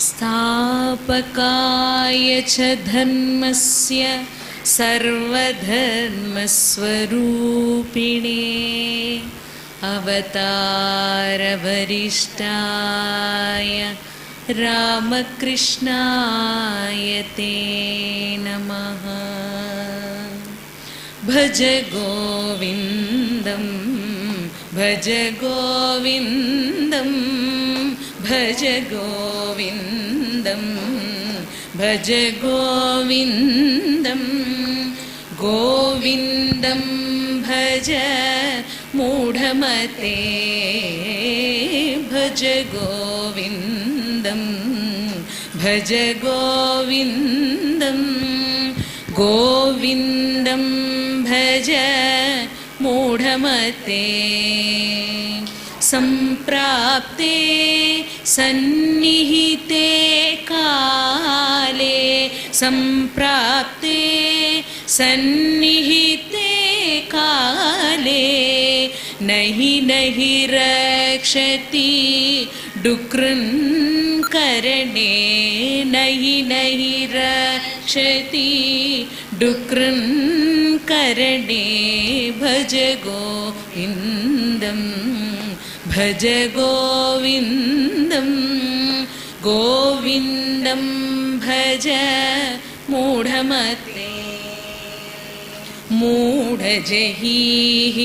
स्थापकाय च धर्मस्य सर्वधर्मस्वरूपिणे अवतारवरिष्ठाय रामकृष्णाय ते नमः भज गोविन्दं भज गोविन्दं भज गोविन्दं भज गोविन्दं गोविन्दं भज मूढमते भज गोविन्दं भज गोविन्दं गोविन्दं भज मूढमते सम्प्राप्ते सन्निहिते काले सम्प्राप्ते सन्निहिते काले नहि नहि रक्षति डुकृन् करणे नहि नहि रक्षति डुकृन् करणे भज गोविन्दं भज गोविन्दं गोविन्दं भज मूढमते मूढजहीः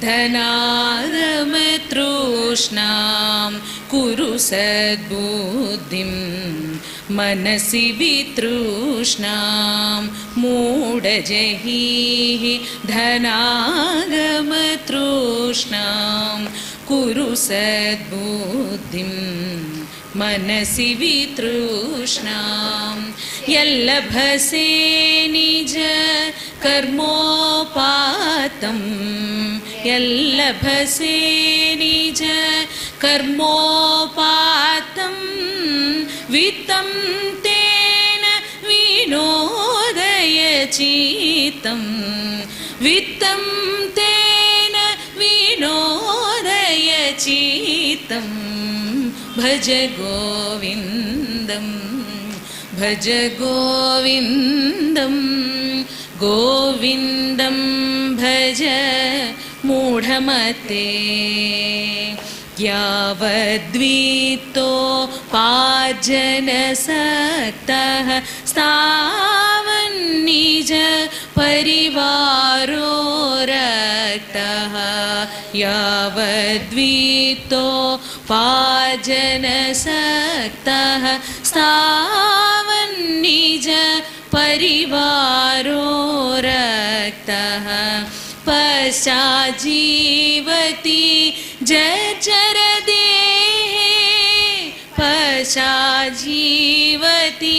धनारमतृष्णां कुरु सद्बुद्धिं मनसि वितृष्णां मूढजहीः धनागमतृष्णां कुरु सद्बुद्धिं मनसि वितृष्णां यल्लभसे निज कर्मोपातं यल्लभसे निज कर्मोपातं वित्तं तेन विनोदयचित्तं वित्तं तेन विनोदयचित्तं भज गोविन्दं भज गोविन्दं गोविन्दं भज मूढमते यावद्वीतो पाजनसक्तः स्थावन्निज परिवारो रक्तः यावद्वीतो पाजनसक्तः स्थावन्निज परिवारो रक्तः पश्चाजीवति जर्जरदेहे पश्चाजीवति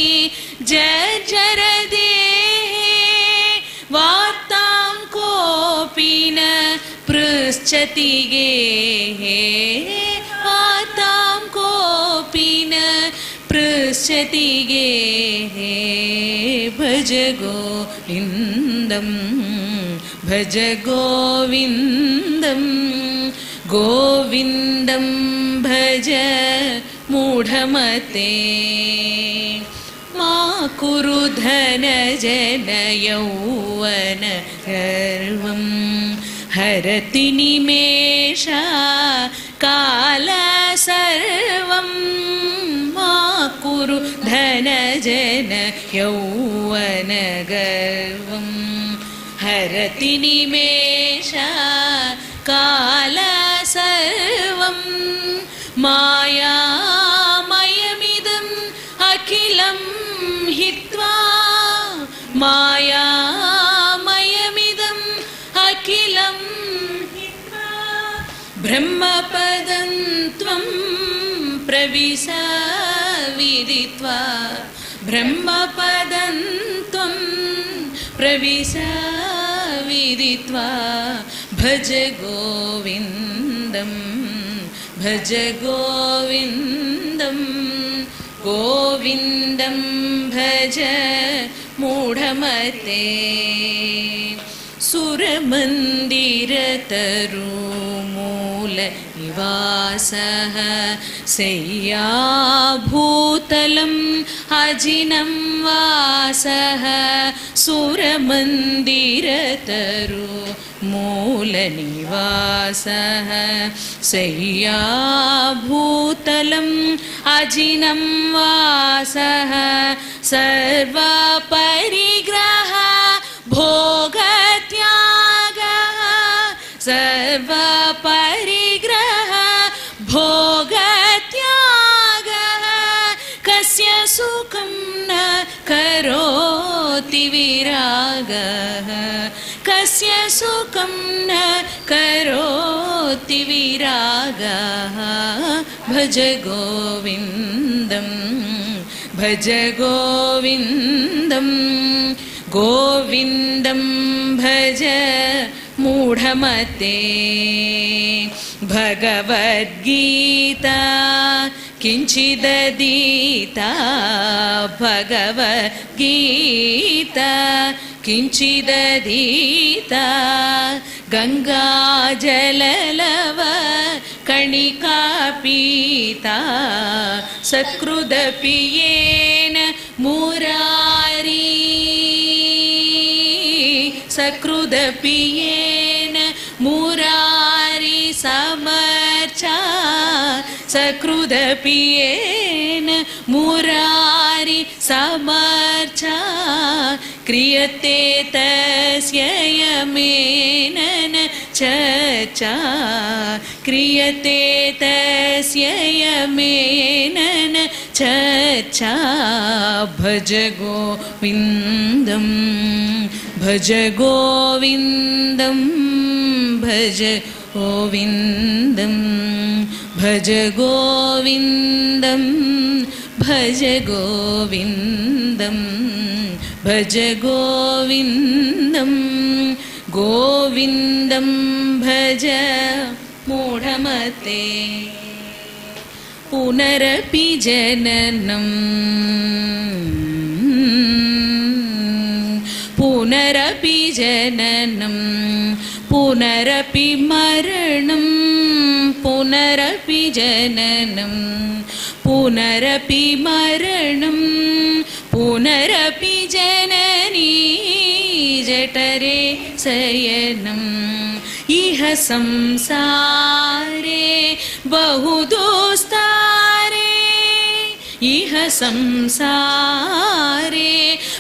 जर्जरदेहे वार्तां कोऽपि न पृच्छति गेहे वार्तां कोऽपि न पृच्छति गेहे भज गोविन्दं भज गोविन्दं गोविन्दं भज मूढमते मा कुरु धनजनयौवन गर्वं हरति निमेषा काल सर्वं मा कुरु धनजन यौवन गर्वं हरति निमेषा काल सर्वं मायामयमिदम् अखिलं हित्वा मायामयमिदम् अखिलं हित्वा ब्रह्मपदं त्वं प्रविश विदित्वा ब्रह्मपदं त्वं प्रविश विदित्वा भज गोविन्दं भज गोविन्दं गोविन्दं भज मूढमते सुरमन्दिरतरुमूल मूलनिवासः शय्याभूतलम् अजिनं वासः सुरमन्दिरतरु मूलनिवासः शय्याभूतलम् अजिनं वासः सर्वपरिग्रह भोगत्यागः सर्वपरिग्रह भोगत्यागः कस्य सुखं न करोति विरागः कस्य सुखं न करोति विरागः भज गोविन्दं भज गोविन्दं गोविन्दं भज मूढमते भगवद्गीता किञ्चिदधीता भगवद्गीता किञ्चिदधीता गङ्गाजललव कणिका पीता सत्कृदपि येन मुरारी सकृदपि येन मुरारि समर्चा सकृदपि येन मुरारि समर्चा क्रियते तस्य यमेन चर्चा क्रियते तस्य यमेन चर्चा भज गोविन्दं भज गोविन्दं भज गोविन्दं भज गोविन्दं भज गोविन्दं भज गोविन्दं गोविन्दं भज मूढमते पुनरपि जननम् पुनरपि जननं पुनरपि मरणं पुनरपि जननं पुनरपि मरणं पुनरपि जननी जठरे शयनम् इह संसारे बहुदोस्तारे इह संसारे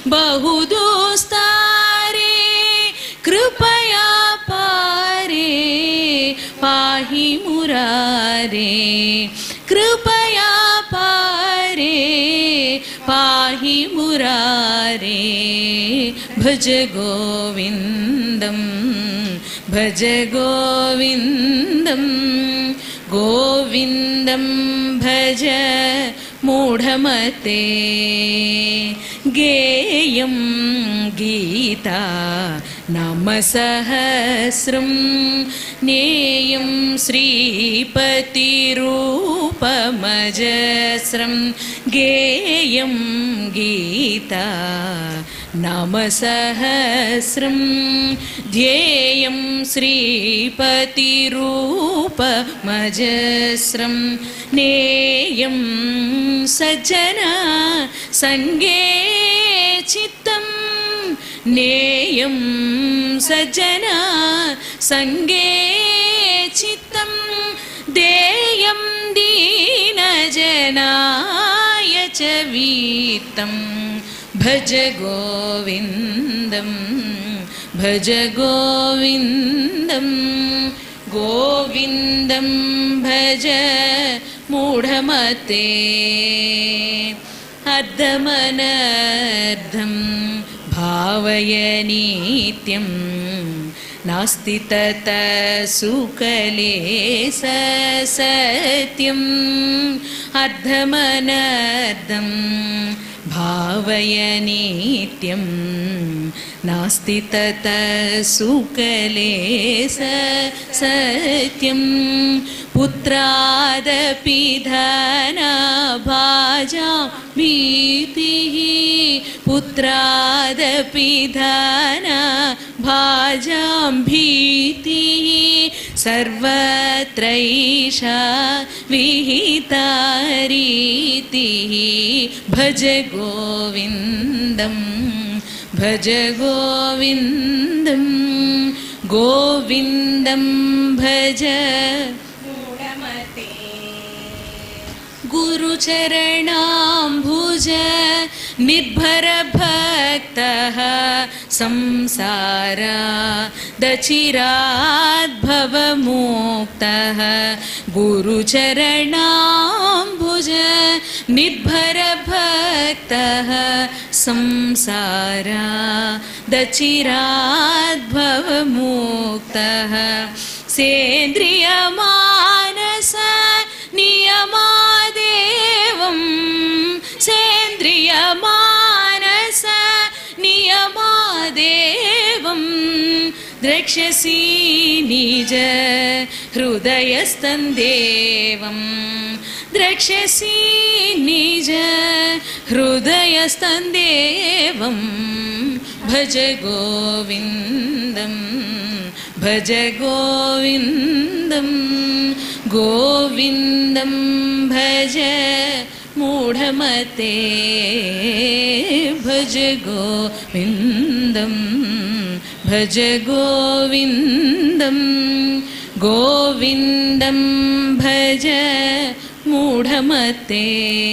बहुदोस्तारे कृपया पारे पाहि मुरारे कृपया पारे पाहि मुरारे भज गोविन्दं भज गोविन्दं गोविन्दं भज मूढमते गेयं गीता नाम सहस्रं नेयं श्रीपतिरूपमजस्रं गेयं गीता नाम सहस्रं ध्येयं श्रीपतिरूपमजस्रं नेयं सज्जना सङ्गे चित्तं नेयं सज्जना सङ्गे चित्तं देयं दीनजनाय च वीतं भज गोविन्दं भज गोविन्दं गोविन्दं भज मूढमते अर्धमनर्धं भावय नित्यं नास्ति तत सुकले स सत्यम् अर्धमनर्धं भावय नित्यं नास्ति तत सुकले स सत्यं पुत्रादपि धनभाजा भीतिः पुत्रादपि धन भाजां भीतिः सर्वत्रैषा विहिता रीतिः भज गोविन्दं भज गोविन्दं गोविन्दं भज गुरुचरणाम्भुज निर्भरभक्तः संसारा दचिराद्भवमुक्तः गुरुचरणाम्भुज निर्भरभक्तः संसारा दचिराद्भवमुक्तः सेन्द्रियमानस नियमादेवं सेन्द्रियमानस नियमादेवं द्रक्ष्यसि निज हृदयस्तन्देवं द्रक्ष्यसि निज हृदयस्तन्देवं भज गोविन्दम् भज गोविन्दं गोविन्दं भज मूढमते भज गोविन्दं भज गोविन्दं गोविन्दं भज మూఢమతే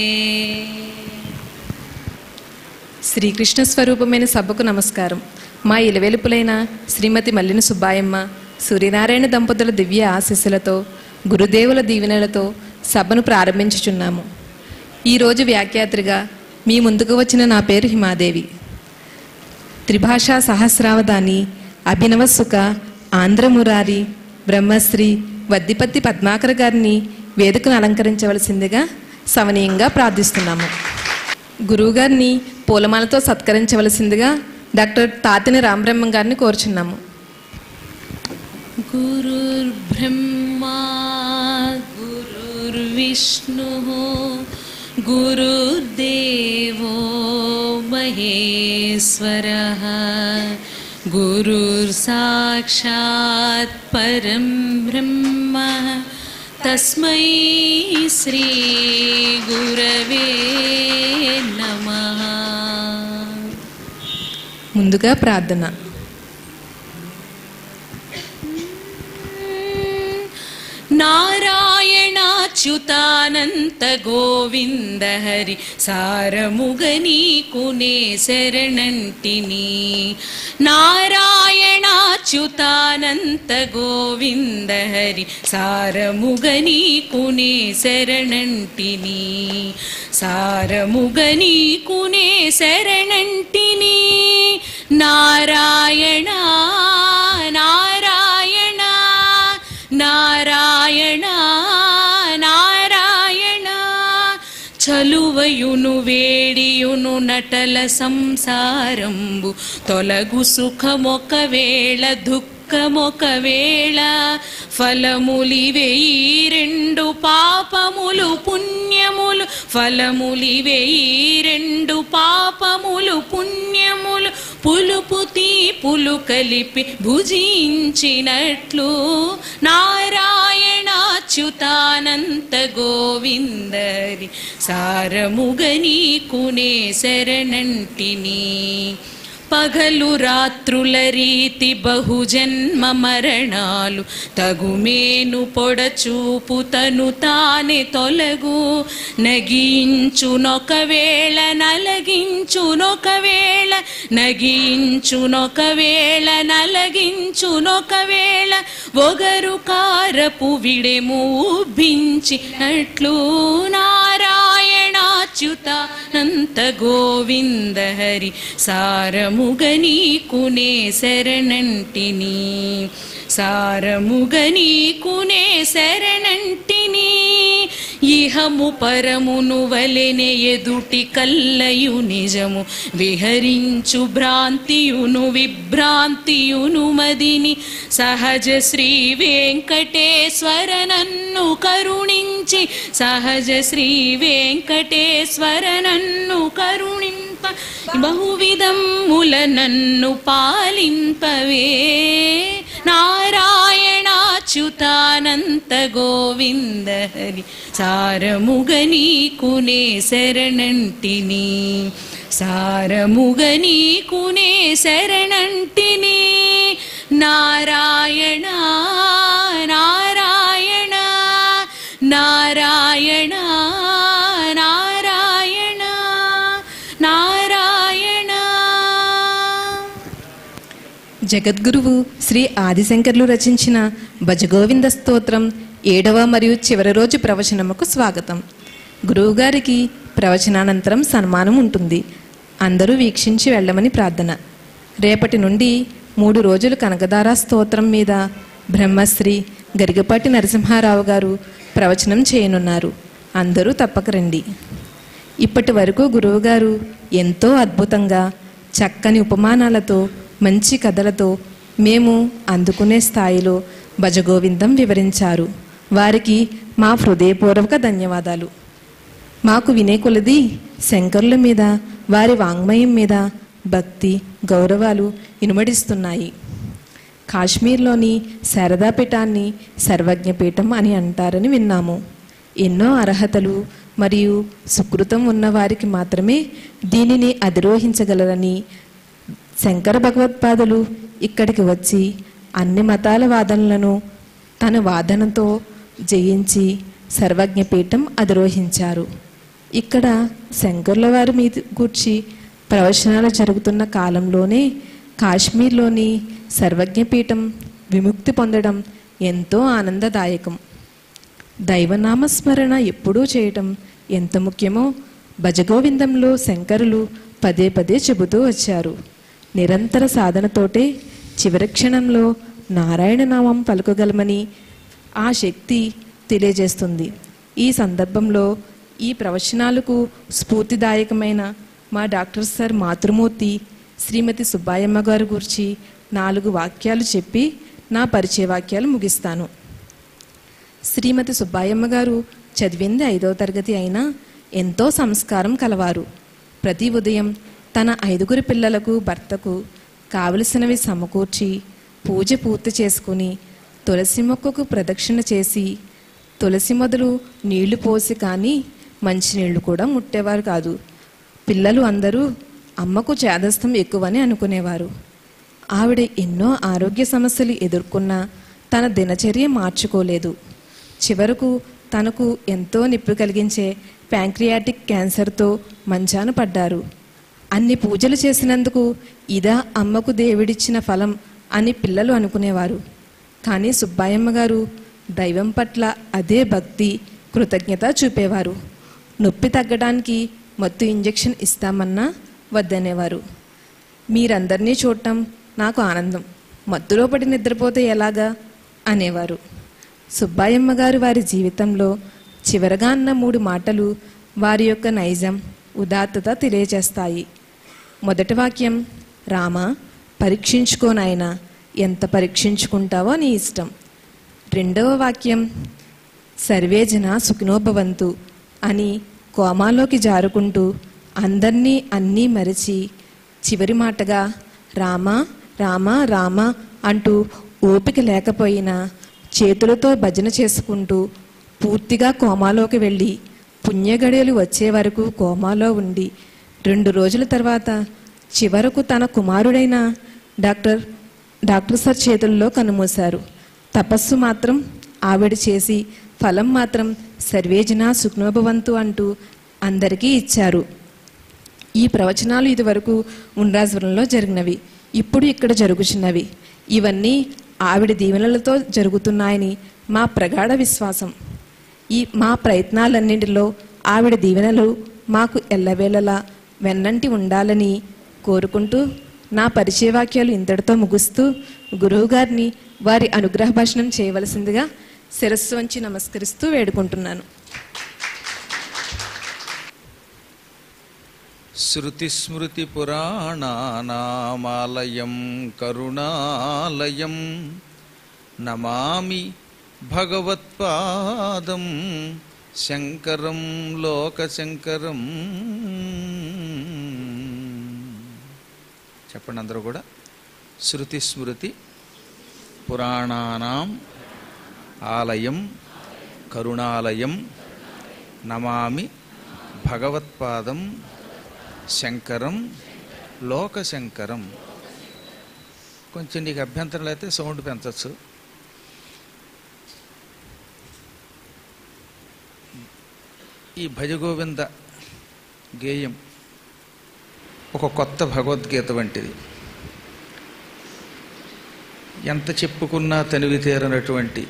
శ్రీకృష్ణ స్వరూపమైన సభకు నమస్కారం మా ఇలవెలుపులైన శ్రీమతి మల్లిన సుబ్బాయమ్మ సూర్యనారాయణ దంపతుల దివ్య ఆశీస్సులతో గురుదేవుల దీవెనలతో సభను ప్రారంభించుచున్నాము ఈరోజు వ్యాఖ్యాత్రిగా మీ ముందుకు వచ్చిన నా పేరు హిమాదేవి త్రిభాషా సహస్రావధాని అభినవ సుఖ ఆంధ్రమురారి బ్రహ్మశ్రీ వద్దిపత్తి పద్మాకర్ గారిని వేదికను అలంకరించవలసిందిగా సవనీయంగా ప్రార్థిస్తున్నాము గురువుగారిని పూలమాలతో సత్కరించవలసిందిగా డాక్టర్ తాతిని రామబ్రహ్మం గారిని కోరుచున్నాము गुरुर्ब्रह्मा गुरुर्विष्णुः गुरुर्देवो महेश्वरः गुरुर्साक्षात् परं ब्रह्म तस्मै श्रीगुरवे नमः ముందుగా ప్రార్థన నారాయణాచ్యుతానంత గోవింద హరి సారముగని కునే శరణంటిని నారాయణాచ్యుతానంత గోవింద హరి సారముగని కునే శరణంటిని సారముగని కునే శరణంటిని నారాయణ నారాయణ నారాయణ నారాయణ చలువయును వేడియును నటల సంసారంబు తొలగు సుఖమొకవేళ దుఃఖమొకవేళ ఫలములివేయి రెండు పాపములు పుణ్యములు ఫలములివేయి రెండు పాపములు పుణ్యములు పులుపు తీపులు కలిపి భుజించినట్లు నారాయణాచ్యుతానంత గోవిందరి సారముగని కునే శరణంటిని పగలు రాత్రుల రీతి బహుజన్మ మరణాలు తగుమేను పొడచూపు తను తానే తొలగు నగించునొకవేళ నలగించునొకవేళ నగించునొకవేళ నలగించునొకవేళ ఒగరు కారపు విడెము ఉబ్బించినట్లు నారాయణాచ్యుతానంత గోవింద హరి సారముగని కునే శరణంటిని సారముగని కునే శరణంటిని ఇహము పరమును వలెనే ఎదుటి కల్లయు నిజము విహరించు భ్రాంతియును విభ్రాంతియును మదిని సహజ శ్రీ వెంకటేశ్వర నన్ను కరుణించి సహజ శ్రీ వెంకటేశ్వర నన్ను కరుణింప బహువిధముల నన్ను పాలింపవే నారాయణాచ్యుతానంత అచ్యుతానంత గోవింద హరి సారముగ నీకునే శరణంటిని సారముగ నీకునే శరణంటిని నారాయణ నారాయణ నారాయణ నారాయణ నారాయణ జగద్గురువు శ్రీ ఆదిశంకర్లు రచించిన భజగోవింద స్తోత్రం ఏడవ మరియు చివరి రోజు ప్రవచనముకు స్వాగతం గురువుగారికి ప్రవచనానంతరం సన్మానం ఉంటుంది అందరూ వీక్షించి వెళ్ళమని ప్రార్థన రేపటి నుండి మూడు రోజులు కనకదార స్తోత్రం మీద బ్రహ్మశ్రీ గరిగపాటి నరసింహారావు గారు ప్రవచనం చేయనున్నారు అందరూ తప్పక రండి ఇప్పటి వరకు గురువుగారు ఎంతో అద్భుతంగా చక్కని ఉపమానాలతో మంచి కథలతో మేము అందుకునే స్థాయిలో భజగోవిందం వివరించారు వారికి మా హృదయపూర్వక ధన్యవాదాలు మాకు వినే కొలది శంకరుల మీద వారి వాంగ్మయం మీద భక్తి గౌరవాలు ఇనుమడిస్తున్నాయి కాశ్మీర్లోని శారదాపీఠాన్ని సర్వజ్ఞపీఠం అని అంటారని విన్నాము ఎన్నో అర్హతలు మరియు సుకృతం ఉన్న వారికి మాత్రమే దీనిని అధిరోహించగలరని శంకర భగవత్పాదులు ఇక్కడికి వచ్చి అన్ని మతాల వాదనలను తన వాదనతో జయించి సర్వజ్ఞపీఠం అధిరోహించారు ఇక్కడ శంకర్ల వారి మీద గూర్చి ప్రవచనాలు జరుగుతున్న కాలంలోనే కాశ్మీర్లోని సర్వజ్ఞపీఠం విముక్తి పొందడం ఎంతో ఆనందదాయకం దైవనామస్మరణ ఎప్పుడూ చేయటం ఎంత ముఖ్యమో భజగోవిందంలో శంకరులు పదే పదే చెబుతూ వచ్చారు నిరంతర సాధనతోటే చివరి క్షణంలో నారాయణ నామం పలుకగలమని ఆ శక్తి తెలియజేస్తుంది ఈ సందర్భంలో ఈ ప్రవచనాలకు స్ఫూర్తిదాయకమైన మా డాక్టర్ సార్ మాతృమూర్తి శ్రీమతి సుబ్బాయమ్మ గారి గురించి నాలుగు వాక్యాలు చెప్పి నా పరిచయ వాక్యాలు ముగిస్తాను శ్రీమతి సుబ్బాయమ్మ గారు చదివింది ఐదవ తరగతి అయినా ఎంతో సంస్కారం కలవారు ప్రతి ఉదయం తన ఐదుగురు పిల్లలకు భర్తకు కావలసినవి సమకూర్చి పూజ పూర్తి చేసుకుని తులసి మొక్కకు ప్రదక్షిణ చేసి తులసి మొదలు నీళ్లు పోసి కానీ మంచినీళ్లు కూడా ముట్టేవారు కాదు పిల్లలు అందరూ అమ్మకు చేదస్థం ఎక్కువని అనుకునేవారు ఆవిడ ఎన్నో ఆరోగ్య సమస్యలు ఎదుర్కొన్నా తన దినచర్య మార్చుకోలేదు చివరకు తనకు ఎంతో నొప్పి కలిగించే ప్యాంక్రియాటిక్ క్యాన్సర్తో మంచాన పడ్డారు అన్ని పూజలు చేసినందుకు ఇదా అమ్మకు దేవుడిచ్చిన ఫలం అని పిల్లలు అనుకునేవారు కానీ సుబ్బాయమ్మ గారు దైవం పట్ల అదే భక్తి కృతజ్ఞత చూపేవారు నొప్పి తగ్గడానికి మత్తు ఇంజెక్షన్ ఇస్తామన్నా వద్దనేవారు మీరందరినీ చూడటం నాకు ఆనందం మత్తులో పడి నిద్రపోతే ఎలాగా అనేవారు సుబ్బాయమ్మ గారు వారి జీవితంలో చివరగా అన్న మూడు మాటలు వారి యొక్క నైజం ఉదాత్తత తెలియజేస్తాయి మొదటి వాక్యం రామ పరీక్షించుకోనాయనా ఎంత పరీక్షించుకుంటావో నీ ఇష్టం రెండవ వాక్యం సర్వే జన సుఖినోభవంతు అని కోమాలోకి జారుకుంటూ అందర్నీ అన్నీ మరిచి చివరి మాటగా రామ రామ రామ అంటూ ఓపిక లేకపోయినా చేతులతో భజన చేసుకుంటూ పూర్తిగా కోమాలోకి వెళ్ళి పుణ్యగడియలు వచ్చే వరకు కోమాలో ఉండి రెండు రోజుల తర్వాత చివరకు తన కుమారుడైన డాక్టర్ డాక్టర్ సార్ చేతుల్లో కనుమూశారు తపస్సు మాత్రం ఆవిడ చేసి ఫలం మాత్రం సర్వేజన సుఖ్నోభవంతు అంటూ అందరికీ ఇచ్చారు ఈ ప్రవచనాలు ఇదివరకు ఉండ్రాజవరంలో జరిగినవి ఇప్పుడు ఇక్కడ జరుగుచున్నవి ఇవన్నీ ఆవిడ దీవెనలతో జరుగుతున్నాయని మా ప్రగాఢ విశ్వాసం ఈ మా ప్రయత్నాలన్నింటిలో ఆవిడ దీవెనలు మాకు ఎల్లవేళలా వెన్నంటి ఉండాలని కోరుకుంటూ నా పరిచయ వాక్యాలు ఇంతటితో ముగుస్తూ గురువుగారిని వారి అనుగ్రహ భాషణం చేయవలసిందిగా శిరస్సు వంచి నమస్కరిస్తూ వేడుకుంటున్నాను శృతిస్మృతిపురాణానామాలయం కరుణాలయం నమామి భగవత్పాదం శంకరం లోకశంకరం చెప్పండి అందరూ కూడా శృతిస్మృతి పురాణానాం ఆలయం కరుణాలయం నమామి భగవత్పాదం శంకరం లోకశంకరం కొంచెం నీకు అభ్యంతరం అయితే సౌండ్ పెంచవచ్చు ఈ భజగోవింద గేయం ఒక కొత్త భగవద్గీత వంటిది ఎంత చెప్పుకున్నా తనివి తీరనటువంటి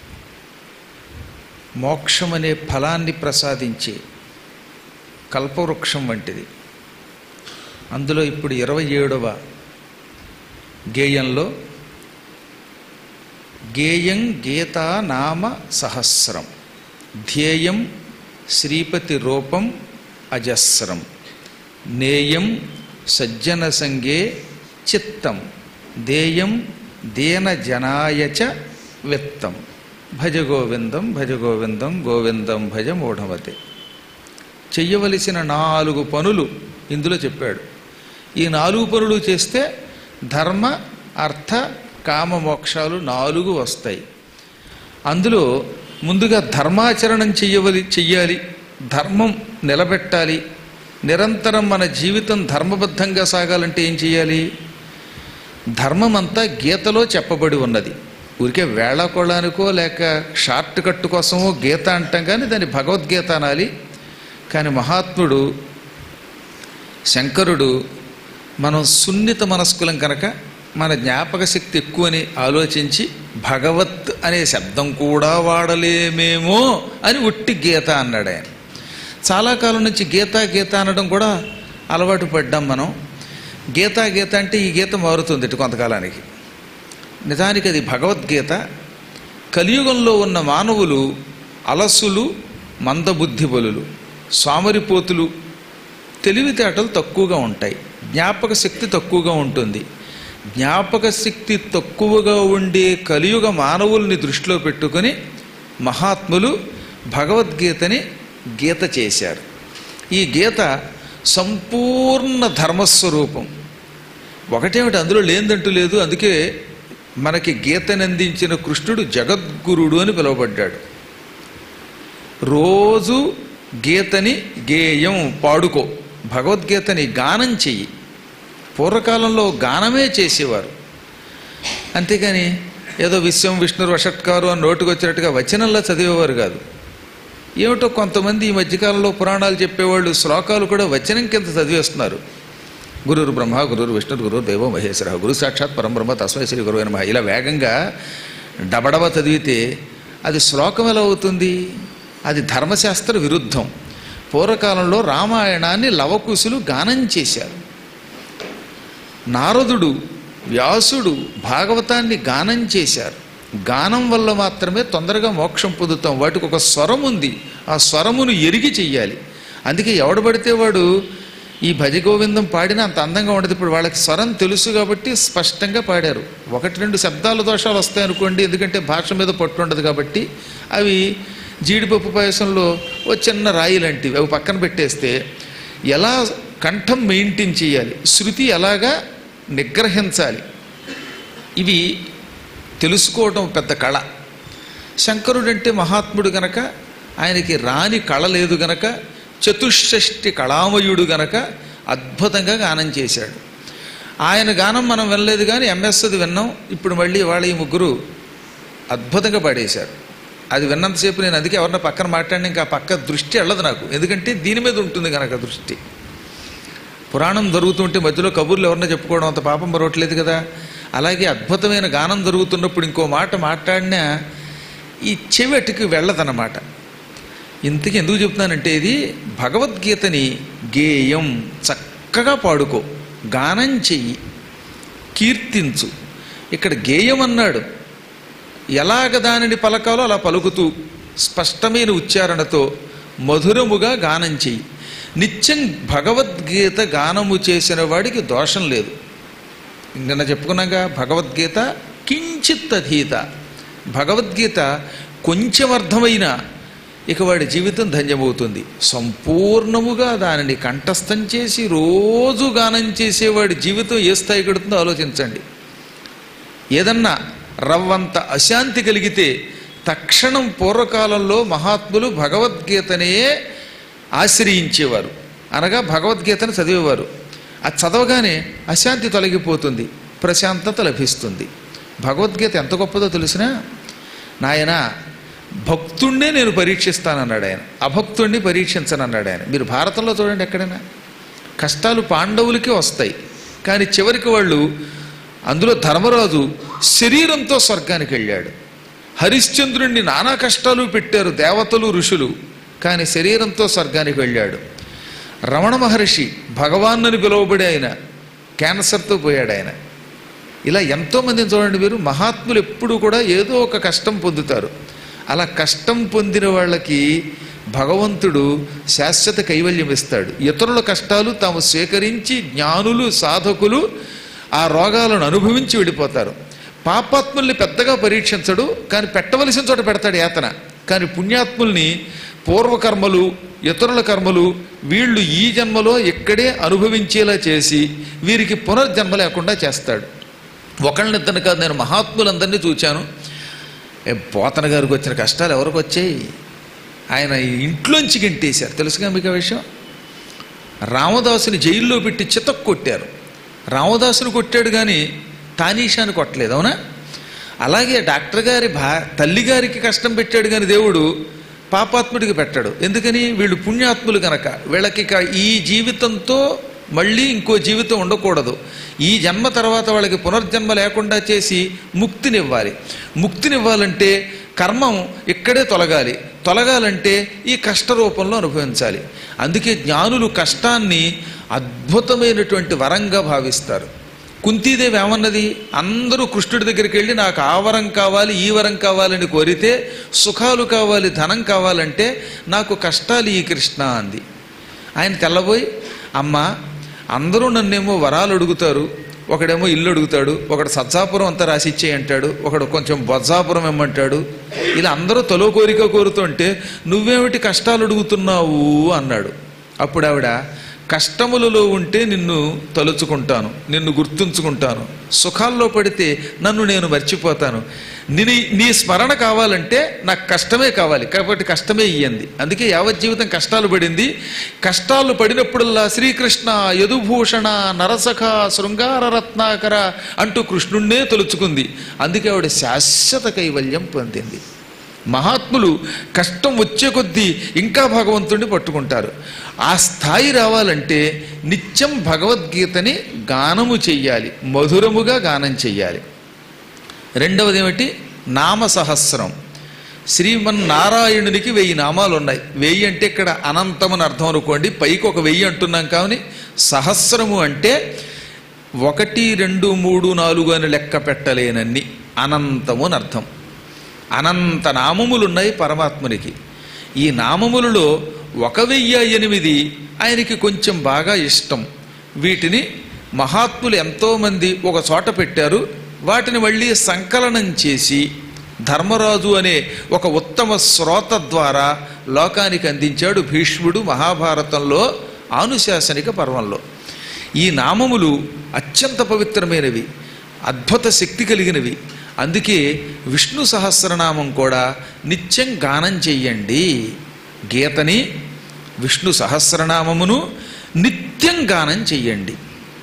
మోక్షం అనే ఫలాన్ని ప్రసాదించే కల్పవృక్షం వంటిది అందులో ఇప్పుడు ఇరవై ఏడవ గేయంలో గేయం గీతా నామ సహస్రం ధ్యేయం శ్రీపతి రూపం అజస్రం నేయం సజ్జన సంగే చిత్తం దేయం దీన జనాయచ విత్తం భజ గోవిందం భజ గోవిందం గోవిందం భజ మూఢమతే చెయ్యవలసిన నాలుగు పనులు ఇందులో చెప్పాడు ఈ నాలుగు పనులు చేస్తే ధర్మ అర్థ కామ మోక్షాలు నాలుగు వస్తాయి అందులో ముందుగా ధర్మాచరణం చెయ్యవలి చెయ్యాలి ధర్మం నిలబెట్టాలి నిరంతరం మన జీవితం ధర్మబద్ధంగా సాగాలంటే ఏం చేయాలి ధర్మం అంతా గీతలో చెప్పబడి ఉన్నది ఊరికే వేళాకోళానికో లేక షార్ట్ కట్ కోసమో గీత అంటాం కానీ దాన్ని భగవద్గీత అనాలి కానీ మహాత్ముడు శంకరుడు మనం సున్నిత మనస్కులం కనుక మన జ్ఞాపక శక్తి ఎక్కువని ఆలోచించి భగవత్ అనే శబ్దం కూడా వాడలేమేమో అని ఉట్టి గీత అన్నాడు ఆయన చాలా కాలం నుంచి గీత గీత అనడం కూడా అలవాటు పడ్డాం మనం గీత గీత అంటే ఈ గీత మారుతుంది ఇటు కొంతకాలానికి నిజానికి అది భగవద్గీత కలియుగంలో ఉన్న మానవులు అలసులు మందబుద్ధిబలులు సోమరిపోతులు తెలివితేటలు తక్కువగా ఉంటాయి జ్ఞాపక శక్తి తక్కువగా ఉంటుంది జ్ఞాపక శక్తి తక్కువగా ఉండే కలియుగ మానవుల్ని దృష్టిలో పెట్టుకొని మహాత్ములు భగవద్గీతని గీత చేశారు ఈ గీత సంపూర్ణ ధర్మస్వరూపం ఒకటేమిటి అందులో లేదంటూ లేదు అందుకే మనకి గీతని అందించిన కృష్ణుడు జగద్గురుడు అని పిలువబడ్డాడు రోజు గీతని గేయం పాడుకో భగవద్గీతని గానం చెయ్యి పూర్వకాలంలో గానమే చేసేవారు అంతేగాని ఏదో విశ్వం విష్ణు వషట్కారు అని నోటుకు వచ్చినట్టుగా వచనంలో చదివేవారు కాదు ఏమిటో కొంతమంది ఈ మధ్యకాలంలో పురాణాలు చెప్పేవాళ్ళు శ్లోకాలు కూడా వచనం కింద చదివేస్తున్నారు గురురు బ్రహ్మ గురురు విష్ణు గురురు దేవో మహేశ్వర గురు సాక్షాత్ పరంబ్రహ్మ తస్మై శ్రీ గురువు నమః ఇలా వేగంగా డబడబ చదివితే అది శ్లోకం ఎలా అవుతుంది అది ధర్మశాస్త్ర విరుద్ధం పూర్వకాలంలో రామాయణాన్ని లవకుశులు గానం చేశారు నారదుడు వ్యాసుడు భాగవతాన్ని గానం చేశారు గానం వల్ల మాత్రమే తొందరగా మోక్షం పొందుతాం వాటికి ఒక స్వరం ఉంది ఆ స్వరమును ఎరిగి చెయ్యాలి అందుకే ఎవడు పడితే వాడు ఈ భజ గోవిందం పాడినా అంత అందంగా ఉండదు ఇప్పుడు వాళ్ళకి స్వరం తెలుసు కాబట్టి స్పష్టంగా పాడారు ఒకటి రెండు శబ్దాల దోషాలు వస్తాయనుకోండి ఎందుకంటే భాష మీద పట్టు ఉండదు కాబట్టి అవి జీడిపప్పు పాయసంలో ఓ చిన్న రాయి లాంటివి అవి పక్కన పెట్టేస్తే ఎలా కంఠం మెయింటైన్ చేయాలి శృతి ఎలాగా నిగ్రహించాలి ఇవి తెలుసుకోవటం పెద్ద కళ శంకరుడంటే మహాత్ముడు గనక ఆయనకి రాని కళ లేదు గనక చతుషష్టి కళామయుడు గనక అద్భుతంగా గానం చేశాడు ఆయన గానం మనం వినలేదు కానీ ఎంఎస్ది విన్నాం ఇప్పుడు మళ్ళీ వాళ్ళ ఈ ముగ్గురు అద్భుతంగా పాడేశారు అది విన్నంతసేపు నేను అందుకే ఎవరన్నా పక్కన మాట్లాడిన ఇంకా ఆ పక్క దృష్టి వెళ్ళదు నాకు ఎందుకంటే దీని మీద ఉంటుంది కనుక దృష్టి పురాణం జరుగుతుంటే మధ్యలో కబుర్లు ఎవరన్నా చెప్పుకోవడం అంత పాపం మరవట్లేదు కదా అలాగే అద్భుతమైన గానం జరుగుతున్నప్పుడు ఇంకో మాట మాట్లాడినా ఈ చెవిటికి వెళ్ళదన్నమాట ఇంతకీ ఎందుకు చెప్తున్నానంటే ఇది భగవద్గీతని గేయం చక్కగా పాడుకో గానం చెయ్యి కీర్తించు ఇక్కడ గేయం అన్నాడు ఎలాగ దానిని పలకాలో అలా పలుకుతూ స్పష్టమైన ఉచ్చారణతో మధురముగా గానం చెయ్యి నిత్యం భగవద్గీత గానము చేసిన వాడికి దోషం లేదు నిన్న చెప్పుకున్నాగా భగవద్గీత కించిత్ అధీత భగవద్గీత కొంచెం అర్థమైన ఇక వాడి జీవితం ధన్యమవుతుంది సంపూర్ణముగా దానిని కంఠస్థం చేసి రోజు గానం చేసేవాడి జీవితం ఏ స్థాయి కడుతుందో ఆలోచించండి ఏదన్నా రవ్వంత అశాంతి కలిగితే తక్షణం పూర్వకాలంలో మహాత్ములు భగవద్గీతనే ఆశ్రయించేవారు అనగా భగవద్గీతను చదివేవారు అది చదవగానే అశాంతి తొలగిపోతుంది ప్రశాంతత లభిస్తుంది భగవద్గీత ఎంత గొప్పదో తెలిసినా నాయన భక్తుణ్ణే నేను పరీక్షిస్తానన్నాడు ఆయన అభక్తుణ్ణి పరీక్షించనన్నాడు ఆయన మీరు భారతంలో చూడండి ఎక్కడైనా కష్టాలు పాండవులకే వస్తాయి కానీ చివరికి వాళ్ళు అందులో ధర్మరాజు శరీరంతో స్వర్గానికి వెళ్ళాడు హరిశ్చంద్రుణ్ణి నానా కష్టాలు పెట్టారు దేవతలు ఋషులు కానీ శరీరంతో స్వర్గానికి వెళ్ళాడు రమణ మహర్షి భగవాన్నని పిలువబడి ఆయన క్యాన్సర్తో పోయాడు ఆయన ఇలా ఎంతోమందిని చూడండి మీరు మహాత్ములు ఎప్పుడూ కూడా ఏదో ఒక కష్టం పొందుతారు అలా కష్టం పొందిన వాళ్ళకి భగవంతుడు శాశ్వత కైవల్యం ఇస్తాడు ఇతరుల కష్టాలు తాము స్వీకరించి జ్ఞానులు సాధకులు ఆ రోగాలను అనుభవించి వెళ్ళిపోతారు పాపాత్ముల్ని పెద్దగా పరీక్షించడు కానీ పెట్టవలసిన చోట పెడతాడు యాతన కానీ పుణ్యాత్ముల్ని పూర్వకర్మలు ఇతరుల కర్మలు వీళ్ళు ఈ జన్మలో ఇక్కడే అనుభవించేలా చేసి వీరికి పునర్జన్మ లేకుండా చేస్తాడు ఒకళ్ళనిద్దరిని కాదు నేను మహాత్ములందరినీ చూచాను ఏ పోతన గారికి వచ్చిన కష్టాలు ఎవరికి వచ్చాయి ఆయన ఇంట్లోంచి గంటేశారు తెలుసుగా మీకు ఆ విషయం రామదాసుని జైల్లో పెట్టి చితక్ కొట్టారు రామదాసుని కొట్టాడు కానీ తానీషాని కొట్టలేదు అవునా అలాగే డాక్టర్ గారి భా తల్లి గారికి కష్టం పెట్టాడు కానీ దేవుడు పాపాత్ముడికి పెట్టాడు ఎందుకని వీళ్ళు పుణ్యాత్ములు కనుక వీళ్ళకి ఇక ఈ జీవితంతో మళ్ళీ ఇంకో జీవితం ఉండకూడదు ఈ జన్మ తర్వాత వాళ్ళకి పునర్జన్మ లేకుండా చేసి ముక్తినివ్వాలి ముక్తినివ్వాలంటే కర్మం ఇక్కడే తొలగాలి తొలగాలంటే ఈ కష్ట రూపంలో అనుభవించాలి అందుకే జ్ఞానులు కష్టాన్ని అద్భుతమైనటువంటి వరంగా భావిస్తారు కుంతీదేవి ఏమన్నది అందరూ కృష్ణుడి దగ్గరికి వెళ్ళి నాకు ఆ వరం కావాలి ఈ వరం కావాలని కోరితే సుఖాలు కావాలి ధనం కావాలంటే నాకు కష్టాలు ఈ కృష్ణ అంది ఆయన తెల్లబోయి అమ్మ అందరూ నన్నేమో వరాలు అడుగుతారు ఒకడేమో ఇల్లు అడుగుతాడు ఒకడు సజ్జాపురం అంతా రాసిచ్చేయి అంటాడు ఒకడు కొంచెం బొజ్జాపురం ఇమ్మంటాడు ఇలా అందరూ తలో కోరిక కోరుతుంటే నువ్వేమిటి కష్టాలు అడుగుతున్నావు అన్నాడు అప్పుడు ఆవిడ కష్టములలో ఉంటే నిన్ను తలుచుకుంటాను నిన్ను గుర్తుంచుకుంటాను సుఖాల్లో పడితే నన్ను నేను మర్చిపోతాను నీ నీ స్మరణ కావాలంటే నాకు కష్టమే కావాలి కాబట్టి కష్టమే ఇయ్యంది అందుకే యావత్ జీవితం కష్టాలు పడింది కష్టాలు పడినప్పుడల్లా శ్రీకృష్ణ యదుభూషణ నరసఖ శృంగార రత్నాకర అంటూ కృష్ణుణ్ణే తలుచుకుంది అందుకే ఆవిడ శాశ్వత కైవల్యం పొందింది మహాత్ములు కష్టం వచ్చే కొద్దీ ఇంకా భగవంతుడిని పట్టుకుంటారు ఆ స్థాయి రావాలంటే నిత్యం భగవద్గీతని గానము చెయ్యాలి మధురముగా గానం చెయ్యాలి రెండవది ఏమిటి నామ సహస్రం శ్రీమన్నారాయణునికి వెయ్యి నామాలు ఉన్నాయి వెయ్యి అంటే ఇక్కడ అనంతం అని అర్థం అనుకోండి పైకి ఒక వెయ్యి అంటున్నాం కానీ సహస్రము అంటే ఒకటి రెండు మూడు నాలుగు అని లెక్క పెట్టలేనన్ని అనంతము అని అర్థం అనంత నామములు ఉన్నాయి పరమాత్మునికి ఈ నామములలో ఒక వెయ్యి ఎనిమిది ఆయనకి కొంచెం బాగా ఇష్టం వీటిని మహాత్ములు ఎంతోమంది ఒక చోట పెట్టారు వాటిని మళ్ళీ సంకలనం చేసి ధర్మరాజు అనే ఒక ఉత్తమ శ్రోత ద్వారా లోకానికి అందించాడు భీష్ముడు మహాభారతంలో ఆనుశాసనిక పర్వంలో ఈ నామములు అత్యంత పవిత్రమైనవి అద్భుత శక్తి కలిగినవి అందుకే విష్ణు సహస్రనామం కూడా నిత్యం గానం చెయ్యండి గీతని విష్ణు సహస్రనామమును నిత్యం గానం చెయ్యండి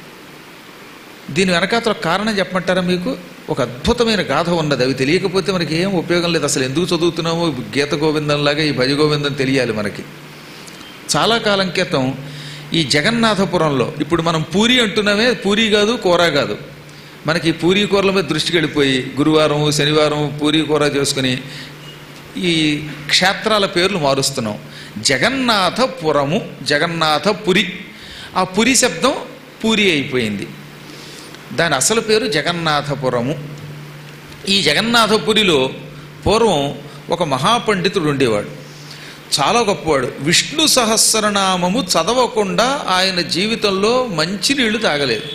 దీని వెనకాతల కారణం చెప్పమంటారా మీకు ఒక అద్భుతమైన గాథ ఉన్నది అవి తెలియకపోతే మనకి ఏం ఉపయోగం లేదు అసలు ఎందుకు చదువుతున్నామో గీత గోవిందంలాగా ఈ భజ గోవిందం తెలియాలి మనకి చాలా కాలం క్రితం ఈ జగన్నాథపురంలో ఇప్పుడు మనం పూరి అంటున్నామే పూరి కాదు కూర కాదు మనకి ఈ పూరి కూరల మీద దృష్టికి వెళ్ళిపోయి గురువారం శనివారం పూరి కూర చేసుకుని ఈ క్షేత్రాల పేర్లు మారుస్తున్నాం జగన్నాథపురము జగన్నాథపురి ఆ పురి శబ్దం పూరి అయిపోయింది దాని అసలు పేరు జగన్నాథపురము ఈ జగన్నాథపురిలో పూర్వం ఒక మహాపండితుడు ఉండేవాడు చాలా గొప్పవాడు విష్ణు సహస్రనామము చదవకుండా ఆయన జీవితంలో మంచినీళ్లు తాగలేదు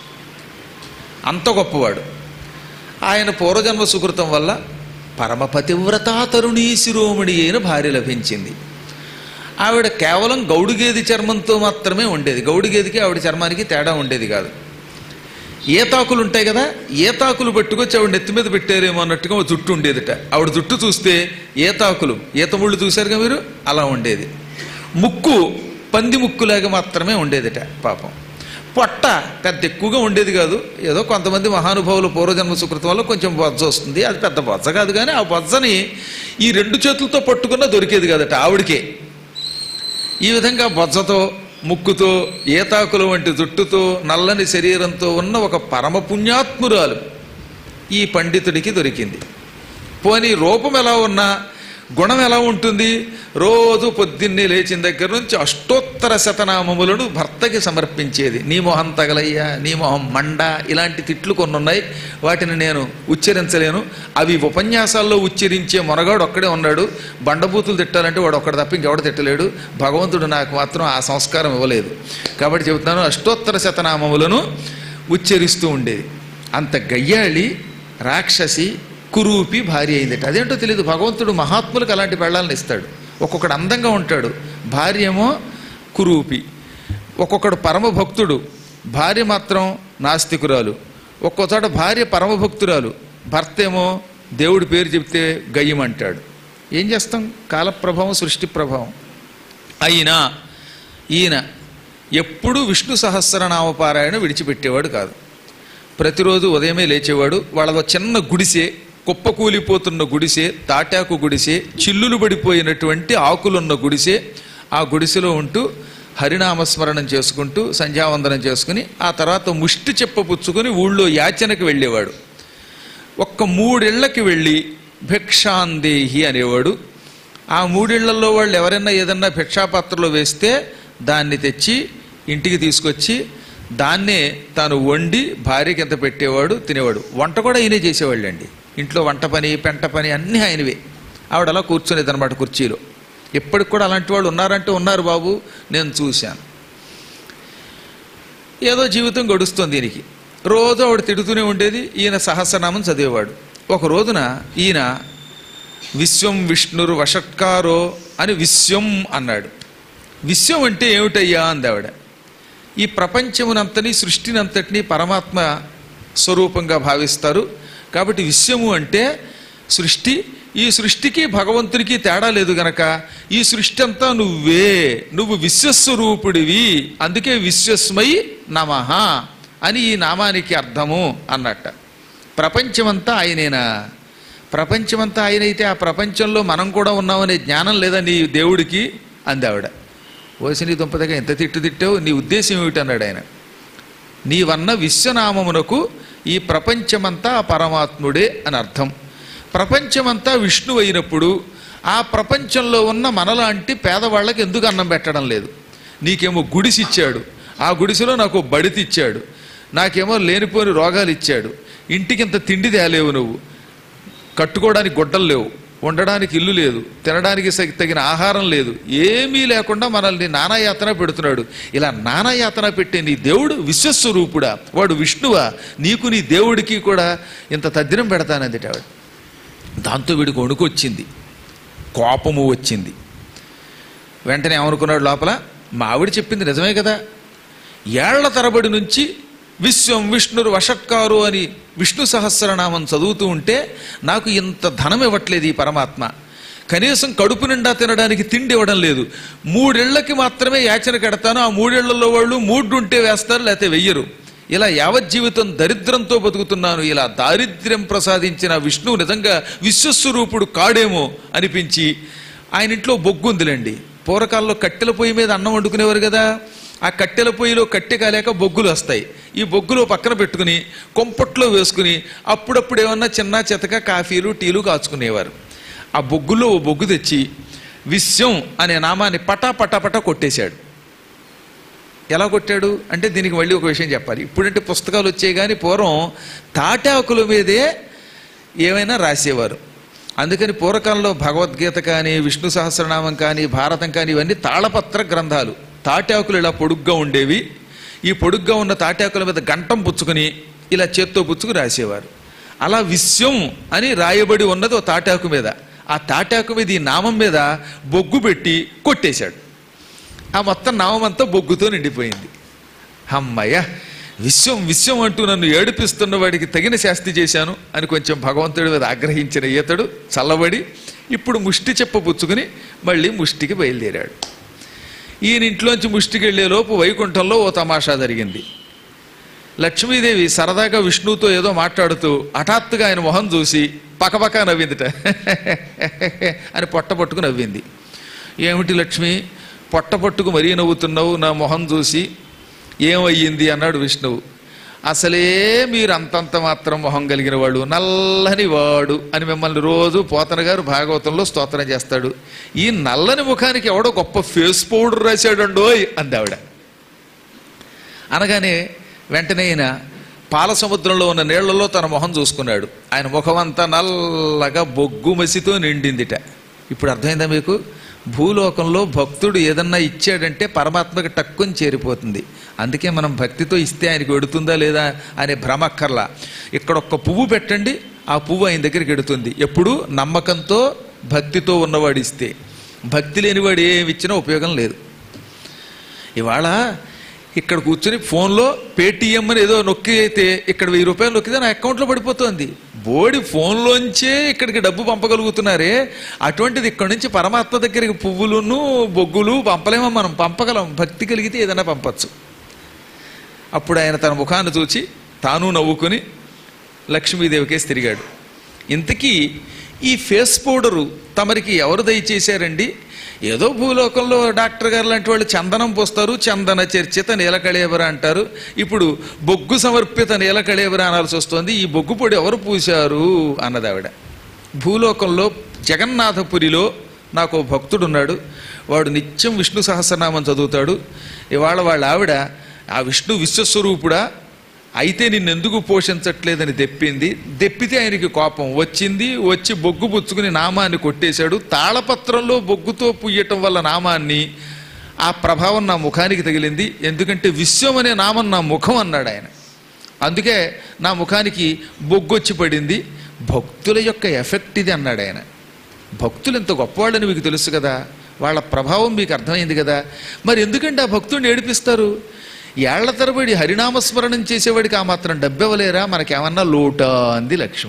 అంత గొప్పవాడు ఆయన పూర్వజన్మ సుకృతం వల్ల పరమపతివ్రతా తరుణీ శిరోమణి అయిన భార్య లభించింది ఆవిడ కేవలం గౌడుగేది చర్మంతో మాత్రమే ఉండేది గౌడుగేదికి ఆవిడ చర్మానికి తేడా ఉండేది కాదు ఏతాకులు ఉంటాయి కదా ఏతాకులు పట్టుకొచ్చి ఆవిడ నెత్తి మీద పెట్టారేమో అన్నట్టుగా ఓ జుట్టు ఉండేదిట ఆవిడ జుట్టు చూస్తే ఏతాకులు ఈతముళ్ళు చూశారుగా మీరు అలా ఉండేది ముక్కు పంది ముక్కులాగా మాత్రమే ఉండేదిట పాపం పొట్ట పెద్ద ఎక్కువగా ఉండేది కాదు ఏదో కొంతమంది మహానుభావులు పూర్వజన్మ సుకృతం వల్ల కొంచెం బొజ్జ వస్తుంది అది పెద్ద బొజ్జ కాదు కానీ ఆ బొజ్జని ఈ రెండు చేతులతో పట్టుకున్నా దొరికేది కాదట ఆవిడకే ఈ విధంగా బొజ్జతో ముక్కుతో ఏతాకుల వంటి జుట్టుతో నల్లని శరీరంతో ఉన్న ఒక పరమ పుణ్యాత్మురాలు ఈ పండితుడికి దొరికింది పోనీ రూపం ఎలా ఉన్నా గుణం ఎలా ఉంటుంది రోజు పొద్దున్నే లేచిన దగ్గర నుంచి అష్టోత్తర శతనామములను భర్తకి సమర్పించేది నీ మొహం తగలయ్యా నీ మొహం మండ ఇలాంటి తిట్లు కొన్ని ఉన్నాయి వాటిని నేను ఉచ్చరించలేను అవి ఉపన్యాసాల్లో ఉచ్చరించే మొనగాడు ఒక్కడే ఉన్నాడు బండబూతులు తిట్టాలంటే వాడు ఒక్కడు తప్ప ఇంకెవడు తిట్టలేడు భగవంతుడు నాకు మాత్రం ఆ సంస్కారం ఇవ్వలేదు కాబట్టి చెబుతున్నాను అష్టోత్తర శతనామములను ఉచ్చరిస్తూ ఉండేది అంత గయ్యాళి రాక్షసి కురూపి భార్య అయిందట అదేంటో తెలియదు భగవంతుడు మహాత్ములకు అలాంటి పెళ్ళాలను ఇస్తాడు ఒక్కొక్కడు అందంగా ఉంటాడు భార్య ఏమో కురూపి ఒక్కొక్కడు పరమభక్తుడు భార్య మాత్రం నాస్తికురాలు ఒక్కో చోట భార్య పరమభక్తురాలు భర్త ఏమో దేవుడి పేరు చెప్తే గయ్యం అంటాడు ఏం చేస్తాం కాలప్రభావం సృష్టి ప్రభావం అయినా ఈయన ఎప్పుడూ విష్ణు సహస్రనామ పారాయణ విడిచిపెట్టేవాడు కాదు ప్రతిరోజు ఉదయమే లేచేవాడు వాళ్ళ చిన్న గుడిసె కుప్పకూలిపోతున్న గుడిసె తాటాకు గుడిసె చిల్లులు పడిపోయినటువంటి ఆకులున్న గుడిసె ఆ గుడిసెలో ఉంటూ హరినామస్మరణం చేసుకుంటూ సంధ్యావందనం చేసుకుని ఆ తర్వాత ముష్టి చెప్ప పుచ్చుకొని ఊళ్ళో యాచనకి వెళ్ళేవాడు ఒక్క మూడేళ్లకి వెళ్ళి భిక్షాందేహి అనేవాడు ఆ మూడేళ్లలో వాళ్ళు ఎవరైనా ఏదన్నా భిక్షాపాత్రలో వేస్తే దాన్ని తెచ్చి ఇంటికి తీసుకొచ్చి దాన్నే తాను వండి భార్యకి ఎంత పెట్టేవాడు తినేవాడు వంట కూడా ఆయనే చేసేవాళ్ళండి ఇంట్లో వంట పని పెంట పని అన్నీ ఆయనవే ఆవిడ అలా కూర్చునేది అనమాట కుర్చీలో ఇప్పటికి కూడా అలాంటి వాళ్ళు ఉన్నారంటే ఉన్నారు బాబు నేను చూశాను ఏదో జీవితం గడుస్తుంది దీనికి రోజు ఆవిడ తిడుతూనే ఉండేది ఈయన సహస్రనామం చదివేవాడు ఒక రోజున ఈయన విశ్వం విష్ణురు వషట్కారో అని విశ్వం అన్నాడు విశ్వం అంటే ఏమిటయ్యా అంది ఆవిడ ఈ ప్రపంచమునంతని సృష్టినంతటినీ పరమాత్మ స్వరూపంగా భావిస్తారు కాబట్టి విశ్వము అంటే సృష్టి ఈ సృష్టికి భగవంతునికి తేడా లేదు గనక ఈ సృష్టి అంతా నువ్వే నువ్వు విశ్వస్వరూపుడివి అందుకే విశ్వస్మై నమః అని ఈ నామానికి అర్థము అన్నట్ట ప్రపంచమంతా ఆయనేనా ప్రపంచమంతా ఆయనైతే ఆ ప్రపంచంలో మనం కూడా ఉన్నామనే జ్ఞానం లేదా నీ దేవుడికి అంది ఆవిడ ఓసి నీ దుంపదగా ఎంత తిట్టు తిట్టావు నీ ఉద్దేశం ఏమిటి అన్నాడు ఆయన నీవన్న విశ్వనామమునకు ఈ ప్రపంచమంతా ఆ పరమాత్ముడే అని అర్థం ప్రపంచమంతా విష్ణువు అయినప్పుడు ఆ ప్రపంచంలో ఉన్న మనలాంటి పేదవాళ్ళకి ఎందుకు అన్నం పెట్టడం లేదు నీకేమో గుడిసిచ్చాడు ఆ గుడిసెలో నాకు బడితి ఇచ్చాడు నాకేమో లేనిపోని రోగాలు ఇచ్చాడు ఇంటికి ఇంత తిండి తేలేవు నువ్వు కట్టుకోవడానికి గుడ్డలు లేవు ఉండడానికి ఇల్లు లేదు తినడానికి స- తగిన ఆహారం లేదు ఏమీ లేకుండా మనల్ని నానాయాతన పెడుతున్నాడు ఇలా నానాయాతన పెట్టే నీ దేవుడు విశ్వస్వరూపుడా వాడు విష్ణువా నీకు నీ దేవుడికి కూడా ఇంత తద్దినం పెడతానంది ఆవిడ దాంతో వీడికి వణుకొచ్చింది కోపము వచ్చింది వెంటనే ఏమనుకున్నాడు లోపల మా ఆవిడ చెప్పింది నిజమే కదా ఏళ్ల తరబడి నుంచి విశ్వం విష్ణురు వషట్కారు అని విష్ణు సహస్రనామం చదువుతూ ఉంటే నాకు ఇంత ధనం ఇవ్వట్లేదు ఈ పరమాత్మ కనీసం కడుపు నిండా తినడానికి తిండి ఇవ్వడం లేదు మూడేళ్లకి మాత్రమే యాచన కడతాను ఆ మూడేళ్లలో వాళ్ళు మూడు ఉంటే వేస్తారు లేకపోతే వెయ్యరు ఇలా యావజ్జీవితం దరిద్రంతో బతుకుతున్నాను ఇలా దారిద్ర్యం ప్రసాదించిన విష్ణువు నిజంగా విశ్వస్వరూపుడు కాడేమో అనిపించి ఆయన ఇంట్లో బొగ్గు ఉందిలేండి పూర్వకాలంలో కట్టెల పొయ్యి మీద అన్నం వండుకునేవారు కదా ఆ కట్టెల పొయ్యిలో కట్టె కాలేక బొగ్గులు వస్తాయి ఈ బొగ్గులు పక్కన పెట్టుకుని కొంపట్లో వేసుకుని అప్పుడప్పుడు ఏమన్నా చిన్న చితక కాఫీలు టీలు కాచుకునేవారు ఆ బొగ్గులో ఓ బొగ్గు తెచ్చి విశ్వం అనే నామాన్ని పటా పటా పటా కొట్టేశాడు ఎలా కొట్టాడు అంటే దీనికి మళ్ళీ ఒక విషయం చెప్పాలి ఇప్పుడంటే పుస్తకాలు వచ్చాయి కానీ పూర్వం తాటాకుల మీదే ఏమైనా రాసేవారు అందుకని పూర్వకాలంలో భగవద్గీత కానీ విష్ణు సహస్రనామం కానీ భారతం కానీ ఇవన్నీ తాళపత్ర గ్రంథాలు తాటాకులు ఇలా పొడుగ్గా ఉండేవి ఈ పొడుగ్గా ఉన్న తాటాకుల మీద గంటం పుచ్చుకొని ఇలా చేత్తో పుచ్చుకు రాసేవారు అలా విశ్వం అని రాయబడి ఉన్నది ఓ తాటాకు మీద ఆ తాటాకు మీద ఈ నామం మీద బొగ్గు పెట్టి కొట్టేశాడు ఆ మొత్తం నామం అంతా బొగ్గుతో నిండిపోయింది అమ్మయ్య విశ్వం విశ్వం అంటూ నన్ను ఏడిపిస్తున్న వాడికి తగిన శాస్తి చేశాను అని కొంచెం భగవంతుడి మీద ఆగ్రహించిన ఈతడు చల్లబడి ఇప్పుడు ముష్టి చెప్ప పుచ్చుకుని మళ్ళీ ముష్టికి బయలుదేరాడు ఈయన ఇంట్లోంచి ముష్టికి వెళ్ళేలోపు వైకుంఠంలో ఓ తమాషా జరిగింది లక్ష్మీదేవి సరదాగా విష్ణువుతో ఏదో మాట్లాడుతూ హఠాత్తుగా ఆయన మొహం చూసి పకపక నవ్విందిట అని పొట్ట పట్టుకు నవ్వింది ఏమిటి లక్ష్మి పొట్ట పట్టుకు మరీ నవ్వుతున్నావు నా మొహం చూసి ఏమయ్యింది అన్నాడు విష్ణువు అసలే మీరు అంతంత మాత్రం మొహం కలిగిన వాడు నల్లని వాడు అని మిమ్మల్ని రోజు పోతన గారు భాగవతంలో స్తోత్రం చేస్తాడు ఈ నల్లని ముఖానికి ఎవడో గొప్ప ఫేస్ పౌడర్ రాశాడండోయ్ అంది ఆవిడ అనగానే వెంటనే ఆయన పాల సముద్రంలో ఉన్న నీళ్లలో తన మొహం చూసుకున్నాడు ఆయన ముఖం అంతా నల్లగా బొగ్గు మసితో నిండిందిట ఇప్పుడు అర్థమైందా మీకు భూలోకంలో భక్తుడు ఏదన్నా ఇచ్చాడంటే పరమాత్మకి టక్కుని చేరిపోతుంది అందుకే మనం భక్తితో ఇస్తే ఆయనకి వెడుతుందా లేదా అనే భ్రమక్కర్లా ఇక్కడ ఒక్క పువ్వు పెట్టండి ఆ పువ్వు ఆయన దగ్గరికి ఎడుతుంది ఎప్పుడు నమ్మకంతో భక్తితో ఉన్నవాడు ఇస్తే భక్తి లేనివాడు ఏమి ఇచ్చినా ఉపయోగం లేదు ఇవాళ ఇక్కడ కూర్చుని ఫోన్లో పేటీఎం అని ఏదో నొక్కి అయితే ఇక్కడ వెయ్యి రూపాయలు నొక్కితే నా అకౌంట్లో పడిపోతుంది బోడి ఫోన్లోంచే ఇక్కడికి డబ్బు పంపగలుగుతున్నారే అటువంటిది ఇక్కడ నుంచి పరమాత్మ దగ్గరికి పువ్వులును బొగ్గులు పంపలేమో మనం పంపగలం భక్తి కలిగితే ఏదైనా పంపచ్చు అప్పుడు ఆయన తన ముఖాన్ని చూచి తాను నవ్వుకుని లక్ష్మీదేవికేసి తిరిగాడు ఇంతకీ ఈ ఫేస్ పౌడరు తమరికి ఎవరు దయచేశారండి ఏదో భూలోకంలో డాక్టర్ గారు లాంటి వాళ్ళు చందనం పోస్తారు చందన చర్చిత నీలకళేవర అంటారు ఇప్పుడు బొగ్గు సమర్పిత నీలకళేవర అనాల్సి వస్తుంది ఈ బొగ్గు పొడి ఎవరు పూశారు అన్నది ఆవిడ భూలోకంలో జగన్నాథపురిలో నాకు ఓ భక్తుడున్నాడు వాడు నిత్యం విష్ణు సహస్రనామం చదువుతాడు ఇవాళ వాళ్ళ ఆవిడ ఆ విష్ణు విశ్వస్వరూపుడా అయితే నిన్నెందుకు పోషించట్లేదని దెప్పింది దెప్పితే ఆయనకి కోపం వచ్చింది వచ్చి బొగ్గు పుచ్చుకుని నామాన్ని కొట్టేశాడు తాళపత్రంలో బొగ్గుతో పుయ్యటం వల్ల నామాన్ని ఆ ప్రభావం నా ముఖానికి తగిలింది ఎందుకంటే విశ్వం అనే నామం నా ముఖం అన్నాడు ఆయన అందుకే నా ముఖానికి బొగ్గొచ్చి పడింది భక్తుల యొక్క ఎఫెక్ట్ ఇది అన్నాడు ఆయన భక్తులు ఎంత గొప్పవాళ్ళని మీకు తెలుసు కదా వాళ్ళ ప్రభావం మీకు అర్థమైంది కదా మరి ఎందుకంటే ఆ భక్తుడిని ఏడిపిస్తారు ఏళ్ల తరబడి హరినామస్మరణం చేసేవాడికి ఆ మాత్రం డబ్బెవలేరా మనకేమన్నా లోటా అంది లక్ష్మి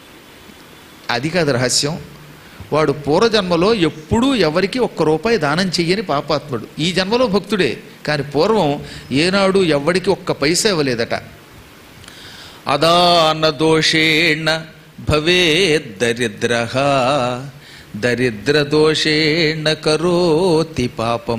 అది కాదు రహస్యం వాడు పూర్వజన్మలో ఎప్పుడూ ఎవరికి ఒక్క రూపాయి దానం చెయ్యని పాపాత్ముడు ఈ జన్మలో భక్తుడే కానీ పూర్వం ఏనాడు ఎవ్వడికి ఒక్క పైసా ఇవ్వలేదట అదాన దోషేణ భవేద్ దరిద్ర దరిద్ర దోషేణ కరోతి పాపం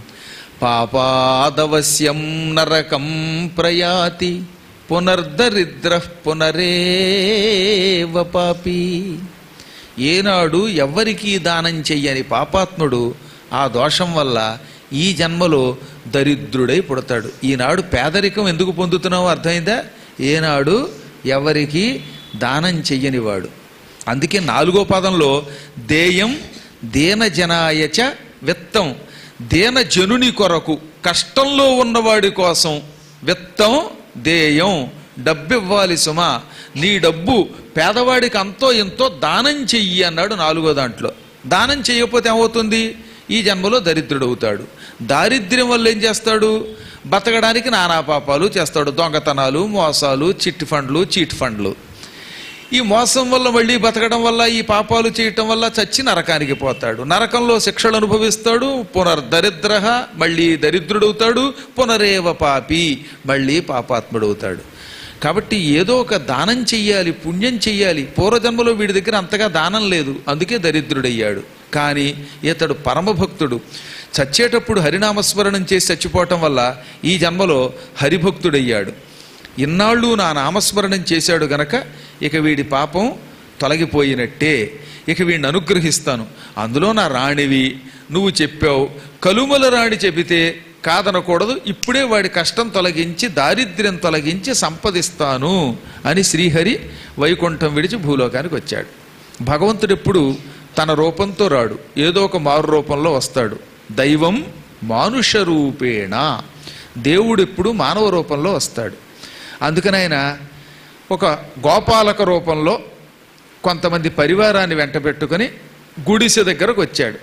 పాపాదవశ్యం నరకం ప్రయాతి పునర్దరిద్ర పునరేవ పాపి ఏనాడు ఎవ్వరికీ దానం చెయ్యని పాపాత్ముడు ఆ దోషం వల్ల ఈ జన్మలో దరిద్రుడై పుడతాడు ఈనాడు పేదరికం ఎందుకు పొందుతున్నావో అర్థమైందా ఏనాడు ఎవరికి దానం చెయ్యనివాడు అందుకే నాలుగో పదంలో దేయం దీనజనాయచ విత్తం దీనజనుని కొరకు కష్టంలో ఉన్నవాడి కోసం విత్తం దేయం డబ్బివ్వాలి సుమా నీ డబ్బు పేదవాడికి అంతో ఎంతో దానం చెయ్యి అన్నాడు నాలుగో దాంట్లో దానం చేయకపోతే ఏమవుతుంది ఈ జన్మలో దరిద్రుడవుతాడు దారిద్ర్యం వల్ల ఏం చేస్తాడు బతకడానికి నానా పాపాలు చేస్తాడు దొంగతనాలు మోసాలు చిట్ ఫండ్లు చీట్ ఫండ్లు ఈ మోసం వల్ల మళ్ళీ బతకడం వల్ల ఈ పాపాలు చేయటం వల్ల చచ్చి నరకానికి పోతాడు నరకంలో శిక్షలు అనుభవిస్తాడు పునర్దరిద్ర మళ్ళీ దరిద్రుడవుతాడు పునరేవ పాపి మళ్ళీ పాపాత్ముడవుతాడు కాబట్టి ఏదో ఒక దానం చెయ్యాలి పుణ్యం చెయ్యాలి పూర్వజన్మలో వీడి దగ్గర అంతగా దానం లేదు అందుకే దరిద్రుడయ్యాడు కానీ ఇతడు పరమభక్తుడు చచ్చేటప్పుడు హరినామస్మరణం చేసి చచ్చిపోవటం వల్ల ఈ జన్మలో హరిభక్తుడయ్యాడు ఇన్నాళ్ళు నా నామస్మరణం చేశాడు గనక ఇక వీడి పాపం తొలగిపోయినట్టే ఇక వీడిని అనుగ్రహిస్తాను అందులో నా రాణివి నువ్వు చెప్పావు కలుమల రాణి చెబితే కాదనకూడదు ఇప్పుడే వాడి కష్టం తొలగించి దారిద్ర్యం తొలగించి సంపదిస్తాను అని శ్రీహరి వైకుంఠం విడిచి భూలోకానికి వచ్చాడు భగవంతుడు ఎప్పుడు తన రూపంతో రాడు ఏదో ఒక మారు రూపంలో వస్తాడు దైవం మానుష రూపేణ దేవుడు ఎప్పుడు మానవ రూపంలో వస్తాడు అందుకని ఆయన ఒక గోపాలక రూపంలో కొంతమంది పరివారాన్ని వెంట పెట్టుకొని గుడిసె దగ్గరకు వచ్చాడు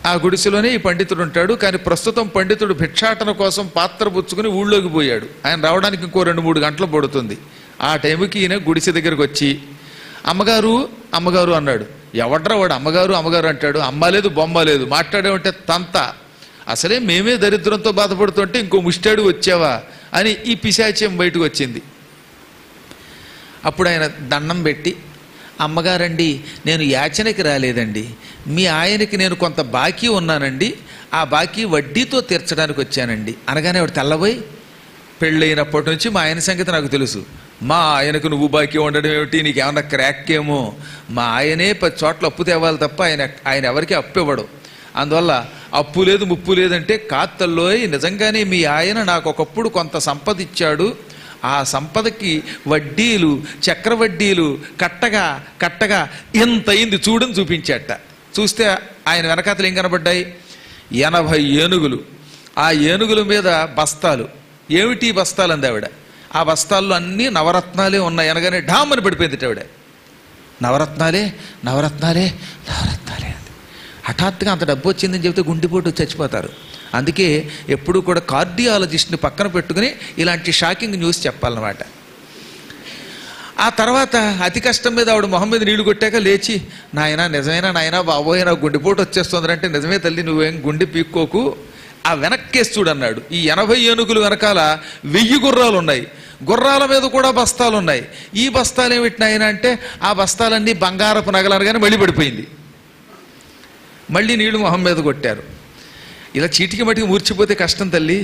ఆ గుడిసెలోనే ఈ పండితుడు ఉంటాడు కానీ ప్రస్తుతం పండితుడు భిక్షాటన కోసం పాత్ర పుచ్చుకుని ఊళ్ళోకి పోయాడు ఆయన రావడానికి ఇంకో రెండు మూడు గంటలు పడుతుంది ఆ టైంకి ఈయన గుడిసె దగ్గరికి వచ్చి అమ్మగారు అమ్మగారు అన్నాడు ఎవడ్రా వాడు అమ్మగారు అమ్మగారు అంటాడు అమ్మ లేదు బొమ్మ లేదు మాట్లాడేమంటే తంత అసలే మేమే దరిద్రంతో బాధపడుతుంటే ఇంకో ముష్టాడు వచ్చావా అని ఈ పిశాచ్యం బయటకు వచ్చింది అప్పుడు ఆయన దండం పెట్టి అమ్మగారండి నేను యాచనకి రాలేదండి మీ ఆయనకి నేను కొంత బాకీ ఉన్నానండి ఆ బాకీ వడ్డీతో తీర్చడానికి వచ్చానండి అనగానే ఆవిడ తెల్లబోయి పెళ్ళైనప్పటి నుంచి మా ఆయన సంగతి నాకు తెలుసు మా ఆయనకు నువ్వు బాకీ ఉండడం ఏమిటి నీకేమన్నా క్రాక్ ఏమో మా ఆయనే పది చోట్ల అప్పు తేవాలి తప్ప ఆయన ఆయన ఎవరికి అప్పు ఇవ్వడు అందువల్ల అప్పు లేదు ముప్పు లేదంటే కాత్తల్లో నిజంగానే మీ ఆయన నాకు ఒకప్పుడు కొంత సంపద ఇచ్చాడు ఆ సంపదకి వడ్డీలు చక్రవడ్డీలు కట్టగా కట్టగా ఎంత అయింది చూడని చూపించాట చూస్తే ఆయన వెనకాతలు ఏం కనబడ్డాయి ఎనభై ఏనుగులు ఆ ఏనుగుల మీద బస్తాలు ఏమిటి ఈ బస్తాలు అంది ఆవిడ ఆ బస్తాల్లో అన్నీ నవరత్నాలే ఉన్నాయి అనగానే ఢామ్ అని పడిపోయింది ఆవిడ నవరత్నాలే నవరత్నాలే నవరత్నాలే అంది హఠాత్తుగా అంత డబ్బు వచ్చిందని చెబితే గుండెపోటు వచ్చి చచ్చిపోతారు అందుకే ఎప్పుడూ కూడా కార్డియాలజిస్ట్ని పక్కన పెట్టుకుని ఇలాంటి షాకింగ్ న్యూస్ చెప్పాలన్నమాట ఆ తర్వాత అతి కష్టం మీద ఆవిడ మొహం మీద నీళ్లు కొట్టాక లేచి నాయనా నిజమేనా నాయనా బాబోయ్ నాకు గుండెపోటు వచ్చేస్తుందంటే నిజమే తల్లి నువ్వేం గుండె పీక్కోకు ఆ వెనక్కేసి చూడన్నాడు ఈ ఎనభై ఏనుగులు వెనకాల వెయ్యి గుర్రాలు ఉన్నాయి గుర్రాల మీద కూడా బస్తాలు ఉన్నాయి ఈ బస్తాలు ఏమిటి నాయనా అంటే ఆ బస్తాలన్నీ బంగారపు నగలరు కానీ మళ్ళీ పడిపోయింది మళ్ళీ నీళ్లు మొహం మీద కొట్టారు ఇలా చీటికి మటికి మూర్చిపోతే కష్టం తల్లి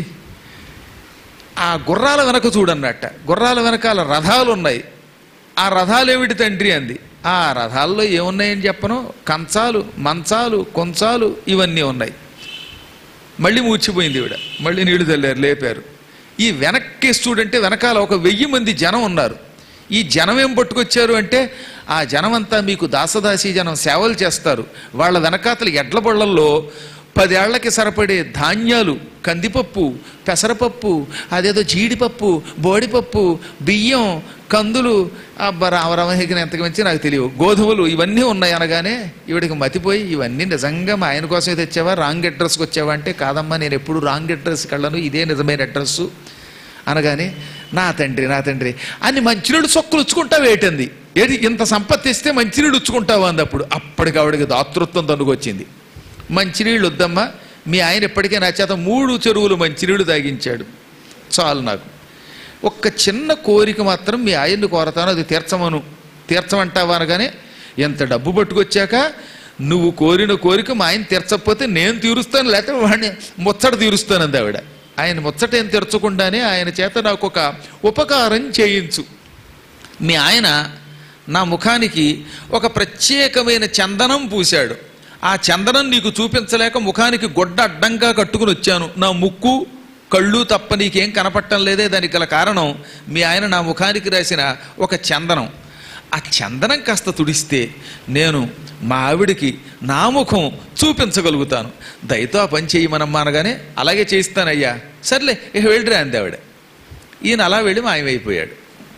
ఆ గుర్రాల వెనక చూడన్నట్ట గుర్రాల వెనకాల రథాలు ఉన్నాయి ఆ రథాలు ఏమిటి తండ్రి అంది ఆ రథాల్లో ఏమున్నాయని చెప్పను కంచాలు మంచాలు కొంచాలు ఇవన్నీ ఉన్నాయి మళ్ళీ మూర్చిపోయింది ఈవిడ మళ్ళీ నీళ్లు తల్లారు లేపారు ఈ వెనక్కి చూడంటే వెనకాల ఒక వెయ్యి మంది జనం ఉన్నారు ఈ జనం ఏం పట్టుకొచ్చారు అంటే ఆ జనమంతా మీకు దాసదాసి జనం సేవలు చేస్తారు వాళ్ళ వెనకాతల ఎడ్ల బళ్ళల్లో పదేళ్లకి సరిపడే ధాన్యాలు కందిపప్పు పెసరపప్పు అదేదో జీడిపప్పు బోడిపప్పు బియ్యం కందులు రామరామహిగిన ఎంతకు మించి నాకు తెలియవు గోధుమలు ఇవన్నీ ఉన్నాయి అనగానే ఈవిడికి మతిపోయి ఇవన్నీ నిజంగా మా ఆయన కోసమే తెచ్చావా రాంగ్ అడ్రస్కి వచ్చావా అంటే కాదమ్మా నేను ఎప్పుడు రాంగ్ అడ్రస్కి వెళ్ళను ఇదే నిజమైన అడ్రస్సు అనగానే నా తండ్రి నా తండ్రి అని మంచినీడు సొక్కులు ఉచ్చుకుంటావు ఏటంది ఏది ఇంత సంపత్తి ఇస్తే మంచినీడు ఉచ్చుకుంటావు అంది అప్పుడు అప్పటికి ఆవిడకి దాతృత్వం తనుకొచ్చింది మంచినీళ్ళు వద్దమ్మా మీ ఆయన ఇప్పటికే నా చేత మూడు చెరువులు మంచినీళ్ళు తాగించాడు చాలు నాకు ఒక్క చిన్న కోరిక మాత్రం మీ ఆయన్ని కోరతాను అది తీర్చమను తీర్చమంటావా అనగానే ఎంత డబ్బు పట్టుకొచ్చాక నువ్వు కోరిన కోరిక మా ఆయన తీర్చకపోతే నేను తీరుస్తాను లేకపోతే వాడిని ముచ్చట తీరుస్తాను అంది ఆవిడ ఆయన ముచ్చట ఏం తీర్చకుండానే ఆయన చేత నాకు ఒక ఉపకారం చేయించు మీ ఆయన నా ముఖానికి ఒక ప్రత్యేకమైన చందనం పూశాడు ఆ చందనం నీకు చూపించలేక ముఖానికి గొడ్డ అడ్డంగా కట్టుకుని వచ్చాను నా ముక్కు కళ్ళు తప్ప నీకేం కనపట్టం లేదే దానికి గల కారణం మీ ఆయన నా ముఖానికి రాసిన ఒక చందనం ఆ చందనం కాస్త తుడిస్తే నేను మా ఆవిడికి నా ముఖం చూపించగలుగుతాను దయతో ఆ పని చేయమనమ్మా అనగానే అలాగే చేయిస్తానయ్యా సర్లే ఇక వెళ్ళిరా అంది ఆవిడ ఈయన అలా వెళ్ళి మాయమైపోయాడు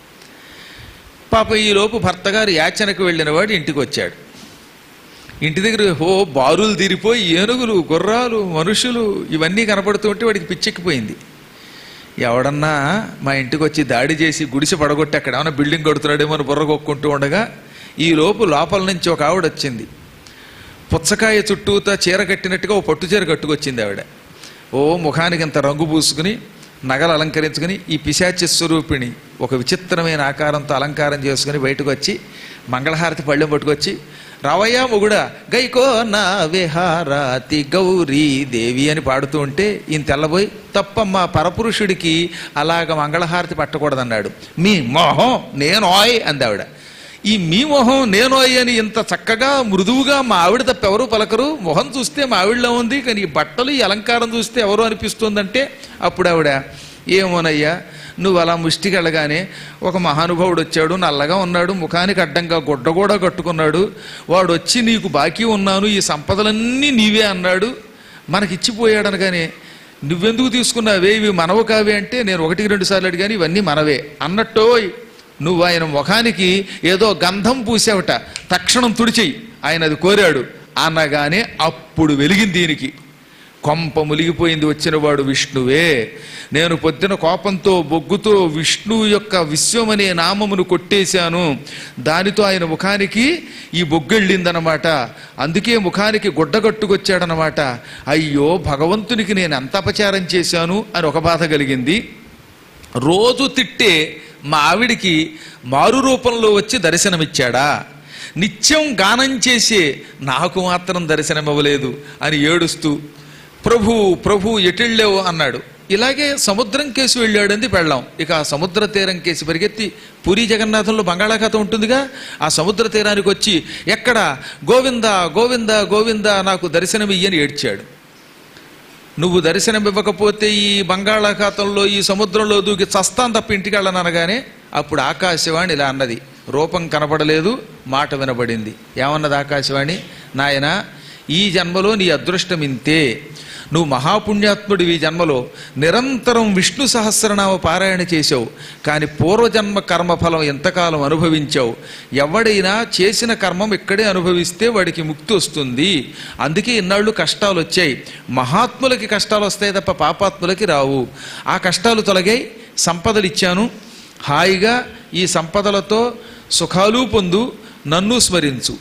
పాప ఈలోపు భర్త గారు యాచనకు వెళ్ళిన వాడు ఇంటికి వచ్చాడు ఇంటి దగ్గర హో బారులు తీరిపోయి ఏనుగులు గుర్రాలు మనుషులు ఇవన్నీ కనపడుతుంటే వాడికి పిచ్చెక్కిపోయింది ఎవడన్నా మా ఇంటికి వచ్చి దాడి చేసి గుడిసె పడగొట్టి అక్కడ ఏమైనా బిల్డింగ్ కడుతున్నాడేమో అని బుర్ర కొక్కుంటూ ఉండగా ఈ లోపు లోపల నుంచి ఒక ఆవిడ వచ్చింది పుచ్చకాయ చుట్టూతా చీర కట్టినట్టుగా ఓ పట్టు చీర కట్టుకొచ్చింది ఆవిడ ఓ ముఖానికి ఇంత రంగు పూసుకుని నగలు అలంకరించుకుని ఈ పిశాచ స్వరూపిణి ఒక విచిత్రమైన ఆకారంతో అలంకారం చేసుకుని బయటకు వచ్చి మంగళహారతి పళ్ళెం పట్టుకొచ్చి రావయ్యా మొగుడా గైకో నా విహారాతి గౌరీ దేవి అని పాడుతూ ఉంటే ఈయన తెల్లబోయి తప్పమ్మా పరపురుషుడికి అలాగ మంగళహారతి పట్టకూడదన్నాడు మీ మోహం నేను ఓయ్ అందావిడ ఈ మీ మొహం నేనోయ్ అని ఇంత చక్కగా మృదువుగా మా ఆవిడ తప్ప ఎవరు పలకరు మొహం చూస్తే మా ఆవిడలో ఉంది కానీ ఈ బట్టలు ఈ అలంకారం చూస్తే ఎవరు అనిపిస్తుందంటే అప్పుడు ఆవిడ ఏమోనయ్యా నువ్వు అలా ముష్టికి వెళ్ళగానే ఒక మహానుభావుడు వచ్చాడు నల్లగా ఉన్నాడు ముఖానికి అడ్డంగా గుడ్డ కూడా కట్టుకున్నాడు వాడు వచ్చి నీకు బాకీ ఉన్నాను ఈ సంపదలన్నీ నీవే అన్నాడు మనకిచ్చిపోయాడు అనగానే నువ్వెందుకు తీసుకున్నావే ఇవి మనవు కావే అంటే నేను ఒకటికి రెండు సార్లు అడిగాను ఇవన్నీ మనవే అన్నట్టోయ్ నువ్వు ఆయన ముఖానికి ఏదో గంధం పూసావట తక్షణం తుడిచేయి ఆయన అది కోరాడు అనగానే అప్పుడు వెలిగింది దీనికి కొంప ములిగిపోయింది వచ్చినవాడు విష్ణువే నేను పొద్దున కోపంతో బొగ్గుతో విష్ణువు యొక్క విశ్వం అనే నామమును కొట్టేశాను దానితో ఆయన ముఖానికి ఈ బొగ్గెళ్ళిందనమాట అందుకే ముఖానికి గుడ్డగట్టుకొచ్చాడనమాట అయ్యో భగవంతునికి నేను ఎంత అపచారం చేశాను అని ఒక బాధ కలిగింది రోజు తిట్టే మా ఆవిడికి మారు రూపంలో వచ్చి దర్శనమిచ్చాడా నిత్యం గానం చేసే నాకు మాత్రం దర్శనమివ్వలేదు అని ఏడుస్తూ ప్రభు ప్రభు ఎటిళ్ళేవు అన్నాడు ఇలాగే సముద్రం కేసు వెళ్ళాడంది పెళ్ళాం ఇక ఆ సముద్ర తీరం కేసి పరిగెత్తి పూరి జగన్నాథంలో బంగాళాఖాతం ఉంటుందిగా ఆ సముద్ర తీరానికి వచ్చి ఎక్కడ గోవింద గోవింద గోవింద నాకు దర్శనమియ్యని ఏడ్చాడు నువ్వు దర్శనం ఇవ్వకపోతే ఈ బంగాళాఖాతంలో ఈ సముద్రంలో దూకి చస్తాన్ తప్ప ఇంటికి వెళ్ళను అనగానే అప్పుడు ఆకాశవాణి ఇలా అన్నది రూపం కనపడలేదు మాట వినబడింది ఏమన్నది ఆకాశవాణి నాయన ఈ జన్మలో నీ అదృష్టం ఇంతే నువ్వు మహాపుణ్యాత్ముడివి ఈ జన్మలో నిరంతరం విష్ణు సహస్రనామ పారాయణ చేశావు కానీ పూర్వజన్మ కర్మఫలం ఎంతకాలం అనుభవించావు ఎవడైనా చేసిన కర్మం ఇక్కడే అనుభవిస్తే వాడికి ముక్తి వస్తుంది అందుకే ఇన్నాళ్ళు కష్టాలు వచ్చాయి మహాత్ములకి కష్టాలు వస్తాయి తప్ప పాపాత్ములకి రావు ఆ కష్టాలు తొలగాయి సంపదలు ఇచ్చాను హాయిగా ఈ సంపదలతో సుఖాలు పొందు నన్ను స్మరించు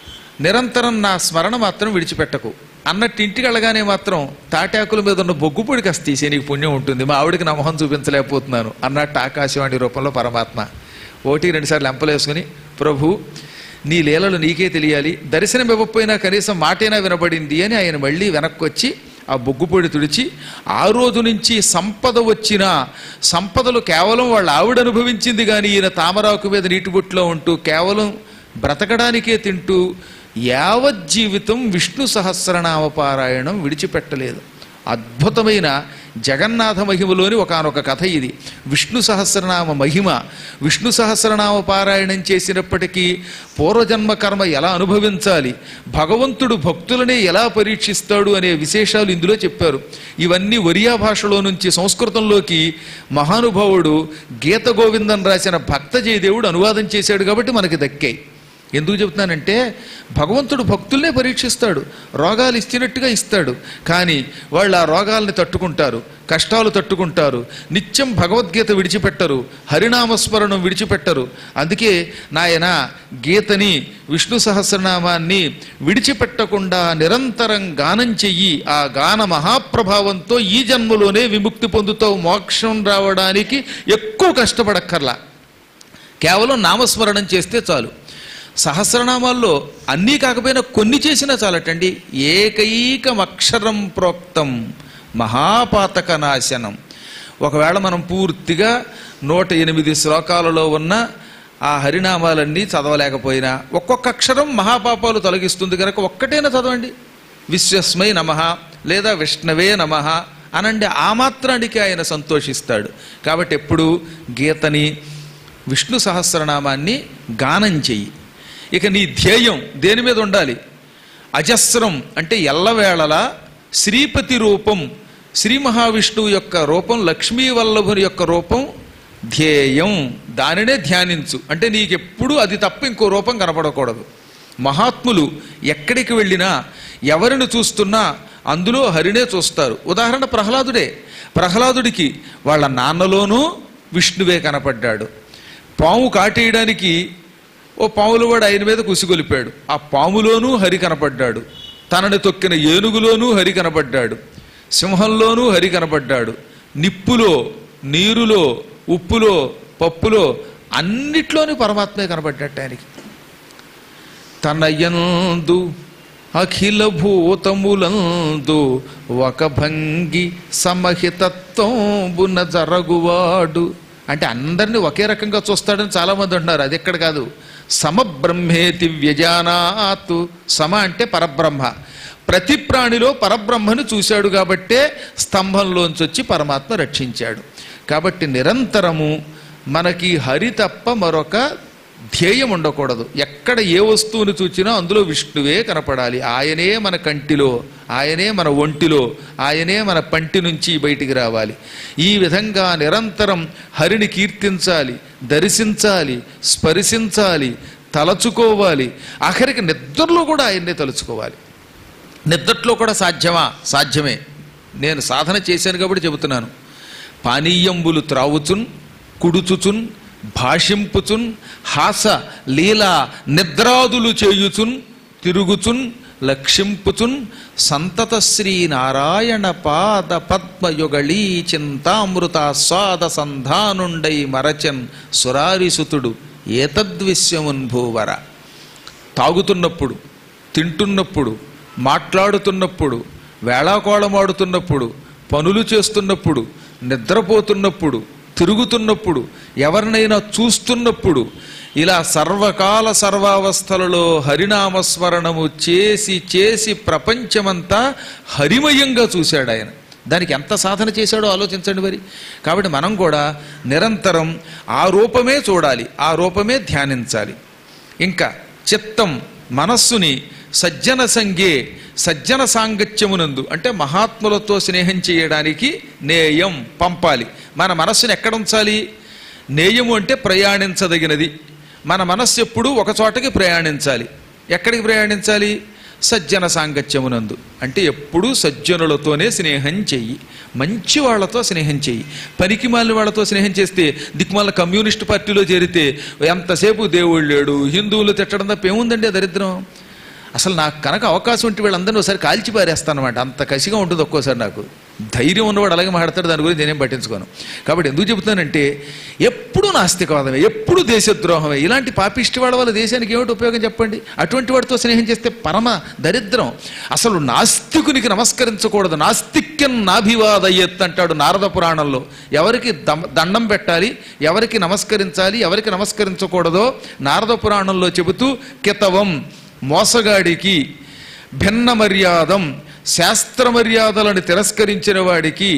నిరంతరం నా స్మరణ మాత్రం విడిచిపెట్టకు అన్నట్టు ఇంటికి వెళ్ళగానే మాత్రం తాటాకుల మీద ఉన్న బొగ్గు పొడి కాస్త తీసే నీకు పుణ్యం ఉంటుంది మా ఆవిడకి నా మొహం చూపించలేకపోతున్నాను అన్నట్టు ఆకాశవాణి రూపంలో పరమాత్మ ఒకటి రెండుసార్లు ఎంపలేసుకుని ప్రభు నీ లీలలు నీకే తెలియాలి దర్శనం ఇవ్వకపోయినా కనీసం మాటైనా వినబడింది అని ఆయన మళ్ళీ వెనక్కి వచ్చి ఆ బొగ్గుపొడి తుడిచి ఆ రోజు నుంచి సంపద వచ్చిన సంపదలు కేవలం వాళ్ళ ఆవిడ అనుభవించింది కానీ ఈయన తామరాకు మీద నీటి బుట్లో ఉంటూ కేవలం బ్రతకడానికే తింటూ యావజ్జీవితం విష్ణు సహస్రనామ పారాయణం విడిచిపెట్టలేదు అద్భుతమైన జగన్నాథ మహిమలోని ఒకనొక కథ ఇది విష్ణు సహస్రనామ మహిమ విష్ణు సహస్రనామ పారాయణం చేసినప్పటికీ పూర్వజన్మ కర్మ ఎలా అనుభవించాలి భగవంతుడు భక్తులనే ఎలా పరీక్షిస్తాడు అనే విశేషాలు ఇందులో చెప్పారు ఇవన్నీ ఒరియా భాషలో నుంచి సంస్కృతంలోకి మహానుభావుడు గీత గోవిందం రాసిన భక్త జయదేవుడు అనువాదం చేశాడు కాబట్టి మనకి దక్కాయి ఎందుకు చెబుతున్నానంటే భగవంతుడు భక్తుల్నే పరీక్షిస్తాడు రోగాలు ఇచ్చినట్టుగా ఇస్తాడు కానీ వాళ్ళు ఆ రోగాల్ని తట్టుకుంటారు కష్టాలు తట్టుకుంటారు నిత్యం భగవద్గీత విడిచిపెట్టరు హరినామస్మరణం విడిచిపెట్టరు అందుకే నాయన గీతని విష్ణు సహస్రనామాన్ని విడిచిపెట్టకుండా నిరంతరం గానం చెయ్యి ఆ గాన మహాప్రభావంతో ఈ జన్మలోనే విముక్తి పొందుతావు మోక్షం రావడానికి ఎక్కువ కష్టపడక్కర్లా కేవలం నామస్మరణం చేస్తే చాలు సహస్రనామాల్లో అన్నీ కాకపోయినా కొన్ని చేసినా చాలటండి ఏకైకం అక్షరం ప్రోక్తం మహాపాతక నాశనం ఒకవేళ మనం పూర్తిగా నూట ఎనిమిది శ్లోకాలలో ఉన్న ఆ హరినామాలన్నీ చదవలేకపోయినా ఒక్కొక్క అక్షరం మహాపాపాలు తొలగిస్తుంది కనుక ఒక్కటైనా చదవండి విశ్వస్మై నమ లేదా విష్ణవే నమ అనండి ఆ మాత్రానికి ఆయన సంతోషిస్తాడు కాబట్టి ఎప్పుడు గీతని విష్ణు సహస్రనామాన్ని గానం చెయ్యి ఇక నీ ధ్యేయం దేని మీద ఉండాలి అజస్రం అంటే ఎల్లవేళలా శ్రీపతి రూపం శ్రీ మహావిష్ణువు యొక్క రూపం లక్ష్మీ వల్లభుని యొక్క రూపం ధ్యేయం దానినే ధ్యానించు అంటే నీకెప్పుడు అది తప్ప ఇంకో రూపం కనపడకూడదు మహాత్ములు ఎక్కడికి వెళ్ళినా ఎవరిని చూస్తున్నా అందులో హరినే చూస్తారు ఉదాహరణ ప్రహ్లాదుడే ప్రహ్లాదుడికి వాళ్ళ నాన్నలోనూ విష్ణువే కనపడ్డాడు పాము కాటేయడానికి ఓ పాములు వాడు ఆయన మీద కుసిగొలిపాడు ఆ పాములోనూ హరి కనపడ్డాడు తనని తొక్కిన ఏనుగులోనూ హరి కనపడ్డాడు సింహంలోనూ హరి కనపడ్డాడు నిప్పులో నీరులో ఉప్పులో పప్పులో అన్నిట్లోనూ పరమాత్మే కనపడ్డట్టు ఆయనకి తన యందు అఖిల భూతములందు ఒక భంగి సమహితత్వంబున జరగువాడు అంటే అందరినీ ఒకే రకంగా చూస్తాడని చాలామంది అంటున్నారు అది ఎక్కడ కాదు సమబ్రహ్మేతి వ్యజానాతు సమ అంటే పరబ్రహ్మ ప్రతి ప్రాణిలో పరబ్రహ్మను చూశాడు కాబట్టే స్తంభంలోంచి వచ్చి పరమాత్మ రక్షించాడు కాబట్టి నిరంతరము మనకి హరి తప్ప మరొక ధ్యేయం ఉండకూడదు ఎక్కడ ఏ వస్తువుని చూచినా అందులో విష్ణువే కనపడాలి ఆయనే మన కంటిలో ఆయనే మన ఒంటిలో ఆయనే మన పంటి నుంచి బయటికి రావాలి ఈ విధంగా నిరంతరం హరిని కీర్తించాలి దర్శించాలి స్పర్శించాలి తలచుకోవాలి ఆఖరికి నిద్రలో కూడా ఆయన్నే తలుచుకోవాలి నిద్రలో కూడా సాధ్యమా సాధ్యమే నేను సాధన చేశాను కాబట్టి చెబుతున్నాను పానీయంబులు త్రావుచున్ కుడుచుచున్ భాషింపుచున్ హాస లీల నిద్రాదులు చేయుచున్ తిరుగుచున్ లక్షింపుచున్ సంతత శ్రీ నారాయణ పాద పద్మయుగళీ చింతామృత స్వాద సంధానుండై మరచన్ సురారిసుతుడు ఏతద్విశ్యమున్ భూవర తాగుతున్నప్పుడు తింటున్నప్పుడు మాట్లాడుతున్నప్పుడు వేళాకోళమాడుతున్నప్పుడు పనులు చేస్తున్నప్పుడు నిద్రపోతున్నప్పుడు తిరుగుతున్నప్పుడు ఎవరినైనా చూస్తున్నప్పుడు ఇలా సర్వకాల సర్వావస్థలలో హరినామస్మరణము చేసి చేసి ప్రపంచమంతా హరిమయంగా చూశాడు ఆయన దానికి ఎంత సాధన చేశాడో ఆలోచించండి మరి కాబట్టి మనం కూడా నిరంతరం ఆ రూపమే చూడాలి ఆ రూపమే ధ్యానించాలి ఇంకా చిత్తం మనస్సుని సజ్జన సంగే సజ్జన సాంగత్యమునందు అంటే మహాత్ములతో స్నేహం చేయడానికి నేయం పంపాలి మన మనస్సుని ఎక్కడ ఉంచాలి నేయము అంటే ప్రయాణించదగినది మన మనస్సు ఎప్పుడూ ఒక చోటకి ప్రయాణించాలి ఎక్కడికి ప్రయాణించాలి సజ్జన సాంగత్యమునందు అంటే ఎప్పుడూ సజ్జనులతోనే స్నేహం చెయ్యి మంచి వాళ్ళతో స్నేహం చెయ్యి పనికి మాలిన వాళ్ళతో స్నేహం చేస్తే దిక్కుమాల కమ్యూనిస్ట్ పార్టీలో చేరితే ఎంతసేపు దేవుడు లేడు హిందువులు తిట్టడం తప్ప ఏముందండి ఆ దరిద్రం అసలు నాకు కనుక అవకాశం ఉంటే వీళ్ళందరినీ ఒకసారి కాల్చి పారేస్తానమాట అంత కసిగా ఉంటుంది ఒక్కోసారి నాకు ధైర్యం ఉన్నవాడు అలాగే మాట్లాడతాడు దాని గురించి నేనేం పట్టించుకోను కాబట్టి ఎందుకు చెబుతానంటే ఎప్పుడు నాస్తికవాదమే ఎప్పుడు దేశద్రోహమే ఇలాంటి పాపిష్టి వాళ్ళ వల్ల దేశానికి ఏమిటి ఉపయోగం చెప్పండి అటువంటి వాడితో స్నేహం చేస్తే పరమ దరిద్రం అసలు నాస్తికునికి నమస్కరించకూడదు నాస్తిక్యం నాభివాదయ్యత్ అంటాడు నారద పురాణంలో ఎవరికి దం- దండం పెట్టాలి ఎవరికి నమస్కరించాలి ఎవరికి నమస్కరించకూడదో నారద పురాణంలో చెబుతూ కితవం మోసగాడికి భిన్న మర్యాదం శాస్త్ర మర్యాదలను తిరస్కరించిన వాడికి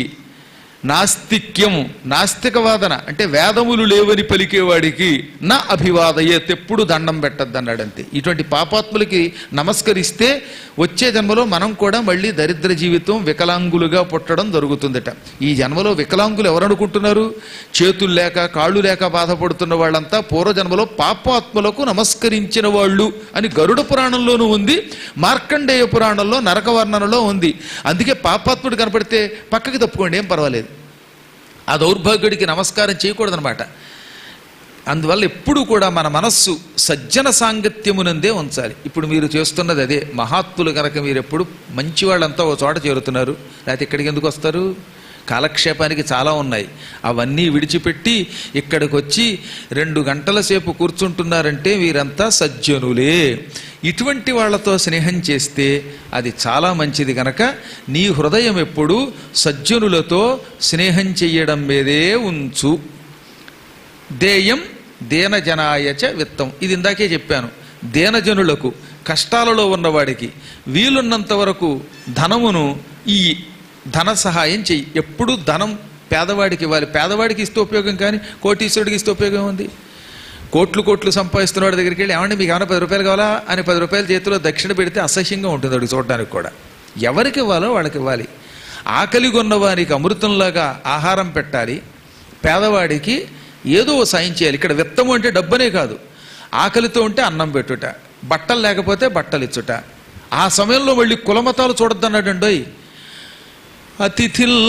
నాస్తిక్యం నాస్తికవాదన అంటే వేదములు లేవని పలికేవాడికి నా అభివాదయ్యేత్ ఎప్పుడు దండం పెట్టద్దు అన్నాడంతే ఇటువంటి పాపాత్ములకి నమస్కరిస్తే వచ్చే జన్మలో మనం కూడా మళ్ళీ దరిద్ర జీవితం వికలాంగులుగా పుట్టడం జరుగుతుందట ఈ జన్మలో వికలాంగులు ఎవరు అనుకుంటున్నారు చేతులు లేక కాళ్ళు లేక బాధపడుతున్న వాళ్ళంతా పూర్వజన్మలో పాపాత్ములకు నమస్కరించిన వాళ్ళు అని గరుడ పురాణంలోనూ ఉంది మార్కండేయ పురాణంలో నరక వర్ణనలో ఉంది అందుకే పాపాత్ముడు కనపడితే పక్కకి తప్పుకోండి ఏం పర్వాలేదు ఆ దౌర్భాగ్యుడికి నమస్కారం చేయకూడదనమాట అందువల్ల ఎప్పుడు కూడా మన మనస్సు సజ్జన సాంగత్యమునందే ఉంచాలి ఇప్పుడు మీరు చేస్తున్నది అదే మహాత్ములు కనుక మీరు ఎప్పుడు మంచి వాళ్ళంతా ఓ చోట చేరుతున్నారు లేకపోతే ఇక్కడికి ఎందుకు వస్తారు కాలక్షేపానికి చాలా ఉన్నాయి అవన్నీ విడిచిపెట్టి ఇక్కడికి వచ్చి రెండు గంటల సేపు కూర్చుంటున్నారంటే వీరంతా సజ్జనులే ఇటువంటి వాళ్ళతో స్నేహం చేస్తే అది చాలా మంచిది కనుక నీ హృదయం ఎప్పుడు సజ్జనులతో స్నేహం చెయ్యడం మీదే ఉంచు దేయం దేనజనాయచ విత్తం ఇది ఇందాకే చెప్పాను దేనజనులకు కష్టాలలో ఉన్నవాడికి వీలున్నంత వరకు ధనమును ఈ ధన సహాయం చెయ్యి ఎప్పుడు ధనం పేదవాడికి ఇవ్వాలి పేదవాడికి ఇస్తే ఉపయోగం కానీ కోటీశ్వరుడికి ఇస్తే ఉపయోగం ఉంది కోట్లు కోట్లు సంపాదిస్తున్న వాడి దగ్గరికి వెళ్ళి ఏమంటే మీకు ఏమైనా పది రూపాయలు కావాలా అని పది రూపాయల చేతిలో దక్షిణ పెడితే అసహ్యంగా ఉంటుంది అడిగి చూడడానికి కూడా ఎవరికి ఇవ్వాలో వాళ్ళకి ఇవ్వాలి ఆకలి కొన్నవారికి అమృతంలాగా ఆహారం పెట్టాలి పేదవాడికి ఏదో ఓ సాయం చేయాలి ఇక్కడ విత్తము అంటే డబ్బనే కాదు ఆకలితో ఉంటే అన్నం పెట్టుట బట్టలు లేకపోతే బట్టలు ఇచ్చుట ఆ సమయంలో మళ్ళీ కులమతాలు చూడొద్దన్నాడండోయ్ అతిథిల్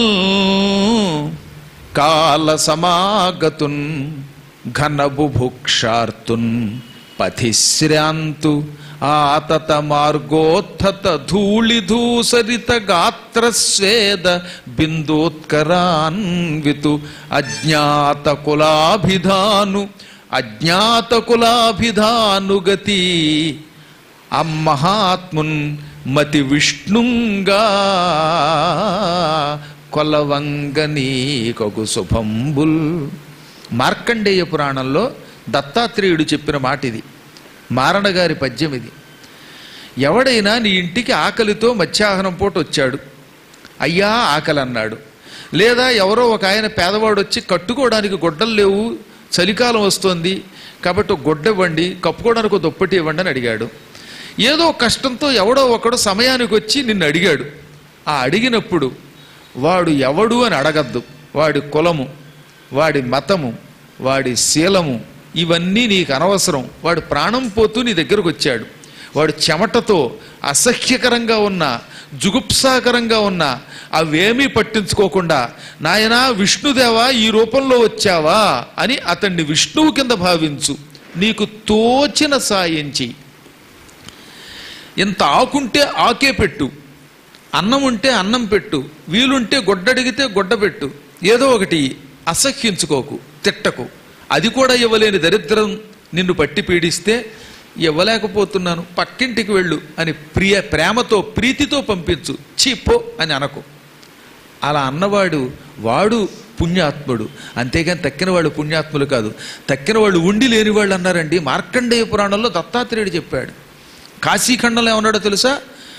కాల సమాగతున్ ఘన బుభుక్షార్తున్ పథిశ్రాంతు ఆతత మార్గోత్థత ధూళిధూసరిత గాత్రస్వేద బిందోత్కరాన్వితు అజ్ఞాత కులాభిధాను అజ్ఞాత కులాభిధానుగతి అమ్మహాత్మున్ మతి విష్ణుంగా కొలవంగనీ కొగు శుభంబుల్ మార్కండేయ పురాణంలో దత్తాత్రేయుడు చెప్పిన మాట ఇది మారణగారి పద్యం ఇది ఎవడైనా నీ ఇంటికి ఆకలితో మధ్యాహ్నం పూట వచ్చాడు అయ్యా ఆకలి అన్నాడు లేదా ఎవరో ఒక ఆయన పేదవాడు వచ్చి కట్టుకోవడానికి గుడ్డలు లేవు చలికాలం వస్తోంది కాబట్టి ఒక గుడ్డ ఇవ్వండి కప్పుకోవడానికి ఒక దుప్పటి ఇవ్వండి అని అడిగాడు ఏదో కష్టంతో ఎవడో ఒకడు సమయానికి వచ్చి నిన్ను అడిగాడు ఆ అడిగినప్పుడు వాడు ఎవడు అని అడగద్దు వాడి కులము వాడి మతము వాడి శీలము ఇవన్నీ నీకు అనవసరం వాడు ప్రాణం పోతూ నీ దగ్గరకు వచ్చాడు వాడు చెమటతో అసహ్యకరంగా ఉన్న జుగుప్సాకరంగా ఉన్న అవేమీ పట్టించుకోకుండా నాయనా విష్ణుదేవా ఈ రూపంలో వచ్చావా అని అతన్ని విష్ణువు కింద భావించు నీకు తోచిన సాయం చెయ్యి ఇంత ఆకుంటే ఆకే పెట్టు అన్నం ఉంటే అన్నం పెట్టు వీలుంటే గొడ్డడిగితే గొడ్డ పెట్టు ఏదో ఒకటి అసహ్యించుకోకు తిట్టకు అది కూడా ఇవ్వలేని దరిద్రం నిన్ను పట్టి పీడిస్తే ఇవ్వలేకపోతున్నాను పక్కింటికి వెళ్ళు అని ప్రియ ప్రేమతో ప్రీతితో పంపించు చీపో అని అనకు అలా అన్నవాడు వాడు పుణ్యాత్ముడు అంతేగాని తక్కిన వాళ్ళు పుణ్యాత్ములు కాదు తక్కిన వాళ్ళు ఉండి లేని వాళ్ళు అన్నారండి మార్కండేయ పురాణంలో దత్తాత్రేయుడు చెప్పాడు కాశీఖండంలో ఏమన్నాడో తెలుసా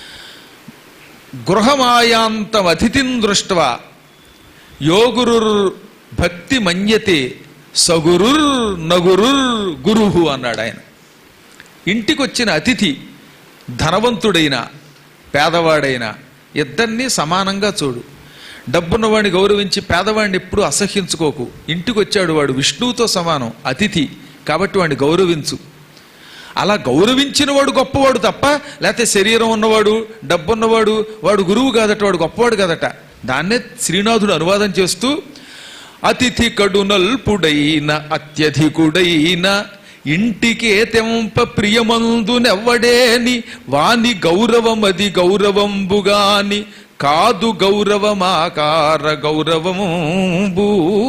గృహమాయాంతం అతిథిం దృష్ట్వా యోగురుర్ భక్తి మన్యతే సగురుర్ నగురుర్ గురుహు అన్నాడు ఆయన ఇంటికి వచ్చిన అతిథి ధనవంతుడైన పేదవాడైన ఇద్దరినీ సమానంగా చూడు డబ్బున్నవాడిని గౌరవించి పేదవాడిని ఎప్పుడు అసహ్యించుకోకు ఇంటికి వచ్చాడు వాడు విష్ణువుతో సమానం అతిథి కాబట్టి వాడిని గౌరవించు అలా గౌరవించిన వాడు గొప్పవాడు తప్ప లేకపోతే శరీరం ఉన్నవాడు డబ్బున్నవాడు వాడు గురువు కాదట వాడు గొప్పవాడు కాదట దాన్నే శ్రీనాథుడు అనువాదం చేస్తూ అతిథి కడునల్పుడైన అత్యధికుడైన ఇంటికే తెంప ప్రియమందునెవ్వడేని వాని గౌరవమది గౌరవంబుగాని కాదు గౌరవమాకార గౌరవముంబు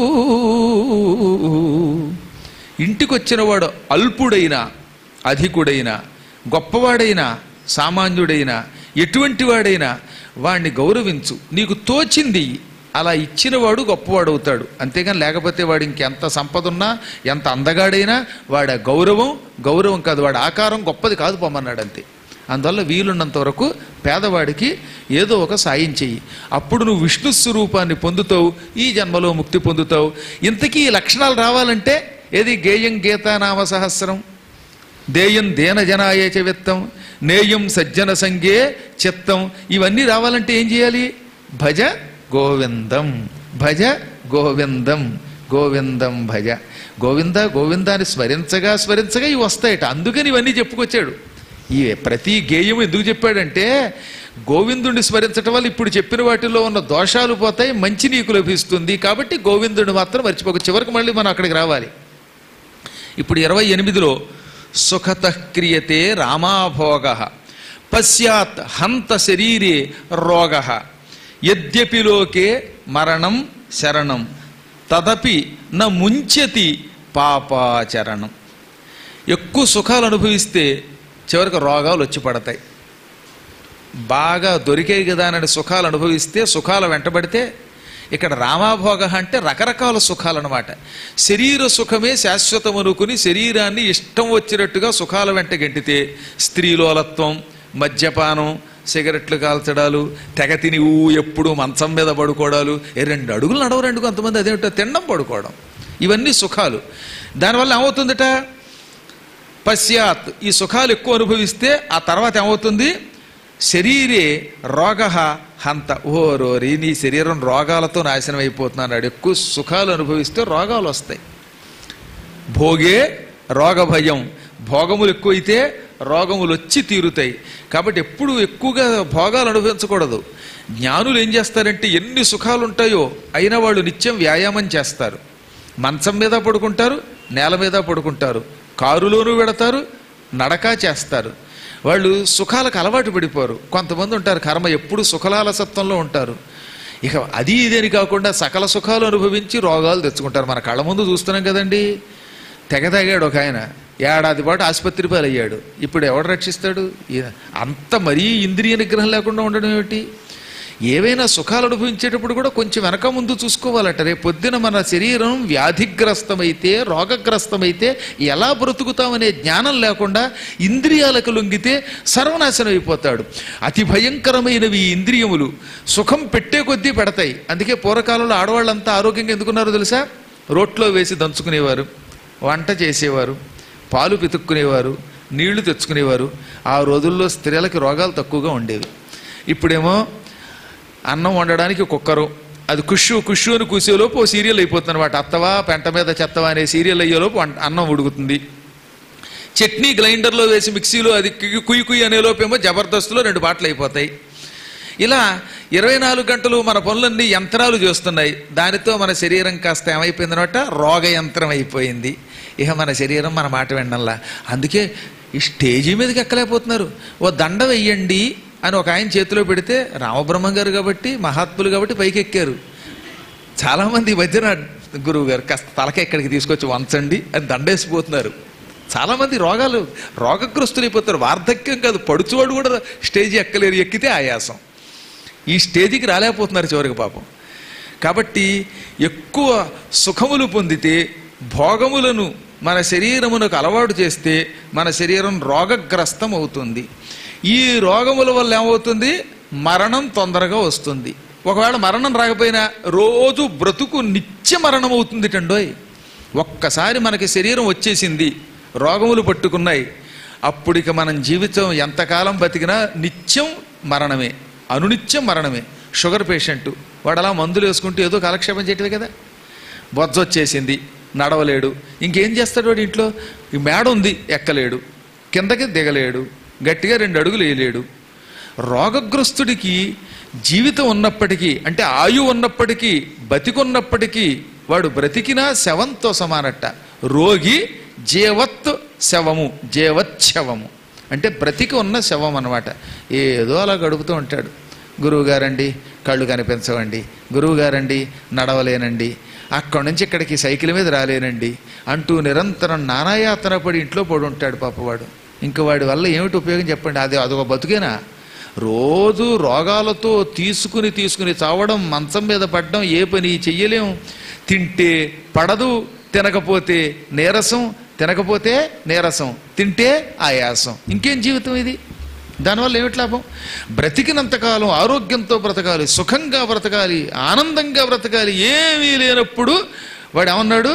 ఇంటికొచ్చిన వాడు అల్పుడైన అధికుడైన గొప్పవాడైన సామాన్యుడైన ఎటువంటి వాడైనా వాణ్ణి గౌరవించు నీకు తోచింది అలా ఇచ్చినవాడు గొప్పవాడు అవుతాడు అంతేగాని లేకపోతే వాడు ఇంకెంత సంపద ఉన్నా ఎంత అందగాడైనా వాడి ఆ గౌరవం గౌరవం కాదు వాడి ఆకారం గొప్పది కాదు పొమ్మన్నాడు అంతే అందువల్ల వీలున్నంత వరకు పేదవాడికి ఏదో ఒక సాయం చెయ్యి అప్పుడు నువ్వు విష్ణు స్వరూపాన్ని పొందుతావు ఈ జన్మలో ముక్తి పొందుతావు ఇంతకీ ఈ లక్షణాలు రావాలంటే ఏది గేయం గీతానామ సహస్రం దేయం దేన జనాయేచ విత్తం నేయం సజ్జన సంగే చిత్తం ఇవన్నీ రావాలంటే ఏం చేయాలి భజ గోవిందం భజ గోవిందం గోవిందం భజ గోవింద గోవిందాన్ని స్మరించగా స్మరించగా ఇవి వస్తాయట అందుకని ఇవన్నీ చెప్పుకొచ్చాడు ఈ ప్రతి గేయం ఎందుకు చెప్పాడంటే గోవిందుడిని స్మరించటం వల్ల ఇప్పుడు చెప్పిన వాటిలో ఉన్న దోషాలు పోతాయి మంచి నీకు లభిస్తుంది కాబట్టి గోవిందుడిని మాత్రం మర్చిపోక చివరికి మళ్ళీ మనం అక్కడికి రావాలి ఇప్పుడు ఇరవై ఎనిమిదిలో సుఖత క్రియతే రామాభోగ పశ్చాత్ హంత శరీరే రోగ యద్యపి లోకే మరణం శరణం తదపి న ముంచతి పాపాచరణం ఎక్కువ సుఖాలు అనుభవిస్తే చివరికి రోగాలు వచ్చి పడతాయి బాగా దొరికాయి కదా అని సుఖాలు అనుభవిస్తే సుఖాలు వెంటబడితే ఇక్కడ రామాభోగ అంటే రకరకాల సుఖాలు అనమాట శరీర సుఖమే శాశ్వతం అనుకుని శరీరాన్ని ఇష్టం వచ్చినట్టుగా సుఖాల వెంట గెంటితే స్త్రీలోలత్వం మద్యపానం సిగరెట్లు కాల్చడాలు తెగ తిని ఊ ఎప్పుడు మంచం మీద పడుకోవడాలు ఏ రెండు అడుగులు నడవరండి కొంతమంది అదేమిటో తినడం పడుకోవడం ఇవన్నీ సుఖాలు దానివల్ల ఏమవుతుందట పశ్చాత్ ఈ సుఖాలు ఎక్కువ అనుభవిస్తే ఆ తర్వాత ఏమవుతుంది శరీరే రోగ హంత ఓ రోరి నీ శరీరం రోగాలతో నాశనం అయిపోతున్నాడు ఎక్కువ సుఖాలు అనుభవిస్తే రోగాలు వస్తాయి భోగే రోగ భయం భోగములు ఎక్కువైతే రోగములు వచ్చి తీరుతాయి కాబట్టి ఎప్పుడు ఎక్కువగా భోగాలు అనుభవించకూడదు జ్ఞానులు ఏం చేస్తారంటే ఎన్ని సుఖాలు ఉంటాయో అయినా వాళ్ళు నిత్యం వ్యాయామం చేస్తారు మంచం మీద పడుకుంటారు నేల మీద పడుకుంటారు కారులోనూ పెడతారు నడక చేస్తారు వాళ్ళు సుఖాలకు అలవాటు పడిపోరు కొంతమంది ఉంటారు కర్మ ఎప్పుడు సుఖలాలసత్వంలో ఉంటారు ఇక అది ఇదేని కాకుండా సకల సుఖాలు అనుభవించి రోగాలు తెచ్చుకుంటారు మన కళ్ళ ముందు చూస్తున్నాం కదండి తెగ తాగాడు ఒక ఆయన ఏడాది పాటు ఆసుపత్రి పాలయ్యాడు ఇప్పుడు ఎవడు రక్షిస్తాడు ఈ- అంత మరీ ఇంద్రియ నిగ్రహం లేకుండా ఉండడం ఏమిటి ఏవైనా సుఖాలు అనుభవించేటప్పుడు కూడా కొంచెం వెనక ముందు చూసుకోవాలట రేపు పొద్దున మన శరీరం వ్యాధిగ్రస్తమైతే రోగగ్రస్తమైతే ఎలా బ్రతుకుతామనే జ్ఞానం లేకుండా ఇంద్రియాలకు లొంగితే సర్వనాశనం అయిపోతాడు అతి భయంకరమైనవి ఈ ఇంద్రియములు సుఖం పెట్టే కొద్దీ పెడతాయి అందుకే పూర్వకాలంలో ఆడవాళ్ళంతా ఆరోగ్యంగా ఎందుకున్నారో తెలుసా రోట్లో వేసి దంచుకునేవారు వంట చేసేవారు పాలు పితుక్కునేవారు నీళ్లు తెచ్చుకునేవారు ఆ రోజుల్లో స్త్రీలకి రోగాలు తక్కువగా ఉండేవి ఇప్పుడేమో అన్నం వండడానికి కుక్కరు అది కుషు కుషు అని కూసేలోపు ఓ సీరియల్ అయిపోతుంది అనమాట అత్తవా పెంట మీద చెత్తవా అనే సీరియల్ అయ్యేలోపు అన్- అన్నం ఉడుకుతుంది చట్నీ గ్రైండర్లో వేసి మిక్సీలో అది కి- కుయ్యి కుయ్యి అనే లోపేమో జబర్దస్త్లో రెండు పాటలు అయిపోతాయి ఇలా ఇరవై నాలుగు గంటలు మన పనులన్నీ యంత్రాలు చేస్తున్నాయి దానితో మన శరీరం కాస్త ఏమైపోయిందనమాట రోగ యంత్రం అయిపోయింది ఇక మన శరీరం మన మాట వినడంలా అందుకే ఈ స్టేజీ మీదకి ఎక్కలేకపోతున్నారు ఓ దండ వెయ్యండి అని ఒక ఆయన చేతిలో పెడితే రామబ్రహ్మం గారు కాబట్టి మహాత్ములు కాబట్టి పైకి ఎక్కారు చాలామంది ఈ మధ్యన గురువు గారు కాస్త తలక ఎక్కడికి తీసుకొచ్చి వంచండి అని దండేసిపోతున్నారు చాలామంది రోగాలు రోగగ్రస్తులు అయిపోతారు వార్ధక్యం కాదు పడుచువాడు కూడా స్టేజీ ఎక్కలేరు ఎక్కితే ఆయాసం ఈ స్టేజికి రాలేకపోతున్నారు చివరికి పాపం కాబట్టి ఎక్కువ సుఖములు పొందితే భోగములను మన శరీరమునకు అలవాటు చేస్తే మన శరీరం రోగగ్రస్తం అవుతుంది ఈ రోగముల వల్ల ఏమవుతుంది మరణం తొందరగా వస్తుంది ఒకవేళ మరణం రాకపోయినా రోజు బ్రతుకు నిత్య మరణం అవుతుంది టండోయ్ ఒక్కసారి మనకి శరీరం వచ్చేసింది రోగములు పట్టుకున్నాయి అప్పుడిక మనం జీవితం ఎంతకాలం బతికినా నిత్యం మరణమే అనునిత్యం మరణమే షుగర్ పేషెంట్ వాడు అలా మందులు వేసుకుంటూ ఏదో కాలక్షేపం చేయటమే కదా బొజ్జ వచ్చేసింది నడవలేడు ఇంకేం చేస్తాడు వాడు ఇంట్లో ఈ మేడ ఉంది ఎక్కలేడు కిందకి దిగలేడు గట్టిగా రెండు అడుగులు వేయలేడు రోగగ్రస్తుడికి జీవితం ఉన్నప్పటికీ అంటే ఆయు ఉన్నప్పటికీ బతికున్నప్పటికీ వాడు బ్రతికినా శవంతో సమానట్ట రోగి జీవత్ శవము జీవచ్చవము అంటే బ్రతికి ఉన్న శవం అన్నమాట ఏదో అలా గడుపుతూ ఉంటాడు గురువుగారండి కళ్ళు కనిపించవండి గురువుగారండి నడవలేనండి అక్కడి నుంచి ఇక్కడికి సైకిల్ మీద రాలేనండి అంటూ నిరంతరం నానాయాతన పడి ఇంట్లో పడి ఉంటాడు పాపవాడు ఇంక వాడి వల్ల ఏమిటి ఉపయోగం చెప్పండి అది అదొక బతుకేనా రోజు రోగాలతో తీసుకుని తీసుకుని చావడం మంచం మీద పడడం ఏ పని చెయ్యలేం తింటే పడదు తినకపోతే నీరసం తినకపోతే నీరసం తింటే ఆయాసం ఇంకేం జీవితం ఇది దానివల్ల ఏమిటి లాభం బ్రతికినంతకాలం ఆరోగ్యంతో బ్రతకాలి సుఖంగా బ్రతకాలి ఆనందంగా బ్రతకాలి ఏమీ లేనప్పుడు వాడు ఏమన్నాడు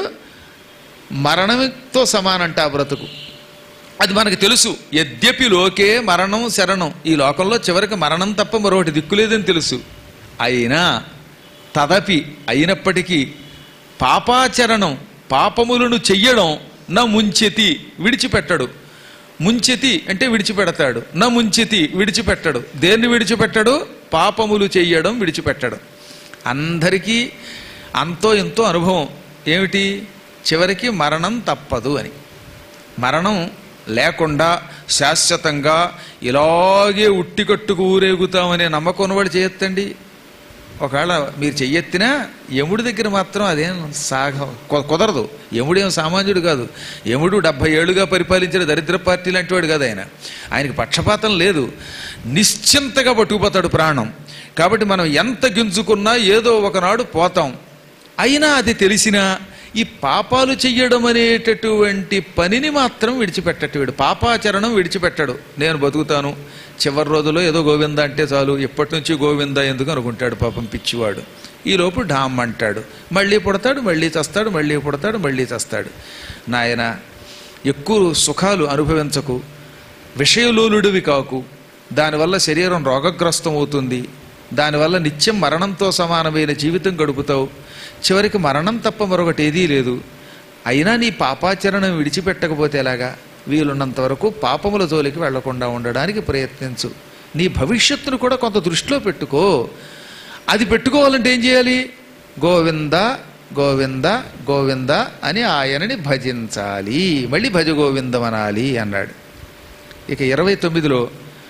మరణంతో సమానంట ఆ బ్రతుకు అది మనకు తెలుసు యద్యపి లోకే మరణం శరణం ఈ లోకంలో చివరికి మరణం తప్ప మరొకటి దిక్కులేదని తెలుసు అయినా తదపి అయినప్పటికీ పాపాచరణం పాపములను చెయ్యడం నా ముంచెతి విడిచిపెట్టడు ముంచెతి అంటే విడిచిపెడతాడు నా ముంచెతి విడిచిపెట్టడు దేన్ని విడిచిపెట్టడు పాపములు చెయ్యడం విడిచిపెట్టడు అందరికీ అంతో ఎంతో అనుభవం ఏమిటి చివరికి మరణం తప్పదు అని మరణం లేకుండా శాశ్వతంగా ఇలాగే ఉట్టికట్టుకు ఊరేగుతామనే నమ్మకం ఉన్నవాడు చేయొద్దండి ఒకవేళ మీరు చెయ్యెత్తినా యముడి దగ్గర మాత్రం అదేం సాగ కు- కుదరదు యముడేం సామాన్యుడు కాదు యముడు డెబ్భై ఏళ్ళుగా పరిపాలించిన దరిద్ర పార్టీ లాంటి వాడు కాదు ఆయన ఆయనకి పక్షపాతం లేదు నిశ్చింతగా పట్టుకుపోతాడు ప్రాణం కాబట్టి మనం ఎంత గింజుకున్నా ఏదో ఒకనాడు పోతాం అయినా అది తెలిసినా ఈ పాపాలు చెయ్యడం అనేటటువంటి పనిని మాత్రం విడిచిపెట్టట్టు పాపాచరణం విడిచిపెట్టడు నేను బతుకుతాను చివరి రోజులో ఏదో గోవింద అంటే చాలు ఎప్పటి నుంచి గోవింద ఎందుకు అనుకుంటాడు పాపం పిచ్చివాడు ఈలోపు డామ్ అంటాడు మళ్ళీ పుడతాడు మళ్ళీ చస్తాడు మళ్ళీ పుడతాడు మళ్ళీ చస్తాడు నాయన ఎక్కువ సుఖాలు అనుభవించకు విషయలోలుడివి కాకు దానివల్ల శరీరం రోగగ్రస్తం అవుతుంది దానివల్ల నిత్యం మరణంతో సమానమైన జీవితం గడుపుతావు చివరికి మరణం తప్ప మరొకటి ఏదీ లేదు అయినా నీ పాపాచరణం విడిచిపెట్టకపోతే ఎలాగా వీలున్నంత వరకు పాపముల జోలికి వెళ్లకుండా ఉండడానికి ప్రయత్నించు నీ భవిష్యత్తును కూడా కొంత దృష్టిలో పెట్టుకో అది పెట్టుకోవాలంటే ఏం చేయాలి గోవింద గోవింద గోవింద అని ఆయనని భజించాలి మళ్ళీ భజ గోవిందం అనాలి అన్నాడు ఇక ఇరవై తొమ్మిదిలో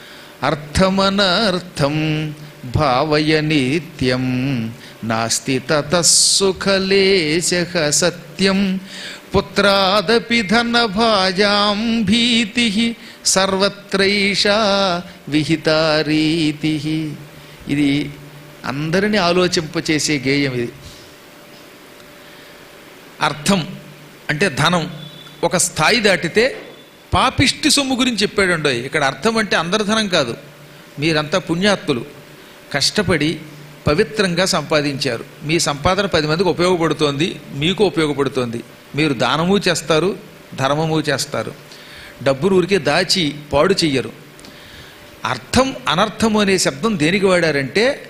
అర్థమనర్థం భావయ నిత్యం నాస్తి తతసుఖలేశ సత్యం పుత్రాదపి ధనభాజాం భీతి సర్వత్రైషా విహితారీతి ఇది అందరినీ ఆలోచింపచేసే గేయం ఇది అర్థం అంటే ధనం ఒక స్థాయి దాటితే పాపిష్టి సొమ్ము గురించి చెప్పాడండో ఇక్కడ అర్థం అంటే అందరి ధనం కాదు మీరంతా పుణ్యాత్ములు కష్టపడి పవిత్రంగా సంపాదించారు మీ సంపాదన పది మందికి ఉపయోగపడుతోంది మీకు ఉపయోగపడుతోంది మీరు దానము చేస్తారు ధర్మము చేస్తారు డబ్బును ఊరికే దాచి పాడు చెయ్యరు అర్థం అనర్థము అనే శబ్దం దేనికి వాడారంటే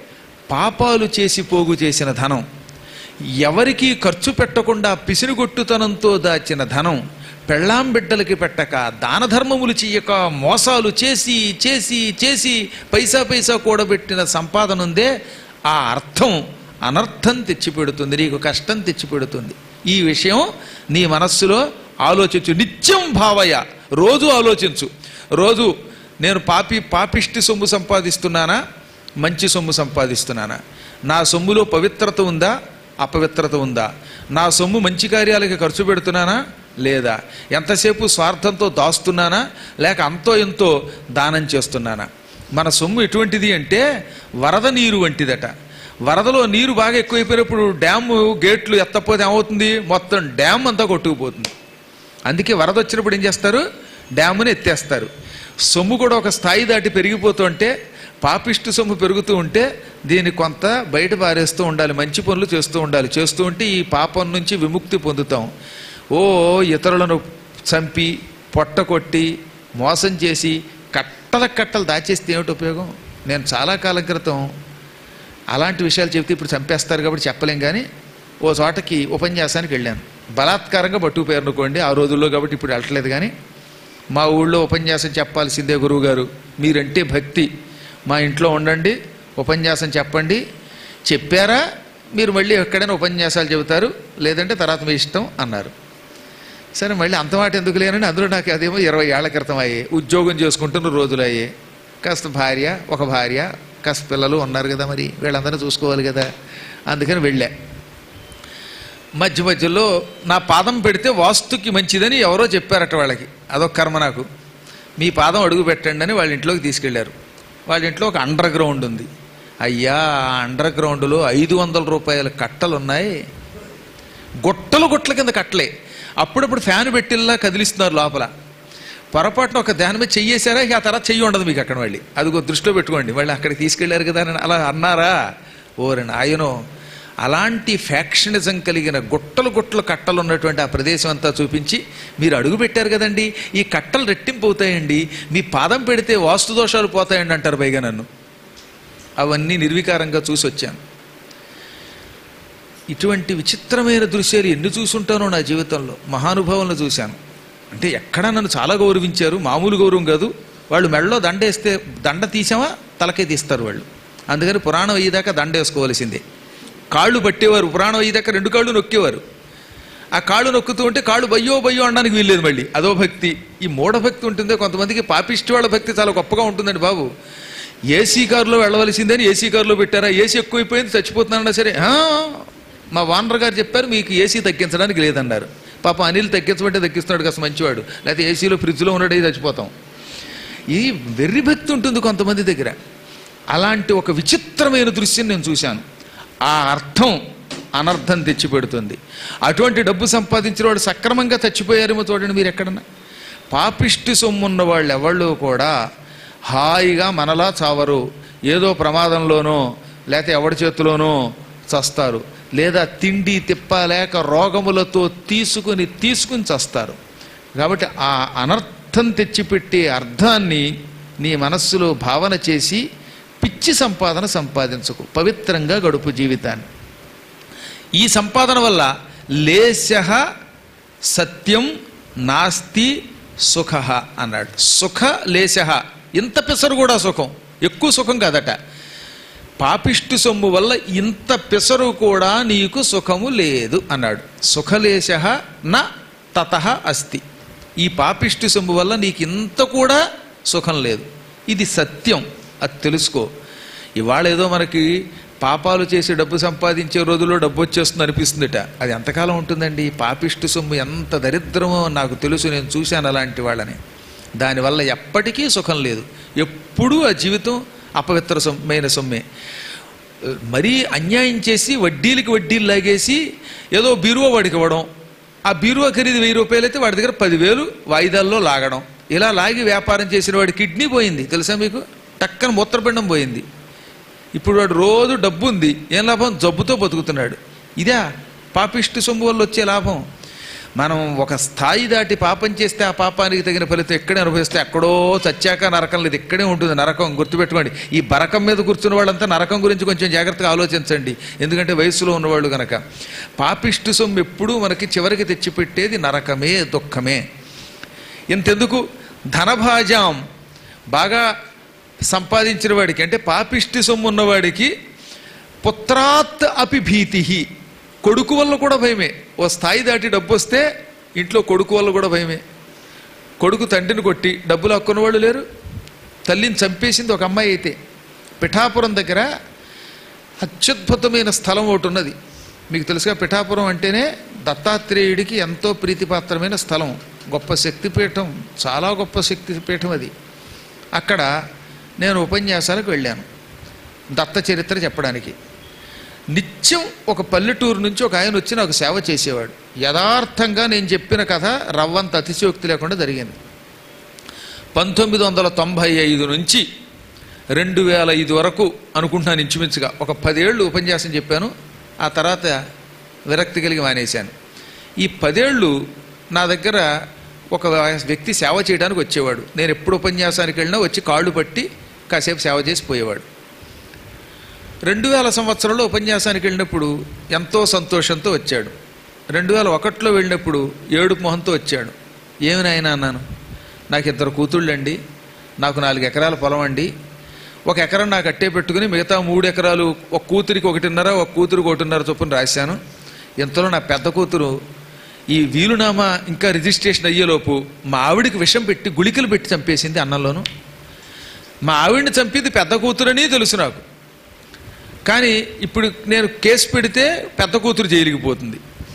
పాపాలు చేసి పోగు చేసిన ధనం ఎవరికీ ఖర్చు పెట్టకుండా పిసిరుగొట్టుతనంతో దాచిన ధనం పెళ్ళాం బిడ్డలకి పెట్టక దాన ధర్మములు చెయ్యక మోసాలు చేసి చేసి చేసి పైసా పైసా కూడబెట్టిన సంపాదన ఉందే ఆ అర్థం అనర్థం తెచ్చిపెడుతుంది నీకు కష్టం తెచ్చిపెడుతుంది ఈ విషయం నీ మనస్సులో ఆలోచించు నిత్యం భావయ రోజు ఆలోచించు రోజు నేను పాపి పాపిష్టి సొమ్ము సంపాదిస్తున్నానా మంచి సొమ్ము సంపాదిస్తున్నానా నా సొమ్ములో పవిత్రత ఉందా అపవిత్రత ఉందా నా సొమ్ము మంచి కార్యాలకి ఖర్చు పెడుతున్నానా లేదా ఎంతసేపు స్వార్థంతో దాస్తున్నానా లేక అంతో ఎంతో దానం చేస్తున్నానా మన సొమ్ము ఎటువంటిది అంటే వరద నీరు వంటిదట వరదలో నీరు బాగా ఎక్కువైపోయినప్పుడు డ్యాము గేట్లు ఎత్తపోతే ఏమవుతుంది మొత్తం డ్యామ్ అంతా కొట్టుకుపోతుంది అందుకే వరద వచ్చినప్పుడు ఏం చేస్తారు డ్యాముని ఎత్తేస్తారు సొమ్ము కూడా ఒక స్థాయి దాటి పెరిగిపోతుంటే పాపిష్టి సొమ్ము పెరుగుతూ ఉంటే దీన్ని కొంత బయట పారేస్తూ ఉండాలి మంచి పనులు చేస్తూ ఉండాలి చేస్తూ ఉంటే ఈ పాపం నుంచి విముక్తి పొందుతాం ఓ ఇతరులను చంపి పొట్ట కొట్టి మోసం చేసి కట్టల కట్టలు దాచేస్తే ఏమిటి ఉపయోగం నేను చాలా కాలం క్రితం అలాంటి విషయాలు చెబితే ఇప్పుడు చంపేస్తారు కాబట్టి చెప్పలేం కానీ ఓ చోటకి ఉపన్యాసానికి వెళ్ళాను బలాత్కారంగా పట్టుకుపోయారు అనుకోండి ఆ రోజుల్లో కాబట్టి ఇప్పుడు వెళ్ళట్లేదు కానీ మా ఊళ్ళో ఉపన్యాసం చెప్పాల్సిందే గురువుగారు మీరంటే భక్తి మా ఇంట్లో ఉండండి ఉపన్యాసం చెప్పండి చెప్పారా మీరు మళ్ళీ ఎక్కడైనా ఉపన్యాసాలు చెబుతారు లేదంటే తర్వాత మీ ఇష్టం అన్నారు సరే మళ్ళీ అంత మాట ఎందుకు లేనని అందులో నాకు అదేమో ఇరవై ఏళ్ల క్రితం అయ్యే ఉద్యోగం చేసుకుంటున్న రోజులు అయ్యే కాస్త భార్య ఒక భార్య కాస్త పిల్లలు ఉన్నారు కదా మరి వీళ్ళందరినీ చూసుకోవాలి కదా అందుకని వెళ్ళా మధ్య మధ్యలో నా పాదం పెడితే వాస్తుకి మంచిదని ఎవరో చెప్పారట వాళ్ళకి అదొక కర్మ నాకు మీ పాదం అడుగు పెట్టండి అని వాళ్ళ ఇంట్లోకి తీసుకెళ్లారు వాళ్ళ ఇంట్లో ఒక అండర్ గ్రౌండ్ ఉంది అయ్యా ఆ అండర్ గ్రౌండ్లో ఐదు వందల రూపాయల కట్టలు ఉన్నాయి గుట్టలు గుట్టల కింద కట్టలే అప్పుడప్పుడు ఫ్యాన్ పెట్టిల్లా కదిలిస్తున్నారు లోపల పొరపాటున ఒక దాని మీద చెయ్యేశారా ఇక ఆ తర్వాత చెయ్యి ఉండదు మీకు అక్కడ మళ్ళీ అది ఒక దృష్టిలో పెట్టుకోండి వాళ్ళు అక్కడికి తీసుకెళ్లారు కదా అని అలా అన్నారా ఓరని ఆయనో అలాంటి ఫ్యాక్షనిజం కలిగిన గుట్టలు గుట్టలు కట్టలు ఉన్నటువంటి ఆ ప్రదేశం అంతా చూపించి మీరు అడుగు పెట్టారు కదండి ఈ కట్టలు రెట్టింపు అవుతాయండి మీ పాదం పెడితే వాస్తు దోషాలు పోతాయండి అంటారు పైగా నన్ను అవన్నీ నిర్వికారంగా చూసి వచ్చాను ఇటువంటి విచిత్రమైన దృశ్యాలు ఎన్ని చూసుంటానో నా జీవితంలో మహానుభావులను చూశాను అంటే ఎక్కడ నన్ను చాలా గౌరవించారు మామూలు గౌరవం కాదు వాళ్ళు మెడలో దండ వేస్తే దండ తీసామా తలకే తీస్తారు వాళ్ళు అందుకని పురాణం అయ్యేదాకా దండ వేసుకోవాల్సిందే కాళ్ళు పట్టేవారు పురాణం అయ్యేదాకా రెండు కాళ్ళు నొక్కేవారు ఆ కాళ్ళు నొక్కుతూ ఉంటే కాళ్ళు బయ్యో బయ్యో అనడానికి వీల్లేదు మళ్ళీ అదో భక్తి ఈ మూఢ భక్తి ఉంటుందే కొంతమందికి పాపిష్టి వాళ్ళ భక్తి చాలా గొప్పగా ఉంటుందండి బాబు ఏసీ కారులో వెళ్ళవలసిందని ఏసీ కారులో పెట్టారా ఏసీ ఎక్కువైపోయింది చచ్చిపోతున్నారన్నా సరే "ఆ, మా వానర్ గారు చెప్పారు మీకు ఏసీ తగ్గించడానికి లేదన్నారు పాపం అనిల్ తగ్గించమంటే తగ్గిస్తున్నాడు కాస్త మంచివాడు లేకపోతే ఏసీలో ఫ్రిడ్జ్లో ఉన్నాడే చచ్చిపోతాం ఈ వెర్రి భక్తి ఉంటుంది కొంతమంది దగ్గర అలాంటి ఒక విచిత్రమైన దృశ్యం నేను చూశాను ఆ అర్థం అనర్థం తెచ్చిపెడుతుంది అటువంటి డబ్బు సంపాదించిన వాడు సక్రమంగా చచ్చిపోయారేమో చూడండి మీరు ఎక్కడన్నా పాపిష్టి సొమ్మున్న వాళ్ళు ఎవళ్ళు కూడా హాయిగా మనలా చావరు ఏదో ప్రమాదంలోనో లేకపోతే ఎవడి చేతిలోనో చస్తారు లేదా తిండి తిప్పలేక రోగములతో తీసుకుని తీసుకుని చస్తారు కాబట్టి ఆ అనర్థం తెచ్చిపెట్టే అర్థాన్ని నీ మనస్సులో భావన చేసి పిచ్చి సంపాదన సంపాదించకు పవిత్రంగా గడుపు జీవితాన్ని ఈ సంపాదన వల్ల లేశ సత్యం నాస్తి సుఖ అన్నాడు సుఖ లేశ ఇంత పిసరు కూడా సుఖం ఎక్కువ సుఖం కాదట పాపిష్టి సొమ్ము వల్ల ఇంత పిసరు కూడా నీకు సుఖము లేదు అన్నాడు సుఖలేశ న తత అస్తి ఈ పాపిష్టి సొమ్ము వల్ల నీకు ఇంత కూడా సుఖం లేదు ఇది సత్యం అది తెలుసుకో ఇవాళ ఏదో మనకి పాపాలు చేసి డబ్బు సంపాదించే రోజుల్లో డబ్బు వచ్చేస్తుంది అనిపిస్తుందిట అది ఎంతకాలం ఉంటుందండి పాపిష్టి సొమ్ము ఎంత దరిద్రమో నాకు తెలుసు నేను చూశాను అలాంటి వాళ్ళని దానివల్ల ఎప్పటికీ సుఖం లేదు ఎప్పుడూ ఆ జీవితం అపవిత్ర సొమ్మైన సొమ్మే మరీ అన్యాయం చేసి వడ్డీలకి వడ్డీలు లాగేసి ఏదో బీరువా వాడికి ఇవ్వడం ఆ బీరువా ఖరీదు వెయ్యి రూపాయలు అయితే వాడి దగ్గర పదివేలు వాయిదాల్లో లాగడం ఇలా లాగి వ్యాపారం చేసిన వాడి కిడ్నీ పోయింది తెలుసా మీకు టక్కన మూత్రపిండం పోయింది ఇప్పుడు వాడు రోజు డబ్బు ఉంది ఏం లాభం జబ్బుతో బతుకుతున్నాడు ఇదా పాపిష్టి సొమ్ము వల్ల వచ్చే లాభం మనం ఒక స్థాయి దాటి పాపం చేస్తే ఆ పాపానికి తగిన ఫలితం ఎక్కడే అనుభవిస్తే ఎక్కడో చచ్చాక నరకం లేదు ఇక్కడే ఉంటుంది నరకం గుర్తుపెట్టుకోండి ఈ బరకం మీద కూర్చున్న వాళ్ళంతా నరకం గురించి కొంచెం జాగ్రత్తగా ఆలోచించండి ఎందుకంటే వయసులో ఉన్నవాళ్ళు కనుక పాపిష్టి సొమ్ము ఎప్పుడూ మనకి చివరికి తెచ్చిపెట్టేది నరకమే దుఃఖమే ఇంతెందుకు ధనభాజాం బాగా సంపాదించిన వాడికి అంటే పాపిష్టి సొమ్ము ఉన్నవాడికి పుత్రాత్ అపి భీతి కొడుకు వల్ల కూడా భయమే ఓ స్థాయి దాటి డబ్బు వస్తే ఇంట్లో కొడుకు వల్ల కూడా భయమే కొడుకు తండ్రిని కొట్టి డబ్బులు హక్కున్న వాళ్ళు లేరు తల్లిని చంపేసింది ఒక అమ్మాయి అయితే పిఠాపురం దగ్గర అత్యద్భుతమైన స్థలం ఒకటి ఉన్నది మీకు తెలుసుగా పిఠాపురం అంటేనే దత్తాత్రేయుడికి ఎంతో ప్రీతిపాత్రమైన స్థలం గొప్ప శక్తిపీఠం చాలా గొప్ప శక్తిపీఠం అది అక్కడ నేను ఉపన్యాసాలకు వెళ్ళాను దత్త చరిత్ర చెప్పడానికి నిత్యం ఒక పల్లెటూరు నుంచి ఒక ఆయన వచ్చి నాకు సేవ చేసేవాడు యథార్థంగా నేను చెప్పిన కథ రవ్వంత అతిశయోక్తి లేకుండా జరిగింది పంతొమ్మిది వందల తొంభై ఐదు నుంచి రెండు వేల ఐదు వరకు అనుకుంటున్నాను ఇంచుమించుగా ఒక పదేళ్ళు ఉపన్యాసం చెప్పాను ఆ తర్వాత విరక్తి కలిగి మానేశాను ఈ పదేళ్ళు నా దగ్గర ఒక వ్యక్తి సేవ చేయడానికి వచ్చేవాడు నేను ఎప్పుడు ఉపన్యాసానికి వెళ్ళినా వచ్చి కాళ్ళు పట్టి కాసేపు సేవ చేసి పోయేవాడు రెండు వేల సంవత్సరంలో ఉపన్యాసానికి వెళ్ళినప్పుడు ఎంతో సంతోషంతో వచ్చాడు రెండు వేల ఒకటిలో వెళ్ళినప్పుడు ఏడుపు మొహంతో వచ్చాడు ఏమి నాయనా అన్నాను నాకు ఇద్దరు కూతుళ్ళండి నాకు నాలుగు ఎకరాల పొలం అండి ఒక ఎకరం నాకు అట్టే పెట్టుకుని మిగతా మూడు ఎకరాలు ఒక కూతురికి ఒకటిన్నర ఒక కూతురికి ఒకటిన్నర చొప్పున రాశాను ఇంతలో నా పెద్ద కూతురు ఈ వీలునామా ఇంకా రిజిస్ట్రేషన్ అయ్యేలోపు మా ఆవిడికి విషం పెట్టి గుళికలు పెట్టి చంపేసింది అన్నంలోను మా ఆవిడ్ని చంపింది పెద్ద కూతురని తెలుసు నాకు కానీ ఇప్పుడు నేను కేసు పెడితే పెద్ద కూతురు జైలుకి పోతుంది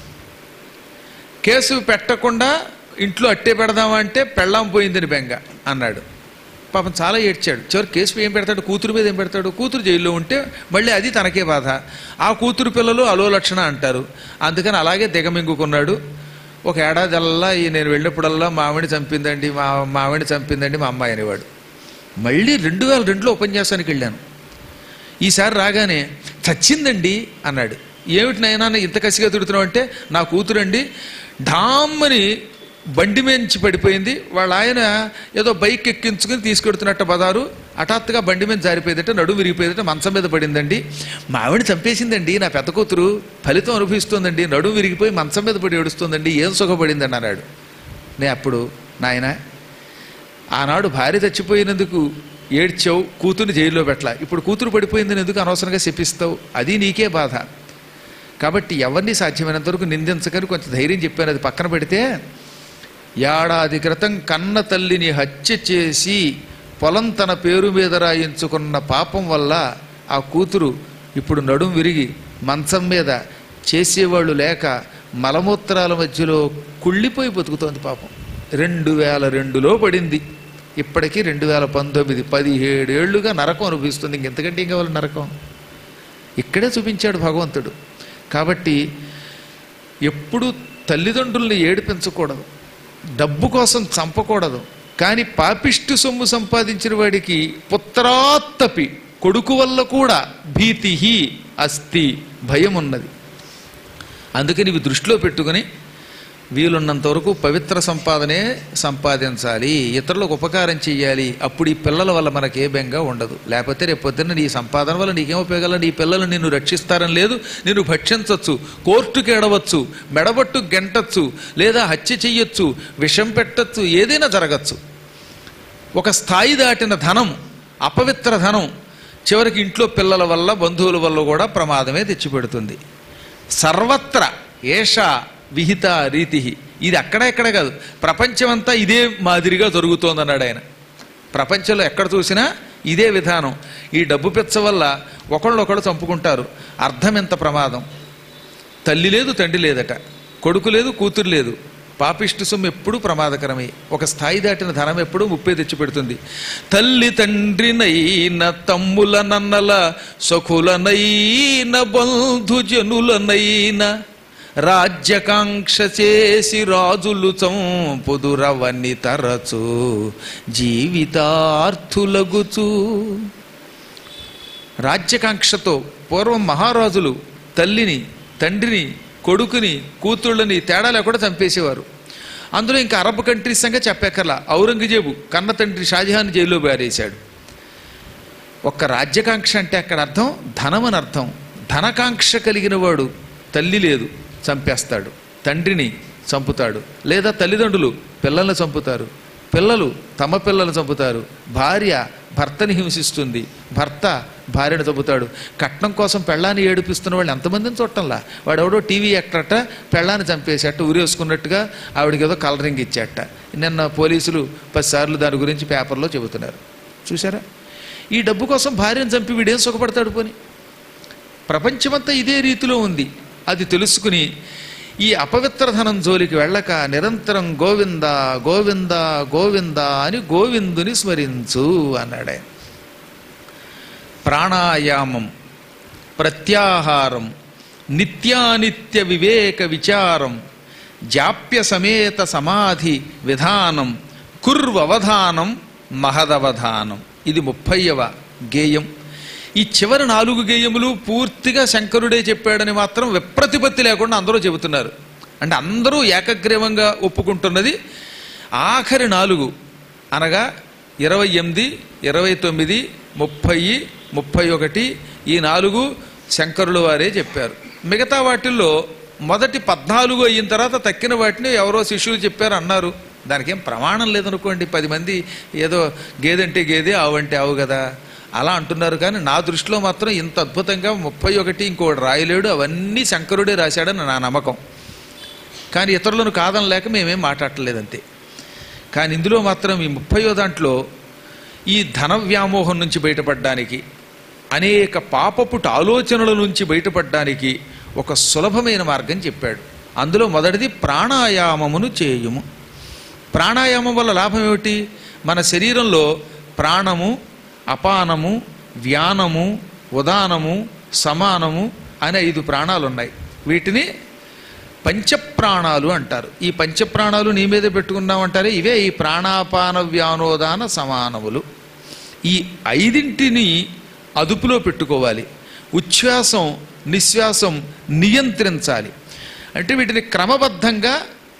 కేసు పెట్టకుండా ఇంట్లో అట్టే పెడదామా అంటే పెళ్ళాం పోయిందని బెంగ అన్నాడు పాపం చాలా ఏడ్చాడు చివరి కేసు ఏం పెడతాడు కూతురు మీద ఏం పెడతాడు కూతురు జైల్లో ఉంటే మళ్ళీ అది తనకే బాధ ఆ కూతురు పిల్లలు అలో లక్షణ అంటారు అందుకని అలాగే దిగమింగుకున్నాడు ఒక ఏడాదల్లా ఈ నేను వెళ్ళినప్పుడల్లా మావిని చంపిందండి మా మావిని చంపిందండి మా అమ్మాయి అనేవాడు మళ్ళీ రెండు వేల రెండులో ఉపన్యాసానికి వెళ్ళాను ఈసారి రాగానే చచ్చిందండి అన్నాడు ఏమిటి నాయనా ఇంత కసిగా తిడుతున్నావు అంటే నా కూతురండి ఢామ్మని బండి మించి పడిపోయింది వాళ్ళ ఆయన ఏదో బైక్ ఎక్కించుకుని తీసుకెడుతున్నట్ట బదారు హఠాత్తుగా బండి మీద జారిపోయిందట నడుము విరిగిపోయిందట మంచం మీద పడిందండి మా ఆవిడ చంపేసిందండి నా పెద్ద కూతురు ఫలితం అనుభవిస్తుందండి నడుము విరిగిపోయి మంచం మీద పడి ఏడుస్తుందండి ఏం సుఖపడిందండి అన్నాడు నే అప్పుడు నాయన ఆనాడు భార్య చచ్చిపోయినందుకు ఏడ్చావు కూతురు జైల్లో పెట్టలా ఇప్పుడు కూతురు పడిపోయిందని ఎందుకు అనవసరంగా శపిస్తావు అది నీకే బాధ కాబట్టి ఎవరిని సాధ్యమైనంత వరకు నిందించకని కొంచెం ధైర్యం చెప్పాను అది పక్కన పెడితే ఏడాది క్రితం కన్న తల్లిని హత్య చేసి పొలం తన పేరు మీద రాయించుకున్న పాపం వల్ల ఆ కూతురు ఇప్పుడు నడుం విరిగి మంచం మీద చేసేవాళ్ళు లేక మలమూత్రాల మధ్యలో కుళ్ళిపోయి బతుకుతోంది పాపం రెండు వేల రెండులో పడింది ఇప్పటికీ రెండు వేల పంతొమ్మిది పదిహేడేళ్లుగా నరకం అనిపిస్తుంది ఇంకెంతకంటే ఇంకా వాళ్ళు నరకం ఇక్కడే చూపించాడు భగవంతుడు కాబట్టి ఎప్పుడు తల్లిదండ్రుల్ని ఏడిపించకూడదు డబ్బు కోసం చంపకూడదు కానీ పాపిష్టి సొమ్ము సంపాదించిన వాడికి పుత్రాత్తపి కొడుకు వల్ల కూడా భీతి అస్తి భయం ఉన్నది అందుకని ఇవి దృష్టిలో పెట్టుకుని వీలున్నంత వరకు పవిత్ర సంపాదనే సంపాదించాలి ఇతరులకు ఉపకారం చేయాలి అప్పుడు ఈ పిల్లల వల్ల మనకి ఏ బెంగ ఉండదు లేకపోతే రేపు పొద్దున్న నీ సంపాదన వల్ల నీకేం ఉపయోగాలు నీ పిల్లలు నిన్ను రక్షిస్తారని లేదు నిన్ను భక్షించవచ్చు కోర్టుకి ఎడవచ్చు మెడబట్టు గెంటచ్చు లేదా హత్య చెయ్యొచ్చు విషం పెట్టచ్చు ఏదైనా జరగచ్చు ఒక స్థాయి దాటిన ధనం అపవిత్ర ధనం చివరికి ఇంట్లో పిల్లల వల్ల బంధువుల వల్ల కూడా ప్రమాదమే తెచ్చిపెడుతుంది సర్వత్ర ఏష విహిత రీతి ఇది అక్కడ ఎక్కడ కాదు ప్రపంచమంతా ఇదే మాదిరిగా జరుగుతోంది అన్నాడు ఆయన ప్రపంచంలో ఎక్కడ చూసినా ఇదే విధానం ఈ డబ్బు పిచ్చ వల్ల ఒకళ్ళొకళ్ళు చంపుకుంటారు అర్థం ఎంత ప్రమాదం తల్లి లేదు తండ్రి లేదట కొడుకు లేదు కూతురు లేదు పాపిష్టి సొమ్ము ఎప్పుడు ప్రమాదకరమే ఒక స్థాయి దాటిన ధనం ఎప్పుడు ముప్పే తెచ్చిపెడుతుంది తల్లి తండ్రినైన తమ్ముల నన్నల సఖులనైన బంధుజనులనైన రాజ్యకాంక్ష చేసి రాజులు చంపుదురవని తరచు జీవితార్థులగుచు రాజ్యకాంక్షతో పూర్వం మహారాజులు తల్లిని తండ్రిని కొడుకుని కూతుళ్ళని తేడా లేకుండా చంపేసేవారు అందులో ఇంకా అరబ్ కంట్రీస్ సంగా చెప్పక్కర్లా ఔరంగజేబు కన్న తండ్రి షాజహాన్ జైల్లో పారేశాడు ఒక్క రాజ్యకాంక్ష అంటే అక్కడ అర్థం ధనం అని అర్థం ధనకాంక్ష కలిగిన వాడు తల్లి లేదు చంపేస్తాడు తండ్రిని చంపుతాడు లేదా తల్లిదండ్రులు పిల్లల్ని చంపుతారు పిల్లలు తమ పిల్లల్ని చంపుతారు భార్య భర్తని హింసిస్తుంది భర్త భార్యను చంపుతాడు కట్నం కోసం పెళ్ళాన్ని ఏడిపిస్తున్న వాళ్ళు ఎంతమందిని చూడటంలా వాడు ఎవడో టీవీ యాక్టరట పెళ్ళాన్ని చంపేసేట ఊరేసుకున్నట్టుగా ఆవిడకి ఏదో కలరింగ్ ఇచ్చేట నిన్న పోలీసులు పదిసార్లు దాని గురించి పేపర్లో చెబుతున్నారు చూసారా ఈ డబ్బు కోసం భార్యను చంపి వీడేం సుఖపడతాడు పోని ప్రపంచమంతా ఇదే రీతిలో ఉంది అది తెలుసుకుని ఈ అపవిత్ర ధనం జోలికి వెళ్ళక నిరంతరం గోవింద గోవింద గోవింద అని గోవిందుని స్మరించు అన్నాడు ఆయన ప్రాణాయామం ప్రత్యాహారం నిత్యానిత్య వివేక విచారం జాప్య సమేత సమాధి విధానం కుర్వవధానం మహదవధానం ఇది ముప్పైవ గేయం ఈ చివరి నాలుగు గేయములు పూర్తిగా శంకరుడే చెప్పాడని మాత్రం విప్రతిపత్తి లేకుండా అందరూ చెబుతున్నారు అంటే అందరూ ఏకగ్రీవంగా ఒప్పుకుంటున్నది ఆఖరి నాలుగు అనగా ఇరవై ఎనిమిది ఇరవై తొమ్మిది ముప్పై ముప్పై ఒకటి ఈ నాలుగు శంకరుల వారే చెప్పారు మిగతా వాటిల్లో మొదటి పద్నాలుగు అయిన తర్వాత తక్కిన వాటిని ఎవరో శిష్యులు చెప్పారు అన్నారు దానికి ఏం ప్రమాణం లేదనుకోండి పది మంది ఏదో గేదంటే గేదే ఆవంటే ఆవు కదా అలా అంటున్నారు కానీ నా దృష్టిలో మాత్రం ఇంత అద్భుతంగా ముప్పై ఒకటి ఇంకోటి రాయలేడు అవన్నీ శంకరుడే రాశాడని నా నమ్మకం కానీ ఇతరులను కాదని లేక మేమేం మాట్లాడలేదు అంతే కానీ ఇందులో మాత్రం ఈ ముప్పయో దాంట్లో ఈ ధన వ్యామోహం నుంచి బయటపడడానికి అనేక పాపపుట ఆలోచనల నుంచి బయటపడడానికి ఒక సులభమైన మార్గం చెప్పాడు అందులో మొదటిది ప్రాణాయామమును చేయుము ప్రాణాయామం వల్ల లాభం ఏమిటి మన శరీరంలో ప్రాణము అపానము వ్యానము ఉదానము సమానము అనే ఐదు ప్రాణాలు ఉన్నాయి వీటిని పంచప్రాణాలు అంటారు ఈ పంచప్రాణాలు నీ మీద పెట్టుకున్నామంటారే ఇవే ఈ ప్రాణాపాన వ్యానోదాన సమానములు ఈ ఐదింటిని అదుపులో పెట్టుకోవాలి ఉచ్ఛ్వాసం నిశ్వాసం నియంత్రించాలి అంటే వీటిని క్రమబద్ధంగా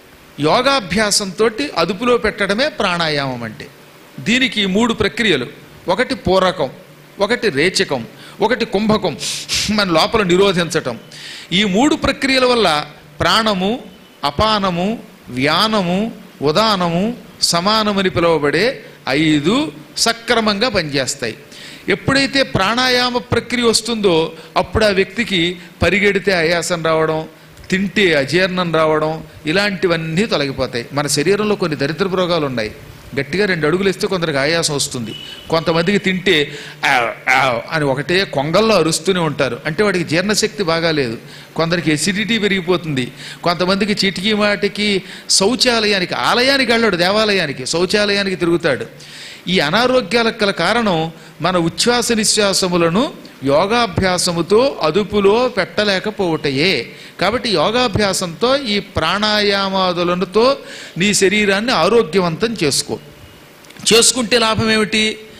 యోగాభ్యాసంతో అదుపులో పెట్టడమే ప్రాణాయామం అంటే దీనికి మూడు ప్రక్రియలు ఒకటి పూరకం ఒకటి రేచకం ఒకటి కుంభకం మన లోపల నిరోధించటం ఈ మూడు ప్రక్రియల వల్ల ప్రాణము అపానము వ్యానము ఉదానము సమానమని పిలువబడే ఐదు సక్రమంగా పనిచేస్తాయి ఎప్పుడైతే ప్రాణాయామ ప్రక్రియ వస్తుందో అప్పుడు ఆ వ్యక్తికి పరిగెడితే ఆయాసం రావడం తింటే అజీర్ణం రావడం ఇలాంటివన్నీ తొలగిపోతాయి మన శరీరంలో కొన్ని దరిద్రపు రోగాలు ఉన్నాయి గట్టిగా రెండు అడుగులు ఇస్తే కొందరికి ఆయాసం వస్తుంది కొంతమందికి తింటే "ఆవ్, ఆవ్" అని ఒకటే కొంగల్లో అరుస్తూనే ఉంటారు అంటే వాడికి జీర్ణశక్తి బాగాలేదు కొందరికి ఎసిడిటీ పెరిగిపోతుంది కొంతమందికి చిటికి మాటికి శౌచాలయానికి ఆలయానికి వెళ్ళాడు దేవాలయానికి శౌచాలయానికి తిరుగుతాడు ఈ అనారోగ్యాలకు గల కారణం మన ఉచ్ఛ్వాస నిశ్వాసములను యోగాభ్యాసముతో అదుపులో పెట్టలేకపోవటయే కాబట్టి యోగాభ్యాసంతో ఈ ప్రాణాయామాదులతో నీ శరీరాన్ని ఆరోగ్యవంతం చేసుకో చేసుకుంటే లాభం ఏమిటి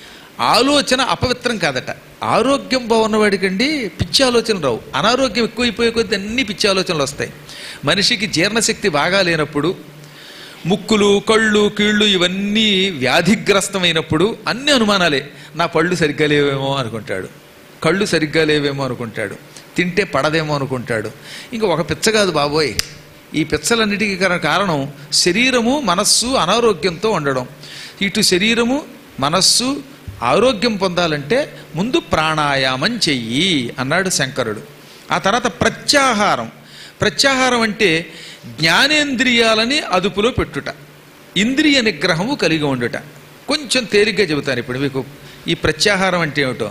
ఆలోచన అపవిత్రం కాదట ఆరోగ్యం బాగున్నవాడికండి పిచ్చి ఆలోచనలు రావు అనారోగ్యం ఎక్కువైపోయే కొద్దీ అన్ని పిచ్చి ఆలోచనలు వస్తాయి మనిషికి జీర్ణశక్తి బాగా లేనప్పుడు ముక్కులు కళ్ళు కీళ్ళు ఇవన్నీ వ్యాధిగ్రస్తమైనప్పుడు అన్ని అనుమానాలే నా పళ్ళు సరిగ్గా లేవేమో అనుకుంటాడు కళ్ళు సరిగ్గా లేవేమో అనుకుంటాడు తింటే పడదేమో అనుకుంటాడు ఇంకా ఒక పిచ్చ కాదు బాబోయ్ ఈ పిచ్చలన్నిటికీ గల కారణం శరీరము మనస్సు అనారోగ్యంతో ఉండడం ఇటు శరీరము మనస్సు ఆరోగ్యం పొందాలంటే ముందు ప్రాణాయామం చెయ్యి అన్నాడు శంకరుడు ఆ తర్వాత ప్రత్యాహారం ప్రత్యాహారం అంటే జ్ఞానేంద్రియాలని అదుపులో పెట్టుట ఇంద్రియ నిగ్రహము కలిగి ఉండుట కొంచెం తేలిగ్గా చెబుతాను ఇప్పుడు మీకు ఈ ప్రత్యాహారం అంటే ఏమిటో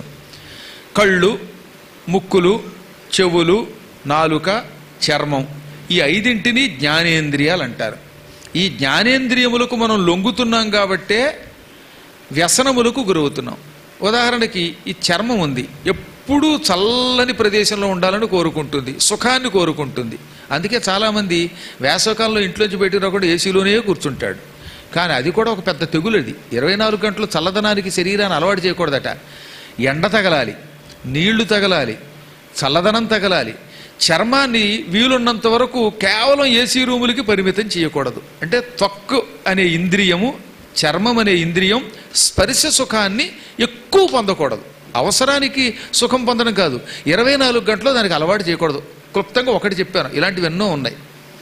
కళ్ళు ముక్కులు చెవులు నాలుక చర్మం ఈ ఐదింటిని జ్ఞానేంద్రియాలు అంటారు ఈ జ్ఞానేంద్రియములకు మనం లొంగుతున్నాం కాబట్టే వ్యసనములకు గురవుతున్నాం ఉదాహరణకి ఈ చర్మం ఉంది ఎప్పుడూ చల్లని ప్రదేశంలో ఉండాలని కోరుకుంటుంది సుఖాన్ని కోరుకుంటుంది అందుకే చాలామంది వేసవకాలంలో ఇంట్లోంచి బయటకు రాకుండా ఏసీలోనే కూర్చుంటాడు కానీ అది కూడా ఒక పెద్ద తెగులు అది ఇరవై నాలుగు గంటలు చల్లదనానికి శరీరాన్ని అలవాటు చేయకూడదట ఎండ తగలాలి నీళ్లు తగలాలి చల్లదనం తగలాలి చర్మాన్ని వీలున్నంత వరకు కేవలం ఏసీ రూములకి పరిమితం చేయకూడదు అంటే త్వక్కు అనే ఇంద్రియము చర్మం అనే ఇంద్రియం స్పర్శ సుఖాన్ని ఎక్కువ పొందకూడదు అవసరానికి సుఖం పొందడం కాదు ఇరవై నాలుగు గంటలు దానికి అలవాటు చేయకూడదు క్లుప్తంగా ఒకటి చెప్పాను ఇలాంటివి ఎన్నో ఉన్నాయి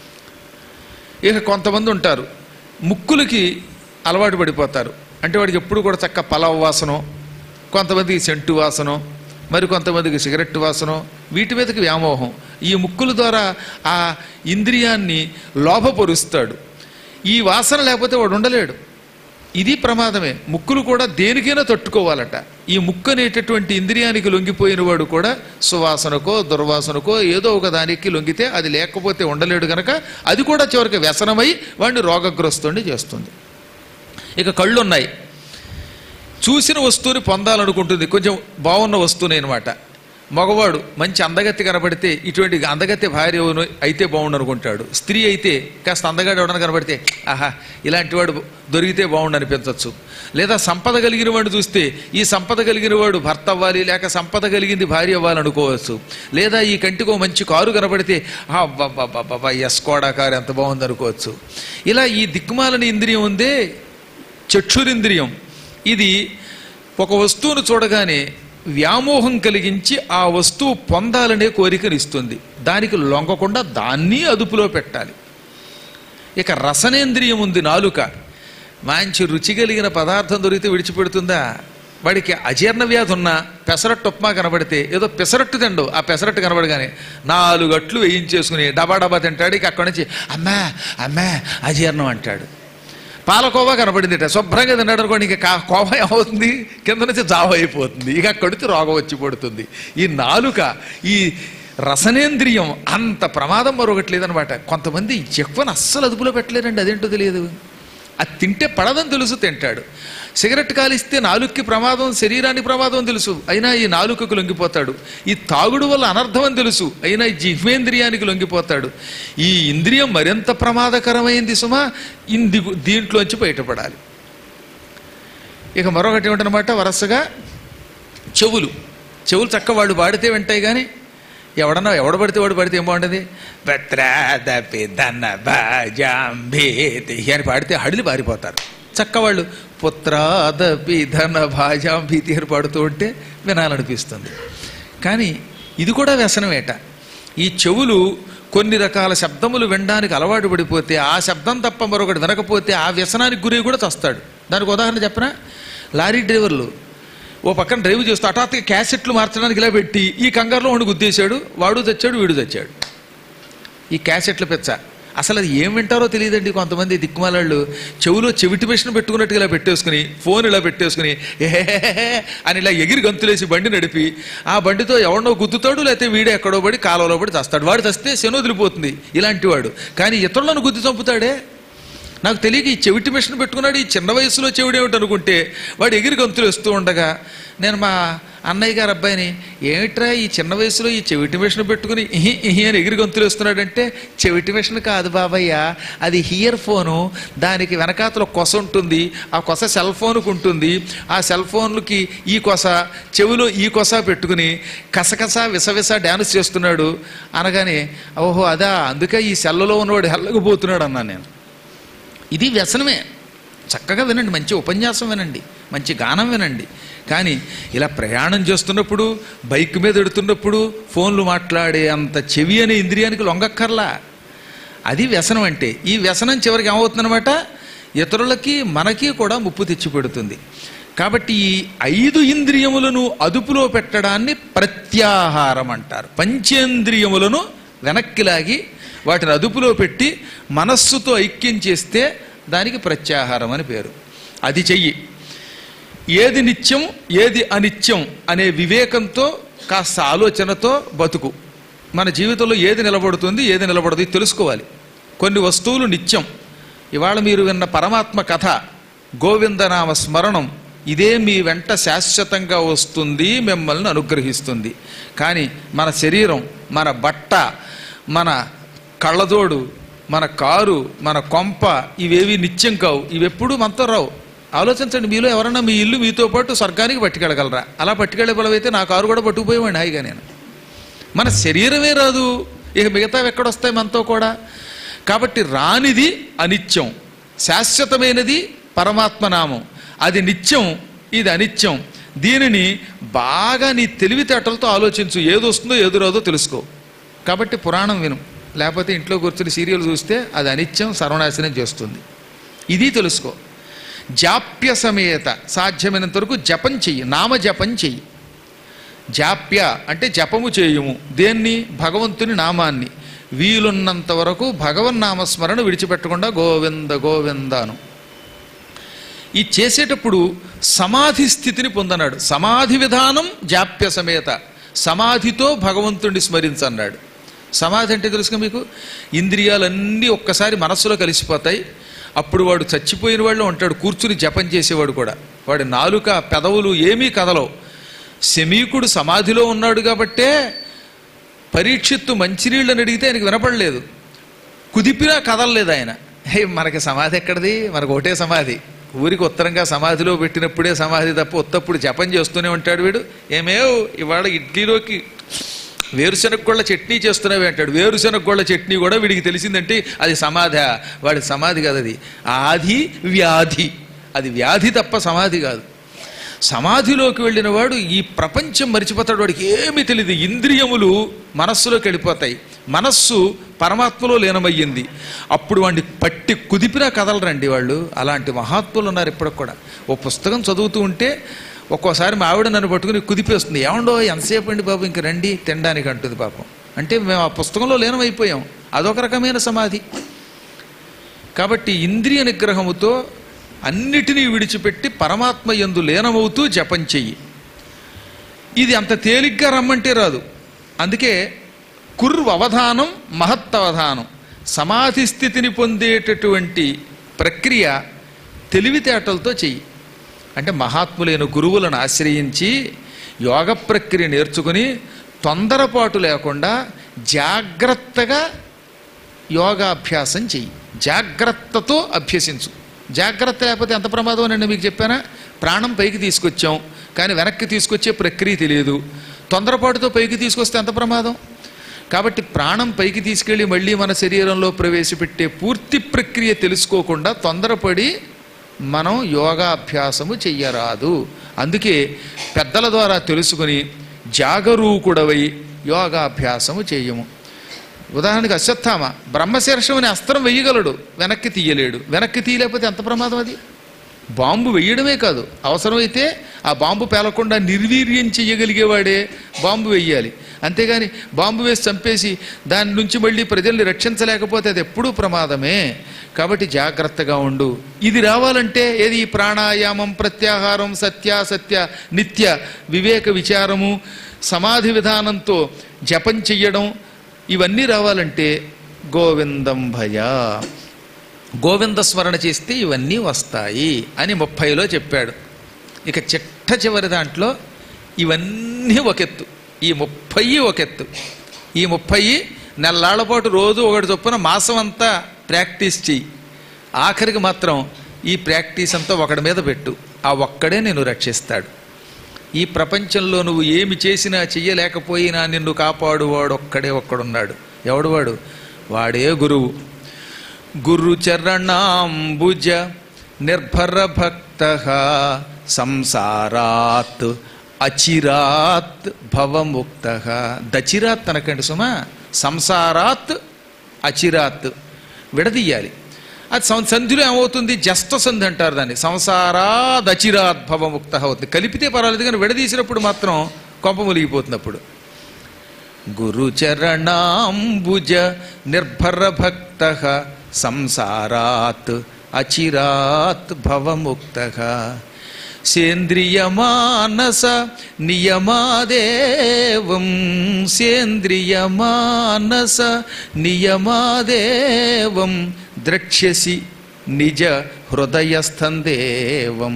ఇక కొంతమంది ఉంటారు ముక్కులకి అలవాటు పడిపోతారు అంటే వాడికి ఎప్పుడు కూడా చక్క పలావ్ వాసనం కొంతమందికి సెంటు వాసనం మరి కొంతమందికి సిగరెట్ వాసనం వీటి మీదకి వ్యామోహం ఈ ముక్కుల ద్వారా ఆ ఇంద్రియాన్ని లోభపరుస్తాడు ఈ వాసన లేకపోతే వాడు ఉండలేడు ఇది ప్రమాదమే ముక్కులు కూడా దేనికైనా తట్టుకోవాలట ఈ ముక్కు అనేటటువంటి ఇంద్రియానికి లొంగిపోయిన వాడు కూడా సువాసనకో దుర్వాసనకో ఏదో ఒక దానికి లొంగితే అది లేకపోతే ఉండలేడు గనక అది కూడా చివరికి వ్యసనమై వాడిని రోగగ్రస్తుని చేస్తుంది ఇక కళ్ళు ఉన్నాయి చూసిన వస్తువుని పొందాలనుకుంటుంది కొంచెం బాగున్న వస్తువుని అనమాట మగవాడు మంచి అందగత్తి కనబడితే ఇటువంటి అందగత్తి భార్య అవును- అయితే బాగుండు అనుకుంటాడు స్త్రీ అయితే కాస్త అందగాడు ఎవడని కనబడితే ఆహా ఇలాంటి వాడు దొరికితే బాగుండు అనిపించవచ్చు లేదా సంపద కలిగిన వాడు చూస్తే ఈ సంపద కలిగిన వాడు భర్త అవ్వాలి లేక సంపద కలిగింది భార్య అవ్వాలనుకోవచ్చు లేదా ఈ కంటికో మంచి కారు కనబడితే బాబా ఎస్కోడా కారు ఎంత బాగుంది అనుకోవచ్చు ఇలా ఈ దిక్కుమాలని ఇంద్రియం ఉందే చక్షురింద్రియం ఇది ఒక వస్తువును చూడగానే వ్యామోహం కలిగించి ఆ వస్తువు పొందాలనే కోరికనిస్తుంది దానికి లొంగకుండా దాన్ని అదుపులో పెట్టాలి ఇక రసనేంద్రియం ఉంది నాలుక మంచి రుచి కలిగిన పదార్థం దొరికితే విడిచిపెడుతుందా వాడికి అజీర్ణ వ్యాధి ఉన్న పెసరట్టు ఉప్మా కనబడితే ఏదో పెసరట్టు తిండు ఆ పెసరట్టు కనబడగానే నాలుగు అట్లు వేయించేసుకుని డబా డబా తింటాడు ఇక అక్కడి నుంచి అమ్మా అమ్మా అజీర్ణం అంటాడు పాలకోవా కనబడిందిట శుభ్రంగా తిన్నాడు అనుకోండి ఇంకా కా- కోవ ఏమవుతుంది కింద నుంచి జావ అయిపోతుంది ఇక అక్కడి నుంచి రోగం వచ్చి పడుతుంది ఈ నాలుక ఈ రసనేంద్రియం అంత ప్రమాదం మరొకటి లేదనమాట కొంతమంది ఎక్కువని అస్సలు అదుపులో పెట్టలేరండి అదేంటో తెలియదు అది తింటే పడదని తెలుసు తింటాడు సిగరెట్ కాలిస్తే నాలుగుకి ప్రమాదం శరీరానికి ప్రమాదం అని తెలుసు అయినా ఈ నాలుకకు లొంగిపోతాడు ఈ తాగుడు వల్ల అనర్థం అని తెలుసు అయినా ఈ జిహ్వేంద్రియానికి లొంగిపోతాడు ఈ ఇంద్రియం మరింత ప్రమాదకరమైంది సుమా ఇంది దీంట్లోంచి బయటపడాలి ఇక మరొకటి ఏమిటనమాట వరుసగా చెవులు చెవులు చక్క వాళ్ళు పాడితే వింటాయి కానీ ఎవడన్నా ఎవడ పడితే వాడు పడితే ఏం బాగుంటుంది భద్రాదపి ధన భాజాంభేతి అని పాడితే హడిలి పారిపోతారు చక్క వాళ్ళు పుత్రాదపి ధన భాజాంభీతి అని పాడుతూ ఉంటే వినాలనిపిస్తుంది కానీ ఇది కూడా వ్యసనమేట ఈ చెవులు కొన్ని రకాల శబ్దములు వినడానికి అలవాటు పడిపోతే ఆ శబ్దం తప్ప మరొకటి వినకపోతే ఆ వ్యసనానికి గురి కూడా చస్తాడు దానికి ఉదాహరణ చెప్పనా లారీ డ్రైవర్లు ఓ పక్కన డ్రైవ్ చేస్తూ హఠాత్తుగా క్యాసెట్లు మార్చడానికి ఇలా పెట్టి ఈ కంగారులో వాడు గుద్దేశాడు వాడు తెచ్చాడు వీడు తెచ్చాడు ఈ క్యాసెట్ల పెచ్చ అసలు అది ఏం వింటారో తెలియదండి కొంతమంది దిక్కుమాలాళ్ళు చెవులో చెవిటి మిషన్ పెట్టుకున్నట్టుగా ఇలా పెట్టేసుకుని ఫోన్ ఇలా పెట్టేసుకుని ఏహే అని ఇలా ఎగిరి గంతులేసి బండి నడిపి ఆ బండితో ఎవడనో గుద్దుతాడు లేకపోతే వీడే ఎక్కడో పడి కాలువలో పడి చస్తాడు వాడు చస్తే శని వదిలిపోతుంది ఇలాంటి వాడు కానీ ఇతరులను గుద్ది చంపుతాడే నాకు తెలియక ఈ చెవిటి మిషన్ పెట్టుకున్నాడు ఈ చిన్న వయసులో చెవిడేమిటి అనుకుంటే వాడు ఎగిరి గంతులు వేస్తూ ఉండగా నేను మా అన్నయ్య గారు అబ్బాయిని ఏమిట్రా ఈ చిన్న వయసులో ఈ చెవిటి మిషన్ పెట్టుకుని ఇహి ఇహి అని ఎగిరి గంతులు వేస్తున్నాడంటే చెవిటి మిషన్ కాదు బాబయ్య అది హియర్ ఫోను దానికి వెనకాతల కొస ఉంటుంది ఆ కొస సెల్ ఫోన్కు ఉంటుంది ఆ సెల్ ఫోన్లకి ఈ కొస చెవిలో ఈ కొస పెట్టుకుని కసకస విసవిస డ్యాన్స్ చేస్తున్నాడు అనగానే ఓహో అదా అందుకే ఈ సెల్లలో ఉన్నవాడు హెల్లకపోతున్నాడు అన్నాను నేను ఇది వ్యసనమే చక్కగా వినండి మంచి ఉపన్యాసం వినండి మంచి గానం వినండి కానీ ఇలా ప్రయాణం చేస్తున్నప్పుడు బైక్ మీద ఎడుతున్నప్పుడు ఫోన్లు మాట్లాడే అంత చెవి అనే ఇంద్రియానికి లొంగక్కర్లా అది వ్యసనం అంటే ఈ వ్యసనం చివరికి ఏమవుతుందన్నమాట ఇతరులకి మనకి కూడా ముప్పు తెచ్చిపెడుతుంది కాబట్టి ఈ ఐదు ఇంద్రియములను అదుపులో పెట్టడాన్ని ప్రత్యాహారం అంటారు పంచేంద్రియములను వెనక్కి లాగి వాటిని అదుపులో పెట్టి మనస్సుతో ఐక్యం చేస్తే దానికి ప్రత్యాహారం అని పేరు అది చెయ్యి ఏది నిత్యం ఏది అనిత్యం అనే వివేకంతో కాస్త ఆలోచనతో బతుకు మన జీవితంలో ఏది నిలబడుతుంది ఏది నిలబడదు ఇది తెలుసుకోవాలి కొన్ని వస్తువులు నిత్యం ఇవాళ మీరు విన్న పరమాత్మ కథ గోవిందనామ స్మరణం ఇదే మీ వెంట శాశ్వతంగా వస్తుంది మిమ్మల్ని అనుగ్రహిస్తుంది కానీ మన శరీరం మన బట్ట మన కళ్ళజోడు మన కారు మన కొంప ఇవేవి నిత్యం కావు ఇవెప్పుడు మనతో రావు ఆలోచించండి మీలో ఎవరన్నా మీ ఇల్లు మీతో పాటు స్వర్గానికి పట్టుకెళ్ళగలరా అలా పట్టుకెళ్ళే బలమైతే నా కారు కూడా పట్టుకుపోయేవాడిని హాయిగా నేను మన శరీరమే రాదు ఇక మిగతావి ఎక్కడొస్తాయి మనతో కూడా కాబట్టి రానిది అనిత్యం శాశ్వతమైనది పరమాత్మ నామం అది నిత్యం ఇది అనిత్యం దీనిని బాగా నీ తెలివితేటలతో ఆలోచించు ఏది వస్తుందో ఏది రాదో తెలుసుకో కాబట్టి పురాణం విను లేకపోతే ఇంట్లో కూర్చుని సీరియల్ చూస్తే అది అనిత్యం సర్వనాశనం చేస్తుంది ఇది తెలుసుకో జాప్య సమేత సాధ్యమైనంత వరకు జపం చెయ్యి నామ జపం చెయ్యి జాప్య అంటే జపము చేయుము దేన్ని భగవంతుని నామాన్ని వీలున్నంత వరకు భగవన్నామస్మరణ విడిచిపెట్టకుండా గోవింద గోవిందాను ఈ చేసేటప్పుడు సమాధి స్థితిని పొందన్నాడు సమాధి విధానం జాప్య సమేత సమాధితో భగవంతుడిని స్మరించన్నాడు సమాధి అంటే తెలుసుగా మీకు ఇంద్రియాలన్నీ ఒక్కసారి మనస్సులో కలిసిపోతాయి అప్పుడు వాడు చచ్చిపోయిన వాళ్ళు ఉంటాడు కూర్చుని జపం చేసేవాడు కూడా వాడి నాలుక పెదవులు ఏమీ కదలవు శమీకుడు సమాధిలో ఉన్నాడు కాబట్టే పరీక్షిత్తు మంచినీళ్ళని అడిగితే ఆయనకి వినపడలేదు కుదిపినా కదలలేదు ఆయన హే మనకి సమాధి ఎక్కడిది మనకు ఒకటే సమాధి ఊరికి ఉత్తరంగా సమాధిలో పెట్టినప్పుడే సమాధి తప్ప ఉత్తప్పుడు జపం చేస్తూనే ఉంటాడు వీడు ఏమేవ్ ఇవాళ ఇడ్లీలోకి వేరుశనగ గొళ్ళ చట్నీ చేస్తున్నావే అంటాడు వేరుశనగ గొళ్ళ చట్నీ కూడా వీడికి తెలిసిందంటే అది సమాధి వాడి సమాధి కాదు అది ఆది వ్యాధి అది వ్యాధి తప్ప సమాధి కాదు సమాధిలోకి వెళ్ళిన వాడు ఈ ప్రపంచం మరిచిపోతాడు వాడికి ఏమీ తెలియదు ఇంద్రియములు మనస్సులోకి వెళ్ళిపోతాయి మనస్సు పరమాత్మలో లీనమయ్యింది అప్పుడు వాడిని పట్టి కుదిపినా కదలరండి వాళ్ళు అలాంటి మహాత్ములు ఉన్నారు ఇప్పటికి కూడా ఓ పుస్తకం చదువుతూ ఉంటే ఒక్కోసారి మా ఆవిడ నన్ను పట్టుకుని కుదిపేస్తుంది ఏమండో ఎంతసేపు అండి బాబు ఇంక రండి తినడానికి అంటుంది పాపం అంటే మేము ఆ పుస్తకంలో లీనమైపోయాం అదొక రకమైన సమాధి కాబట్టి ఇంద్రియ నిగ్రహముతో అన్నిటినీ విడిచిపెట్టి పరమాత్మ యందు లీనమవుతూ జపం చెయ్యి ఇది అంత తేలిగ్గా రమ్మంటే రాదు అందుకే కుర్వ అవధానం మహత్తవధానం సమాధి స్థితిని పొందేటటువంటి ప్రక్రియ తెలివితేటలతో చెయ్యి అంటే మహాత్ములైన గురువులను ఆశ్రయించి యోగ ప్రక్రియ నేర్చుకుని తొందరపాటు లేకుండా జాగ్రత్తగా యోగాభ్యాసం చెయ్యి జాగ్రత్తతో అభ్యసించు జాగ్రత్త లేకపోతే ఎంత ప్రమాదం అని మీకు చెప్పానా ప్రాణం పైకి తీసుకొచ్చాం కానీ వెనక్కి తీసుకొచ్చే ప్రక్రియ తెలియదు తొందరపాటుతో పైకి తీసుకొస్తే ఎంత ప్రమాదం కాబట్టి ప్రాణం పైకి తీసుకెళ్ళి మళ్ళీ మన శరీరంలో ప్రవేశపెట్టే పూర్తి ప్రక్రియ తెలుసుకోకుండా తొందరపడి మనం యోగాభ్యాసము చెయ్యరాదు అందుకే పెద్దల ద్వారా తెలుసుకుని జాగరూకుడవై యోగాభ్యాసము చేయము ఉదాహరణకి అశ్వత్థామ బ్రహ్మశీర్షం అనే అస్త్రం వెయ్యగలడు వెనక్కి తీయలేడు వెనక్కి తీయలేకపోతే ఎంత ప్రమాదం అది బాంబు వెయ్యడమే కాదు అవసరమైతే ఆ బాంబు పేలకుండా నిర్వీర్యం చెయ్యగలిగేవాడే బాంబు వెయ్యాలి అంతేగాని బాంబు వేసి చంపేసి దాని నుంచి మళ్ళీ ప్రజల్ని రక్షించలేకపోతే అది ఎప్పుడూ ప్రమాదమే కాబట్టి జాగ్రత్తగా ఉండు ఇది రావాలంటే ఏది ఈ ప్రాణాయామం ప్రత్యాహారం సత్యాసత్య నిత్య వివేక విచారము సమాధి విధానంతో జపం చెయ్యడం ఇవన్నీ రావాలంటే గోవిందం భయ గోవింద స్మరణ చేస్తే ఇవన్నీ వస్తాయి అని ముప్పైలో చెప్పాడు ఇక చిట్ట చివరి దాంట్లో ఇవన్నీ ఒకెత్తు ఈ ముప్పై ఒకెత్తు ఈ ముప్పై నెల్లాళ్ల పాటు రోజు ఒకటి చొప్పున మాసం అంతా ప్రాక్టీస్ చెయ్యి ఆఖరికి మాత్రం ఈ ప్రాక్టీస్ అంతా ఒకడి మీద పెట్టు ఆ ఒక్కడే నిన్ను రక్షిస్తాడు ఈ ప్రపంచంలో నువ్వు ఏమి చేసినా చెయ్యలేకపోయినా నిన్ను కాపాడువాడు ఒక్కడే ఒక్కడున్నాడు ఎవడు వాడు వాడే గురువు గురు చరణాంబుజ నిర్భర భక్త సంసారాత్ అచిరాత్ భవముక్త దచిరాత్ అనకండి సుమా సంసారాత్ అచిరాత్ విడదీయాలి అది సం సంధిలో ఏమవుతుంది జస్త సంధి అంటారు దాన్ని సంసారాద్ అచిరాత్ భవముక్త అవుతుంది కలిపితే పర్వాలేదు కానీ విడదీసినప్పుడు మాత్రం కొంప ములిగిపోతుంది అప్పుడు గురుచరణాంబుజ నిర్భర భక్త సంసారాత్ అచిరాత్ భవముక్త సేంద్రియమానస నియమాదేవం సేంద్రియమానస నియమాదేవం ద్రక్ష్యసి నిజ హృదయస్థం దేవం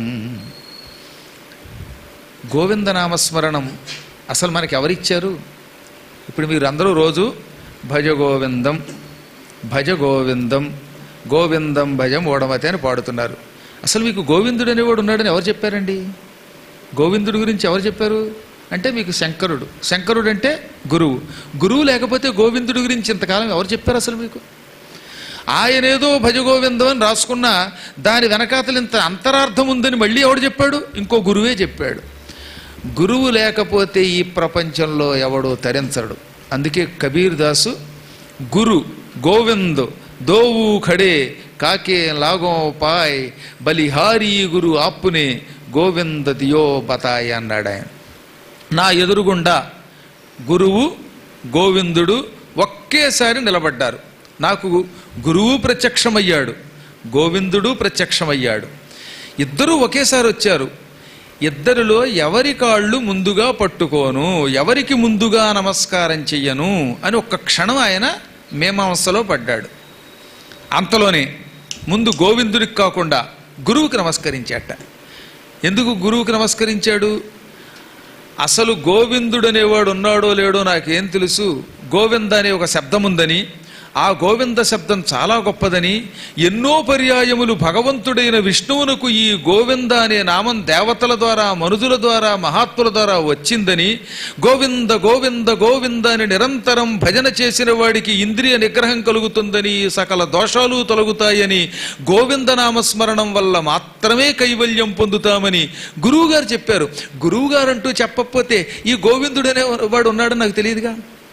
గోవిందనామస్మరణం అసలు మనకి ఎవరిచ్చారు ఇప్పుడు మీరు అందరూ రోజు భజ గోవిందం భజ గోవిందం గోవిందం భజం ఓడమతి అని పాడుతున్నారు అసలు మీకు గోవిందుడు అనేవాడు ఉన్నాడని ఎవరు చెప్పారండి గోవిందుడి గురించి ఎవరు చెప్పారు అంటే మీకు శంకరుడు శంకరుడు అంటే గురువు గురువు లేకపోతే గోవిందుడి గురించి ఇంతకాలం ఎవరు చెప్పారు అసలు మీకు ఆయనేదో భజగోవిందం అని రాసుకున్నా దాని వెనకాతలు ఇంత అంతరార్థం ఉందని మళ్ళీ ఎవడు చెప్పాడు ఇంకో గురువే చెప్పాడు గురువు లేకపోతే ఈ ప్రపంచంలో ఎవడో తరించడు అందుకే కబీర్ దాసు గురు గోవింద్ దోవు ఖడే కాకే లాగో పాయ్ బలిహారీ గురు ఆప్పునే గోవింద దియో బతాయ్ అన్నాడు ఆయన నా ఎదురుగుండా గురువు గోవిందుడు ఒకేసారి నిలబడ్డారు నాకు గురువు ప్రత్యక్షమయ్యాడు గోవిందుడు ప్రత్యక్షమయ్యాడు ఇద్దరూ ఒకేసారి వచ్చారు ఇద్దరిలో ఎవరి కాళ్ళు ముందుగా పట్టుకోను ఎవరికి ముందుగా నమస్కారం చెయ్యను అని ఒక్క క్షణం ఆయన మీమాంసలో పడ్డాడు అంతలోనే ముందు గోవిందుడికి కాకుండా గురువుకి నమస్కరించాట ఎందుకు గురువుకి నమస్కరించాడు అసలు గోవిందుడు అనేవాడు ఉన్నాడో లేడో నాకేం తెలుసు గోవింద అనే ఒక శబ్దం ఉందని ఆ గోవింద శబ్దం చాలా గొప్పదని ఎన్నో పర్యాయములు భగవంతుడైన విష్ణువునకు ఈ గోవింద అనే నామం దేవతల ద్వారా మనుజుల ద్వారా మహాత్ముల ద్వారా వచ్చిందని గోవింద గోవింద గోవింద అని నిరంతరం భజన చేసిన వాడికి ఇంద్రియ నిగ్రహం కలుగుతుందని సకల దోషాలు తొలగుతాయని గోవింద నామస్మరణం వల్ల మాత్రమే కైవల్యం పొందుతామని గురువుగారు చెప్పారు గురువుగారు అంటూ చెప్పకపోతే ఈ గోవిందుడు అనే వాడు ఉన్నాడని నాకు తెలియదుగా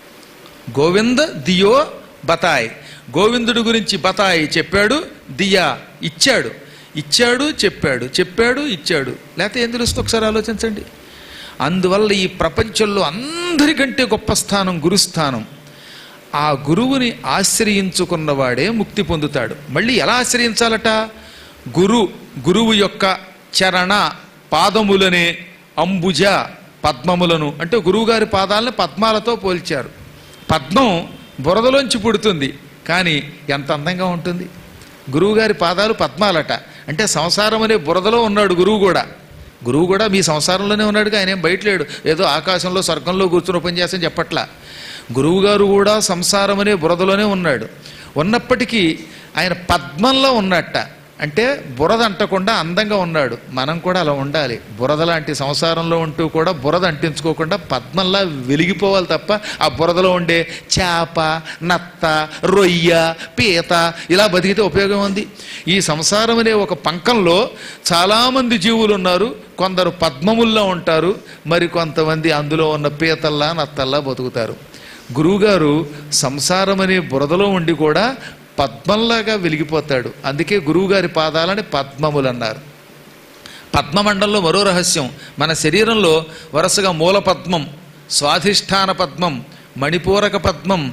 గోవింద దియో బతాయ్ గోవిందుడి గురించి బతాయ్ చెప్పాడు దియా ఇచ్చాడు ఇచ్చాడు చెప్పాడు చెప్పాడు ఇచ్చాడు లేకపోతే ఏం తెలుస్తుంది ఒకసారి ఆలోచించండి అందువల్ల ఈ ప్రపంచంలో అందరికంటే గొప్ప స్థానం గురుస్థానం ఆ గురువుని ఆశ్రయించుకున్నవాడే ముక్తి పొందుతాడు మళ్ళీ ఎలా ఆశ్రయించాలట గురు గురువు యొక్క చరణ పాదములనే అంబుజ పద్మములను అంటే గురువుగారి పాదాలను పద్మాలతో పోల్చారు పద్మం బురదలోంచి పుడుతుంది కానీ ఎంత అందంగా ఉంటుంది గురువుగారి పాదాలు పద్మాలట అంటే సంసారం అనే బురదలో ఉన్నాడు గురువు కూడా గురువు కూడా మీ సంసారంలోనే ఉన్నాడుగా ఆయన ఏం బయట లేడు ఏదో ఆకాశంలో స్వర్గంలో కూర్చుని ఉపన్యాసం చెప్పట్లా గురువుగారు కూడా సంసారం అనే బురదలోనే ఉన్నాడు ఉన్నప్పటికీ ఆయన పద్మంలో ఉన్నట్ట అంటే బురద అంటకుండా అందంగా ఉన్నాడు మనం కూడా అలా ఉండాలి బురద లాంటి సంసారంలో ఉంటూ కూడా బురద అంటించుకోకుండా పద్మంలా వెలిగిపోవాలి తప్ప ఆ బురదలో ఉండే చేప నత్త రొయ్య పీత ఇలా బతికితే ఉపయోగం ఉంది ఈ సంసారం అనే ఒక పంకంలో చాలామంది జీవులు ఉన్నారు కొందరు పద్మముల్లో ఉంటారు మరి కొంతమంది అందులో ఉన్న పీతల్లా నత్తల్లా బతుకుతారు గురువుగారు సంసారం అనే బురదలో ఉండి కూడా పద్మంలాగా వెలిగిపోతాడు అందుకే గురువుగారి పాదాలని పద్మములు అన్నారు పద్మమండలంలో మరో రహస్యం మన శరీరంలో వరుసగా మూల పద్మం స్వాధిష్టాన పద్మం మణిపూరక పద్మం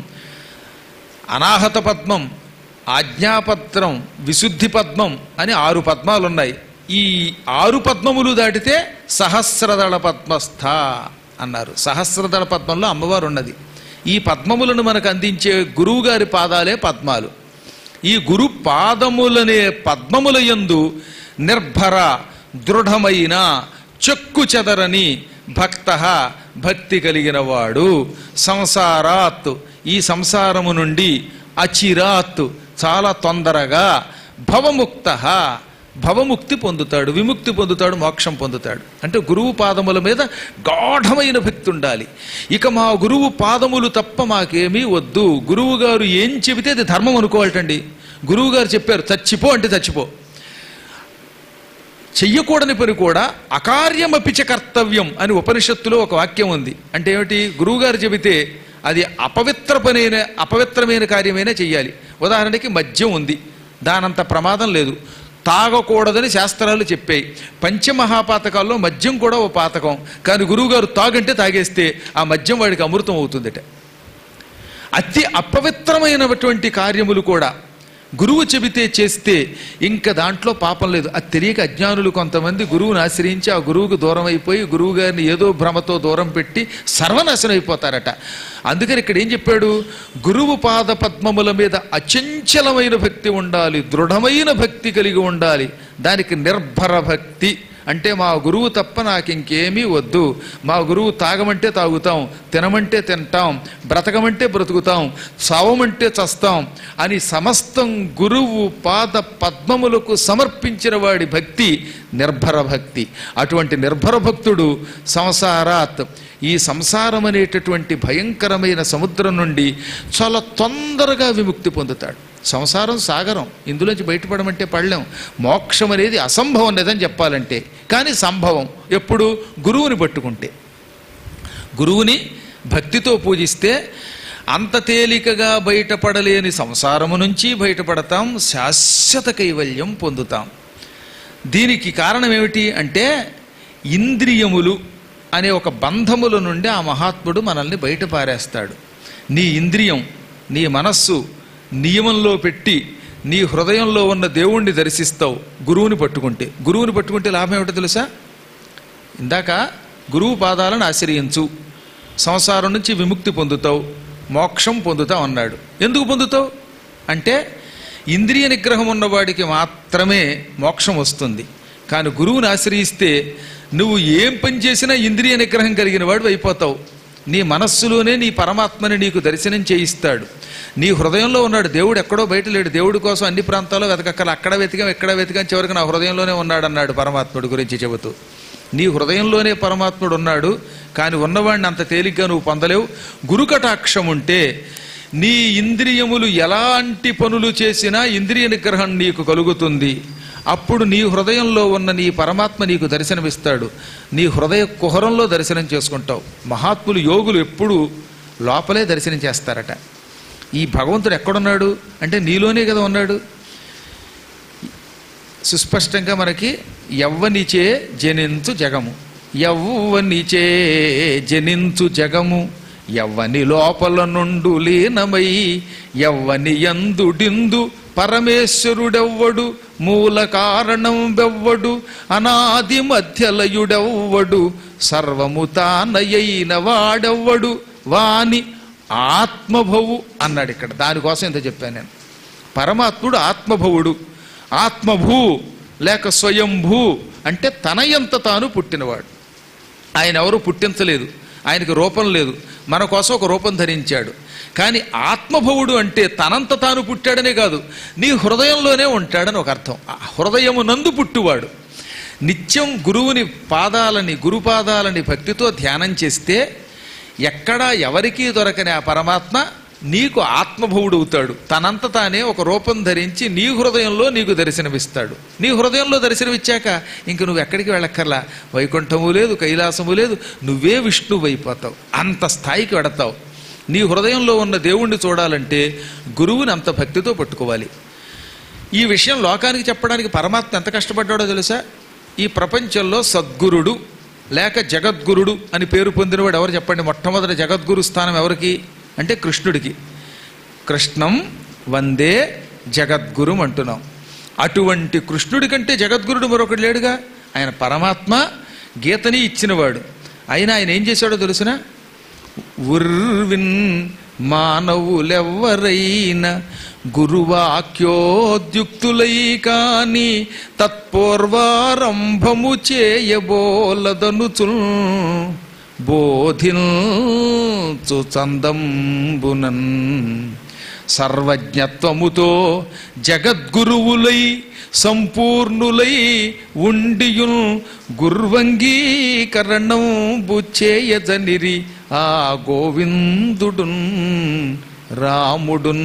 అనాహత పద్మం ఆజ్ఞాపత్రం విశుద్ధి పద్మం అని ఆరు పద్మాలు ఉన్నాయి ఈ ఆరు పద్మములు దాటితే సహస్రదళ పద్మస్థ అన్నారు సహస్రదళ పద్మంలో అమ్మవారు ఉన్నది ఈ పద్మములను మనకు అందించే గురువుగారి పాదాలే పద్మాలు ఈ గురు పాదములనే పద్మముల యందు నిర్భర దృఢమైన చెక్కు చెదరని భక్త భక్తి కలిగిన వాడు సంసారాత్ ఈ సంసారము నుండి అచిరాత్ చాలా తొందరగా భవముక్త భవముక్తి పొందుతాడు విముక్తి పొందుతాడు మోక్షం పొందుతాడు అంటే గురువు పాదముల మీద గాఢమైన భక్తి ఉండాలి ఇక మా గురువు పాదములు తప్ప మాకేమీ వద్దు గురువు గారు ఏం చెబితే అది ధర్మం అనుకోవాలటండి గురువు గారు చెప్పారు చచ్చిపో అంటే చచ్చిపో చెయ్యకూడని పని కూడా అకార్యమపిచ కర్తవ్యం అని ఉపనిషత్తులో ఒక వాక్యం ఉంది అంటే ఏమిటి గురువుగారు చెబితే అది అపవిత్ర పనైన అపవిత్రమైన కార్యమైనా చెయ్యాలి ఉదాహరణకి మద్యం ఉంది దానంత ప్రమాదం లేదు తాగకూడదని శాస్త్రాలు చెప్పాయి పంచమహాపాతకాల్లో మద్యం కూడా ఓ పాతకం కానీ గురువుగారు తాగంటే తాగేస్తే ఆ మద్యం వాడికి అమృతం అవుతుందట అతి అపవిత్రమైనటువంటి కార్యములు కూడా గురువు చెబితే చేస్తే ఇంకా దాంట్లో పాపం లేదు అది తెలియక అజ్ఞానులు కొంతమంది గురువుని ఆశ్రయించి ఆ గురువుకు దూరం అయిపోయి గురువు గారిని ఏదో భ్రమతో దూరం పెట్టి సర్వనాశనం అయిపోతారట అందుకని ఇక్కడ ఏం చెప్పాడు గురువు పాద పద్మముల మీద అచంచలమైన భక్తి ఉండాలి దృఢమైన భక్తి కలిగి ఉండాలి దానికి నిర్భర భక్తి అంటే మా గురువు తప్ప నాకు ఇంకేమీ వద్దు మా గురువు తాగమంటే తాగుతాం తినమంటే తింటాం బ్రతకమంటే బ్రతుకుతాం సావమంటే చస్తాం అని సమస్తం గురువు పాద పద్మములకు సమర్పించిన వాడి భక్తి నిర్భర భక్తి అటువంటి నిర్భర భక్తుడు సంసారాత్ ఈ సంసారం అనేటటువంటి భయంకరమైన సముద్రం నుండి చాలా తొందరగా విముక్తి పొందుతాడు సంసారం సాగరం ఇందులోంచి బయటపడమంటే పడలేం మోక్షం అనేది అసంభవం లేదని చెప్పాలంటే కానీ సంభవం ఎప్పుడు గురువుని పట్టుకుంటే గురువుని భక్తితో పూజిస్తే అంత తేలికగా బయటపడలేని సంసారము నుంచి బయటపడతాం శాశ్వత కైవల్యం పొందుతాం దీనికి కారణం ఏమిటి అంటే ఇంద్రియములు అనే ఒక బంధముల నుండి ఆ మహాత్ముడు మనల్ని బయట పారేస్తాడు నీ ఇంద్రియం నీ మనస్సు నియమంలో పెట్టి నీ హృదయంలో ఉన్న దేవుణ్ణి దర్శిస్తావు గురువుని పట్టుకుంటే గురువుని పట్టుకుంటే లాభం ఏమిటో తెలుసా ఇందాక గురువు పాదాలను ఆశ్రయించు సంసారం నుంచి విముక్తి పొందుతావు మోక్షం పొందుతావు అన్నాడు ఎందుకు పొందుతావు అంటే ఇంద్రియ నిగ్రహం ఉన్నవాడికి మాత్రమే మోక్షం వస్తుంది కానీ గురువుని ఆశ్రయిస్తే నువ్వు ఏం పని చేసినా ఇంద్రియ నిగ్రహం కలిగిన వాడు అయిపోతావు నీ మనస్సులోనే నీ పరమాత్మని నీకు దర్శనం చేయిస్తాడు నీ హృదయంలో ఉన్నాడు దేవుడు ఎక్కడో బయట లేడు దేవుడి కోసం అన్ని ప్రాంతాల్లో వెతకక్కల అక్కడ వెతికాం ఎక్కడ వెతికాం చివరికి నా హృదయంలోనే ఉన్నాడు అన్నాడు పరమాత్ముడి గురించి చెబుతూ నీ హృదయంలోనే పరమాత్ముడు ఉన్నాడు కానీ ఉన్నవాడిని అంత తేలిగ్గా నువ్వు పొందలేవు గురుకటాక్షం ఉంటే నీ ఇంద్రియములు ఎలాంటి పనులు చేసినా ఇంద్రియ నిగ్రహం నీకు కలుగుతుంది అప్పుడు నీ హృదయంలో ఉన్న నీ పరమాత్మ నీకు దర్శనమిస్తాడు నీ హృదయ కుహరంలో దర్శనం చేసుకుంటావు మహాత్ములు యోగులు ఎప్పుడు లోపలే దర్శనం చేస్తారట ఈ భగవంతుడు ఎక్కడున్నాడు అంటే నీలోనే కదా ఉన్నాడు సుస్పష్టంగా మనకి ఎవ్వనిచే జనించు జగము ఎవ్వనిచే జనించు జగము ఎవ్వని లోపల నుండు లీనమై ఎవ్వని యందుడిందు పరమేశ్వరుడెవ్వడు మూల కారణం బెవ్వడు అనాది మధ్యలయుడెవ్వడు సర్వము తానయైన వాడెవ్వడు వాని ఆత్మభవు అన్నాడు ఇక్కడ దానికోసం ఇంత చెప్పాను నేను పరమాత్ముడు ఆత్మభవుడు ఆత్మభూ లేక స్వయంభూ అంటే తనయంత తాను పుట్టినవాడు ఆయన ఎవరు పుట్టించలేదు ఆయనకి రూపం లేదు మన కోసం ఒక రూపం ధరించాడు కానీ ఆత్మభవుడు అంటే తనంత తాను పుట్టాడనే కాదు నీ హృదయంలోనే ఉంటాడని ఒక అర్థం ఆ హృదయము నందు పుట్టువాడు నిత్యం గురువుని పాదాలని గురుపాదాలని భక్తితో ధ్యానం చేస్తే ఎక్కడా ఎవరికీ దొరకని ఆ పరమాత్మ నీకు ఆత్మభవుడు అవుతాడు తనంత తానే ఒక రూపం ధరించి నీ హృదయంలో నీకు దర్శనమిస్తాడు నీ హృదయంలో దర్శనమిచ్చాక ఇంక నువ్వు ఎక్కడికి వెళ్ళక్కర్లా వైకుంఠము లేదు కైలాసము లేదు నువ్వే విష్ణువు అయిపోతావు అంత స్థాయికి వెడతావు నీ హృదయంలో ఉన్న దేవుణ్ణి చూడాలంటే గురువుని అంత భక్తితో పట్టుకోవాలి ఈ విషయం లోకానికి చెప్పడానికి పరమాత్మ ఎంత కష్టపడ్డాడో తెలుసా ఈ ప్రపంచంలో సద్గురుడు లేక జగద్గురుడు అని పేరు పొందినవాడు ఎవరు చెప్పండి మొట్టమొదటి జగద్గురు స్థానం ఎవరికి అంటే కృష్ణుడికి కృష్ణం వందే జగద్గురుం అంటున్నాం అటువంటి కృష్ణుడి కంటే జగద్గురుడు మరొకటి లేడుగా ఆయన పరమాత్మ గీతని ఇచ్చినవాడు అయినా ఆయన ఏం చేశాడో తెలుసిన ఉర్విన్ మానవులెవ్వరైనా గురువాక్యోద్యుక్తులై కాని తత్పూర్వారంభము చేయబోలదనుచుల్ బోధించు చందంబునన్ సర్వజ్ఞత్వముతో జగద్గురువులై సంపూర్ణులై ఉండియున్ గుర్వంగీకరణం బుచ్చేయజనిరి ఆ గోవిందుడున్ రాముడున్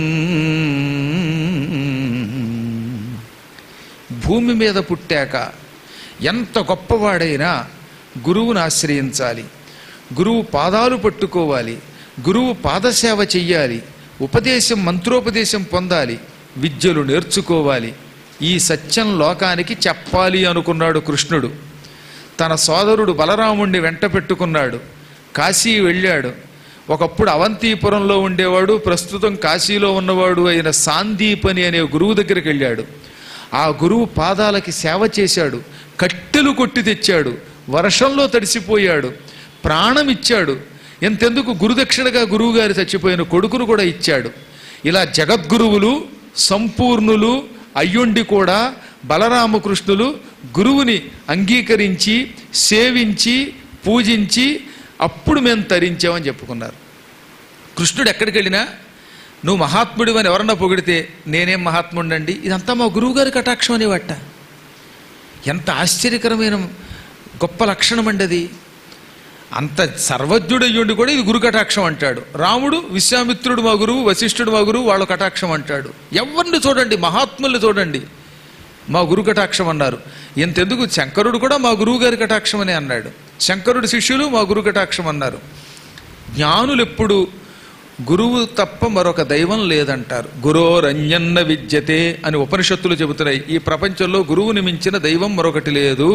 భూమి మీద పుట్టాక ఎంత గొప్పవాడైనా గురువుని ఆశ్రయించాలి గురువు పాదాలు పట్టుకోవాలి గురువు పాదసేవ చెయ్యాలి ఉపదేశం మంత్రోపదేశం పొందాలి విద్యలు నేర్చుకోవాలి ఈ సత్యం లోకానికి చెప్పాలి అనుకున్నాడు కృష్ణుడు తన సోదరుడు బలరాముణ్ణి వెంట పెట్టుకున్నాడు కాశీ వెళ్ళాడు ఒకప్పుడు అవంతిపురంలో ఉండేవాడు ప్రస్తుతం కాశీలో ఉన్నవాడు అయిన సాందీపని అనే గురువు దగ్గరికి వెళ్ళాడు ఆ గురువు పాదాలకి సేవ చేశాడు కట్టెలు కొట్టి తెచ్చాడు వర్షంలో తడిసిపోయాడు ప్రాణం ఇచ్చాడు ఎంతెందుకు గురుదక్షిణగా గురువుగారు చచ్చిపోయిన కొడుకును కూడా ఇచ్చాడు ఇలా జగద్గురువులు సంపూర్ణులు అయ్యుండి కూడా బలరామకృష్ణులు గురువుని అంగీకరించి సేవించి పూజించి అప్పుడు మేము తరించామని చెప్పుకున్నారు కృష్ణుడు ఎక్కడికి వెళ్ళినా నువ్వు మహాత్ముడు అని ఎవరన్నా పొగిడితే నేనేం మహాత్ముడండి ఇదంతా మా గురువుగారి కటాక్షం అనేవట ఎంత ఆశ్చర్యకరమైన గొప్ప లక్షణం అండి అది అంత సర్వజ్ఞుడయ్యుండి కూడా ఇది గురు కటాక్షం అంటాడు రాముడు విశ్వామిత్రుడు మా గురువు వశిష్ఠుడు మా గురువు వాళ్ళ కటాక్షం అంటాడు ఎవరిని చూడండి మహాత్ముల్ని చూడండి మా గురు కటాక్షం అన్నారు ఇంతెందుకు శంకరుడు కూడా మా గురువు గారి కటాక్షం అని అన్నాడు శంకరుడి శిష్యులు మా గురు కటాక్షం అన్నారు జ్ఞానులు ఎప్పుడు గురువు తప్ప మరొక దైవం లేదంటారు గురోరంజన్న విద్యతే అని ఉపనిషత్తులు చెబుతున్నాయి ఈ ప్రపంచంలో గురువుని మించిన దైవం మరొకటి లేదు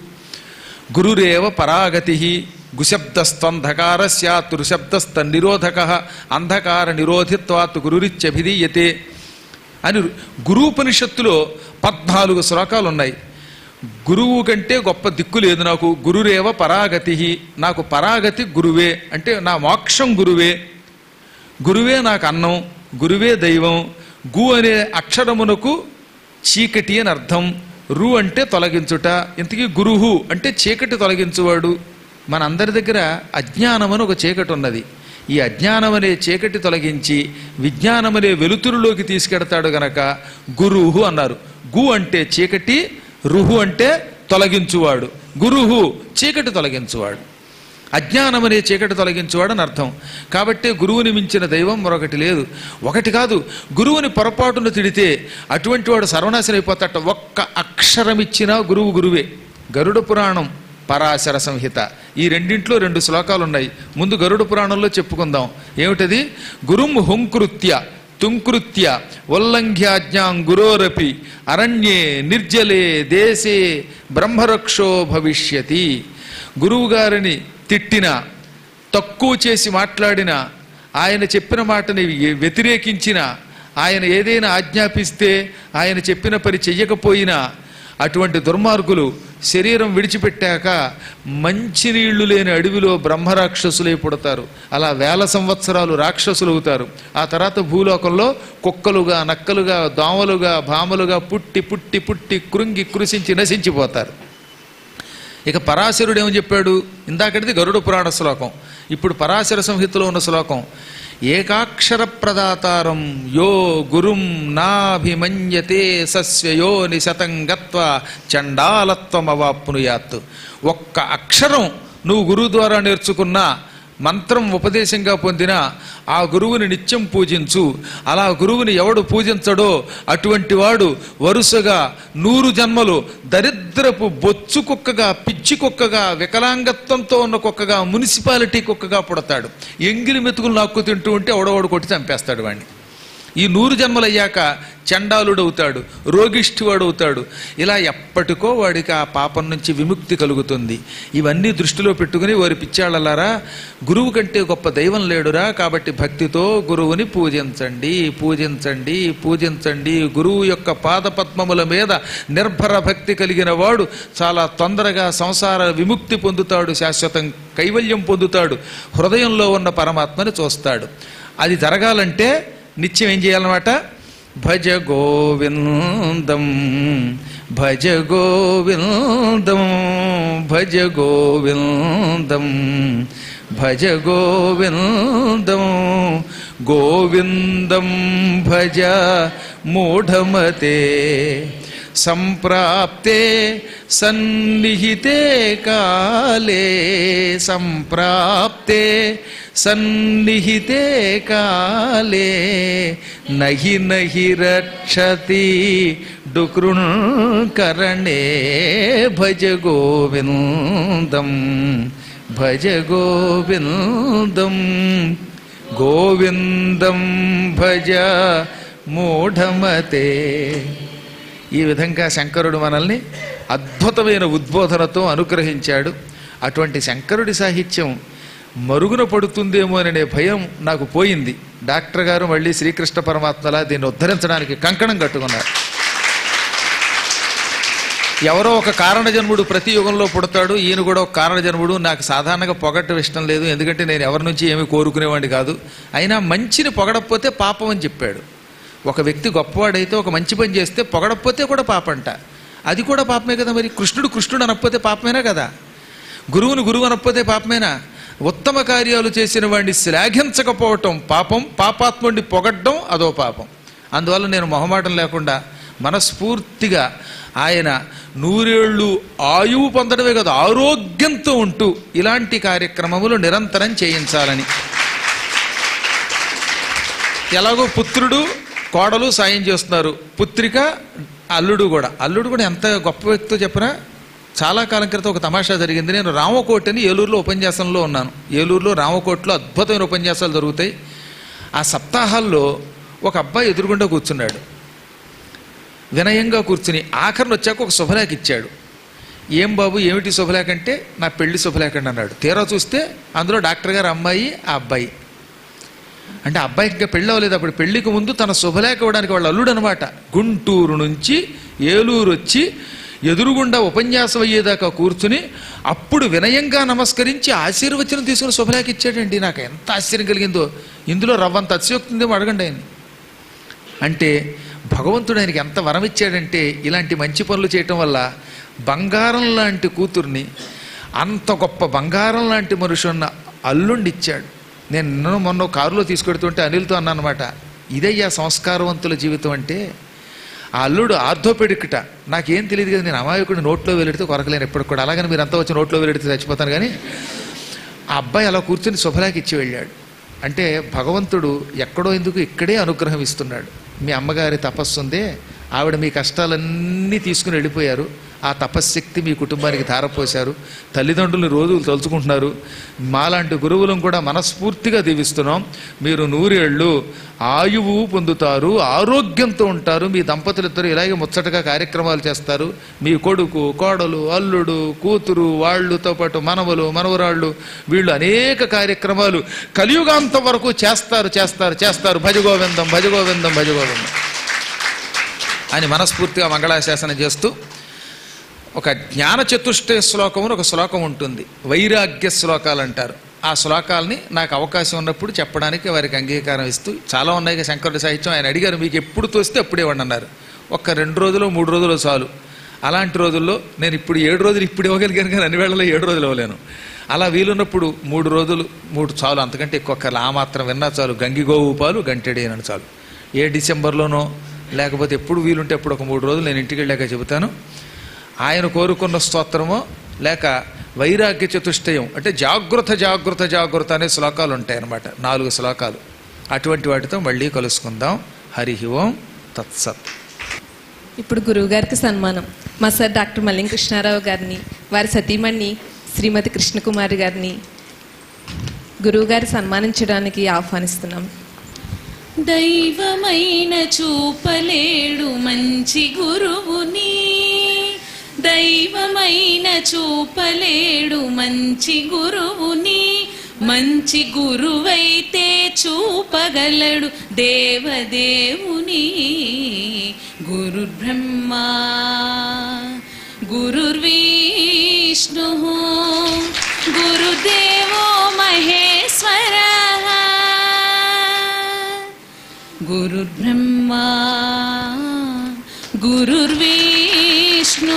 గురురేవ పరాగతి గుశబ్దస్త్వంధకార స్యాత్ రుశబ్దస్త నిరోధక అంధకార నిరోధిత్వాత్ గురురిత్యభిధీయతే అని గురూపనిషత్తులో పద్నాలుగు శ్లోకాలు ఉన్నాయి గురువు కంటే గొప్ప దిక్కు లేదు నాకు గురురేవ పరాగతి నాకు పరాగతి గురువే అంటే నా మోక్షం గురువే గురువే నాకు అన్నం గురువే దైవం గు అనే అక్షరమునకు చీకటి అని అర్థం రు అంటే తొలగించుట ఇంతకీ గురుహు అంటే చీకటి తొలగించువాడు మన అందరి దగ్గర అజ్ఞానం అని ఒక చీకటి ఉన్నది ఈ అజ్ఞానం అనే చీకటి తొలగించి విజ్ఞానం అనే వెలుతురులోకి తీసుకెడతాడు గనక గురుహు అన్నారు గు అంటే చీకటి రుహు అంటే తొలగించువాడు గురుహు చీకటి తొలగించువాడు అజ్ఞానం అనే చీకటి తొలగించువాడు అని అర్థం కాబట్టి గురువుని మించిన దైవం మరొకటి లేదు ఒకటి కాదు గురువుని పొరపాటును తిడితే అటువంటి వాడు సర్వనాశనం అయిపోతాట ఒక్క అక్షరం ఇచ్చినా గురువు గురువే గరుడ పురాణం పరాశర సంహిత ఈ రెండింట్లో రెండు శ్లోకాలు ఉన్నాయి ముందు గరుడ పురాణంలో చెప్పుకుందాం ఏమిటది గురుం హుంకృత్య తుంకృత్య ఉల్లంఘ్యాజ్ఞాం గురోరపి అరణ్యే నిర్జలే దేశే బ్రహ్మరక్షో భవిష్యతి గురువుగారిని తిట్టిన తక్కువ చేసి మాట్లాడిన ఆయన చెప్పిన మాటని వ్యతిరేకించిన ఆయన ఏదైనా ఆజ్ఞాపిస్తే ఆయన చెప్పిన పని చెయ్యకపోయినా అటువంటి దుర్మార్గులు శరీరం విడిచిపెట్టాక మంచినీళ్లు లేని అడవిలో బ్రహ్మరాక్షసులై పుడతారు అలా వేల సంవత్సరాలు రాక్షసులు అవుతారు ఆ తర్వాత భూలోకంలో కుక్కలుగా నక్కలుగా దోమలుగా భామలుగా పుట్టి పుట్టి పుట్టి కృంగి కృషించి నశించిపోతారు ఇక పరాశరుడు ఏమని చెప్పాడు ఇందాకటిది గరుడ పురాణ శ్లోకం ఇప్పుడు పరాశర సంహితలో ఉన్న శ్లోకం ఏకాక్షర ప్రదాతారం యో గురుం నాభిమన్యతే సస్యయో నిశతం గత్వ చండాలత్వమవాప్నుయాత్ ఒక్క అక్షరం నువ్వు గురువు ద్వారా నేర్చుకున్న మంత్రం ఉపదేశంగా పొందిన ఆ గురువుని నిత్యం పూజించు అలా గురువుని ఎవడు పూజించడో అటువంటి వాడు వరుసగా నూరు జన్మలు దరిద్రపు బొచ్చు కుక్కగా పిచ్చి కుక్కగా వికలాంగత్వంతో ఉన్న కుక్కగా మున్సిపాలిటీ కుక్కగా పుడతాడు ఎంగిలి మెతుకులు నాక్కు తింటూ ఉంటే ఎవడవాడు కొట్టి చంపేస్తాడు వాడిని ఈ నూరు జన్మలయ్యాక చండాలుడవుతాడు రోగిష్ఠివాడవుతాడు ఇలా ఎప్పటికో వాడికి ఆ పాపం నుంచి విముక్తి కలుగుతుంది ఇవన్నీ దృష్టిలో పెట్టుకుని వారి పిచ్చాళ్ళలారా గురువు కంటే గొప్ప దైవం లేడురా కాబట్టి భక్తితో గురువుని పూజించండి పూజించండి పూజించండి గురువు యొక్క పాదపద్మముల మీద నిర్భర భక్తి కలిగిన వాడు చాలా తొందరగా సంసార విముక్తి పొందుతాడు శాశ్వతం కైవల్యం పొందుతాడు హృదయంలో ఉన్న పరమాత్మని చూస్తాడు అది జరగాలంటే నిత్యం ఏం చేయాలన్నమాట భజ గోవిందం భజ గోవిందం భజ గోవిందం భజ గోవిందం గోవిందం భజ మూఢమతే సంప్రాప్తే సన్నిహితే కాలే సంప్రాప్తే సన్నిహితే కాలే నహి నహి రక్షతి డుకృణకరణే భజ గోవిందం భజ గోవిందం గోవిందం భజ మూఢమతే ఈ విధంగా శంకరుడు మనల్ని అద్భుతమైన ఉద్బోధనతో అనుగ్రహించాడు అటువంటి శంకరుడి సాహిత్యం మరుగున పడుతుందేమో అనే భయం నాకు పోయింది డాక్టర్ గారు మళ్ళీ శ్రీకృష్ణ పరమాత్మలా దీన్ని ఉద్ధరించడానికి కంకణం కట్టుకున్నారు ఎవరో ఒక కారణ జన్ముడు ప్రతి యుగంలో పుడతాడు ఈయన కూడా ఒక కారణ జన్ముడు నాకు సాధారణంగా పొగట్టం ఇష్టం లేదు ఎందుకంటే నేను ఎవరి నుంచి ఏమీ కోరుకునేవాడిని కాదు అయినా మంచిని పొగడకపోతే పాపం అని చెప్పాడు ఒక వ్యక్తి గొప్పవాడైతే ఒక మంచి పని చేస్తే పొగడకపోతే కూడా పాపంట అది కూడా పాపమే కదా మరి కృష్ణుడు కృష్ణుడు అనకపోతే పాపమేనా కదా గురువును గురువు అనకపోతే పాపమేనా ఉత్తమ కార్యాలు చేసిన వాడిని శ్లాఘించకపోవటం పాపం పాపాత్ముడిని పొగడ్డం అదో పాపం అందువల్ల నేను మొహమాటం లేకుండా మనస్ఫూర్తిగా ఆయన నూరేళ్ళు ఆయువు పొందడమే కదా ఆరోగ్యంతో ఉంటూ ఇలాంటి కార్యక్రమములు నిరంతరం చేయించాలని ఎలాగో పుత్రుడు కోడలు సాయం చేస్తున్నారు పుత్రిక అల్లుడు కూడా అల్లుడు కూడా ఎంత గొప్ప వ్యక్తితో చెప్పరా చాలా కాలం క్రితం ఒక తమాషా జరిగింది నేను రామకోట్ అని ఏలూరులో ఉపన్యాసంలో ఉన్నాను ఏలూరులో రామకోట్లో అద్భుతమైన ఉపన్యాసాలు జరుగుతాయి ఆ సప్తాహాల్లో ఒక అబ్బాయి ఎదురుగుండా కూర్చున్నాడు వినయంగా కూర్చుని ఆఖరిని వచ్చాక ఒక శుభలేఖ ఇచ్చాడు ఏం బాబు ఏమిటి శుభలేఖ అంటే నా పెళ్లి శుభలేఖ అండి అన్నాడు తీరా చూస్తే అందులో డాక్టర్ గారు అమ్మాయి ఆ అబ్బాయి అంటే ఆ అబ్బాయికి ఇంకా పెళ్ళి అవ్వలేదు అప్పుడు పెళ్లికి ముందు తన శుభలేఖ ఇవ్వడానికి వాళ్ళ అల్లుడు అనమాట గుంటూరు నుంచి ఏలూరు వచ్చి ఎదురుగుండా ఉపన్యాసం అయ్యేదాకా కూర్చుని అప్పుడు వినయంగా నమస్కరించి ఆశీర్వచనం తీసుకుని శుభలేఖ ఇచ్చాడండి నాకు ఎంత ఆశ్చర్యం కలిగిందో ఇందులో రవ్వంత అతిశయోక్తి ఉందేమో అడగండి ఆయన అంటే భగవంతుడు ఆయనకి ఎంత వరం ఇచ్చాడంటే ఇలాంటి మంచి పనులు చేయటం వల్ల బంగారం లాంటి కూతుర్ని అంత గొప్ప బంగారం లాంటి మనుషున్న అల్లుండి ఇచ్చాడు నేను నిన్న మొన్న కారులో తీసుకెడుతుంటే అనిల్తో అన్నానమాట ఇదయ్యా సంస్కారవంతుల జీవితం అంటే ఆ అల్లుడు ఆర్థోపెడిక్ట నాకేం తెలియదు కదా నేను అమాయకుడిని నోట్లో వెళ్ళిడితే కొరకలేను ఎప్పటికి కూడా అలాగని మీరు అంతా వచ్చి నోట్లో వెళ్ళిడితే చచ్చిపోతాను కానీ ఆ అబ్బాయి అలా కూర్చొని శుభలాకి ఇచ్చి వెళ్ళాడు అంటే భగవంతుడు ఎక్కడో ఎందుకు ఇక్కడే అనుగ్రహం ఇస్తున్నాడు మీ అమ్మగారి తపస్సు ఉందే ఆవిడ మీ కష్టాలన్నీ తీసుకుని వెళ్ళిపోయారు ఆ తపశ్శక్తి మీ కుటుంబానికి ధారపోశారు తల్లిదండ్రులు రోజులు తలుచుకుంటున్నారు మాలాంటి గురువులను కూడా మనస్ఫూర్తిగా దీవిస్తున్నాం మీరు నూరేళ్ళు ఆయువు పొందుతారు ఆరోగ్యంతో ఉంటారు మీ దంపతులిద్దరూ ఇలాగే ముచ్చటగా కార్యక్రమాలు చేస్తారు మీ కొడుకు కోడలు అల్లుడు కూతురు వాళ్ళుతో పాటు మనవలు మనవరాళ్ళు వీళ్ళు అనేక కార్యక్రమాలు కలియుగాంతం వరకు చేస్తారు చేస్తారు చేస్తారు భజగోవిందం భజగోవిందం భజగోవిందం అని మనస్ఫూర్తిగా మంగళాశాసనం చేస్తూ ఒక జ్ఞాన చతుష్టయ శ్లోకం అని ఒక శ్లోకం ఉంటుంది వైరాగ్య శ్లోకాలు అంటారు ఆ శ్లోకాలని నాకు అవకాశం ఉన్నప్పుడు చెప్పడానికి వారికి అంగీకారం ఇస్తూ చాలా ఉన్నాయి కదా శంకరుడి సాహిత్యం ఆయన అడిగారు మీకు ఎప్పుడు తోస్తే అప్పుడు ఇవ్వండి అన్నారు ఒక్క రెండు రోజులు మూడు రోజులు చాలు అలాంటి రోజుల్లో నేను ఇప్పుడు ఏడు రోజులు ఇప్పుడు ఇవ్వగలిగాను కానీ అన్ని వేళలో ఏడు రోజులు ఇవ్వలేను అలా వీలున్నప్పుడు మూడు రోజులు మూడు చాలు అంతకంటే ఎక్కువ ఒక్క ఆ మాత్రం విన్నా చాలు గంగిగోవు పాలు గంటెడి అని చాలు ఏ డిసెంబర్లోనో లేకపోతే ఎప్పుడు వీలుంటే అప్పుడు ఒక మూడు రోజులు నేను ఇంటికి వెళ్ళాక చెబుతాను ఆయన కోరుకున్న స్తోత్రమో లేక వైరాగ్య చతుష్టయం అంటే జాగృత జాగృత జాగృత అనే శ్లోకాలు ఉంటాయన్నమాట నాలుగు శ్లోకాలు అటువంటి వాటితో మళ్ళీ కలుసుకుందాం హరి ఓం తత్సత్ ఇప్పుడు గురువుగారికి సన్మానం మా సార్ డాక్టర్ మల్లిం కృష్ణారావు గారిని వారి సతీమణి శ్రీమతి కృష్ణకుమారి గారిని గురువుగారి సన్మానించడానికి ఆహ్వానిస్తున్నాం దైవమైన చూపలేడు మంచి గురువుని దైవమైన చూపలేడు మంచి గురువుని మంచి గురువైతే చూపగలడు దేవదేవుని గురుర్బ్రహ్మా గురుర్విష్ణు గురుదేవో మహేశ్వర గురుర్బ్రహ్మా గురుర్విష్ణు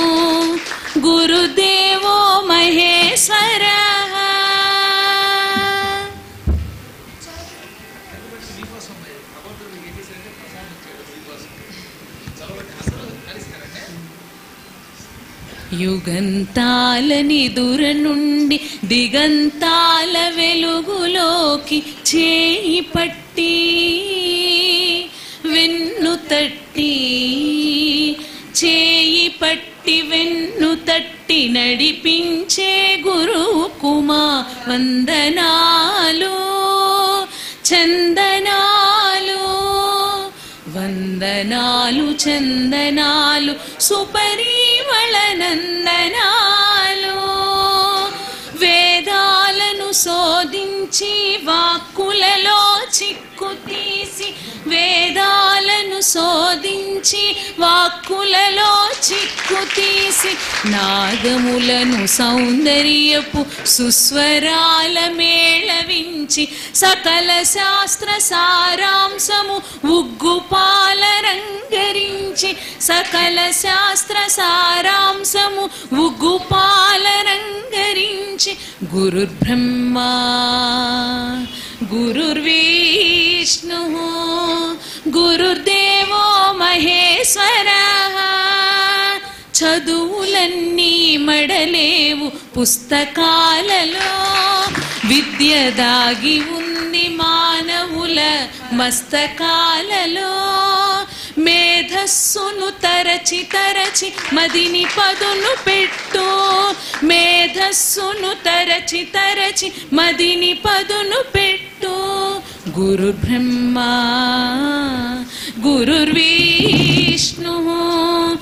గురుదేవో మహేశ్వర యుగంతాల నిదుర నుండి దిగంతాల వెలుగులోకి చేయి పట్టి వెన్ను తట్టి చేయి పట్టి వెన్ను తట్టి నడిపించే గురువు కుమా వందనాలు చందనాలు వందనాలు చందనాలు సుపరిమళ నందనాలు వేదాలను శోధించి వాక్కులలో చిక్కు తీసి వేదాలను శోధించి వాక్కులలో చిక్కు తీసి చేసి నాదములను సౌందర్యపు సుస్వరాల మేళవించి సకల శాస్త్ర సారాంశము ఉగ్గుపాల రంగరించి సకల శాస్త్ర సారాంశము ఉగ్గుపాల రంగరించి గురుర్బ్రహ్మా గురుర్విష్ణు గురుర్దేవో మహేశ్వర చదువులన్నీ మడలేవు పుస్తకాలలో విద్య దాగి ఉంది మానవుల మస్తకాలలో మేధస్సును తరచి తరచి మదిని పదును పెట్టు మేధస్సును తరచి తరచి మదిని పదును పెట్టు గురు బ్రహ్మ గురుర్విష్ణు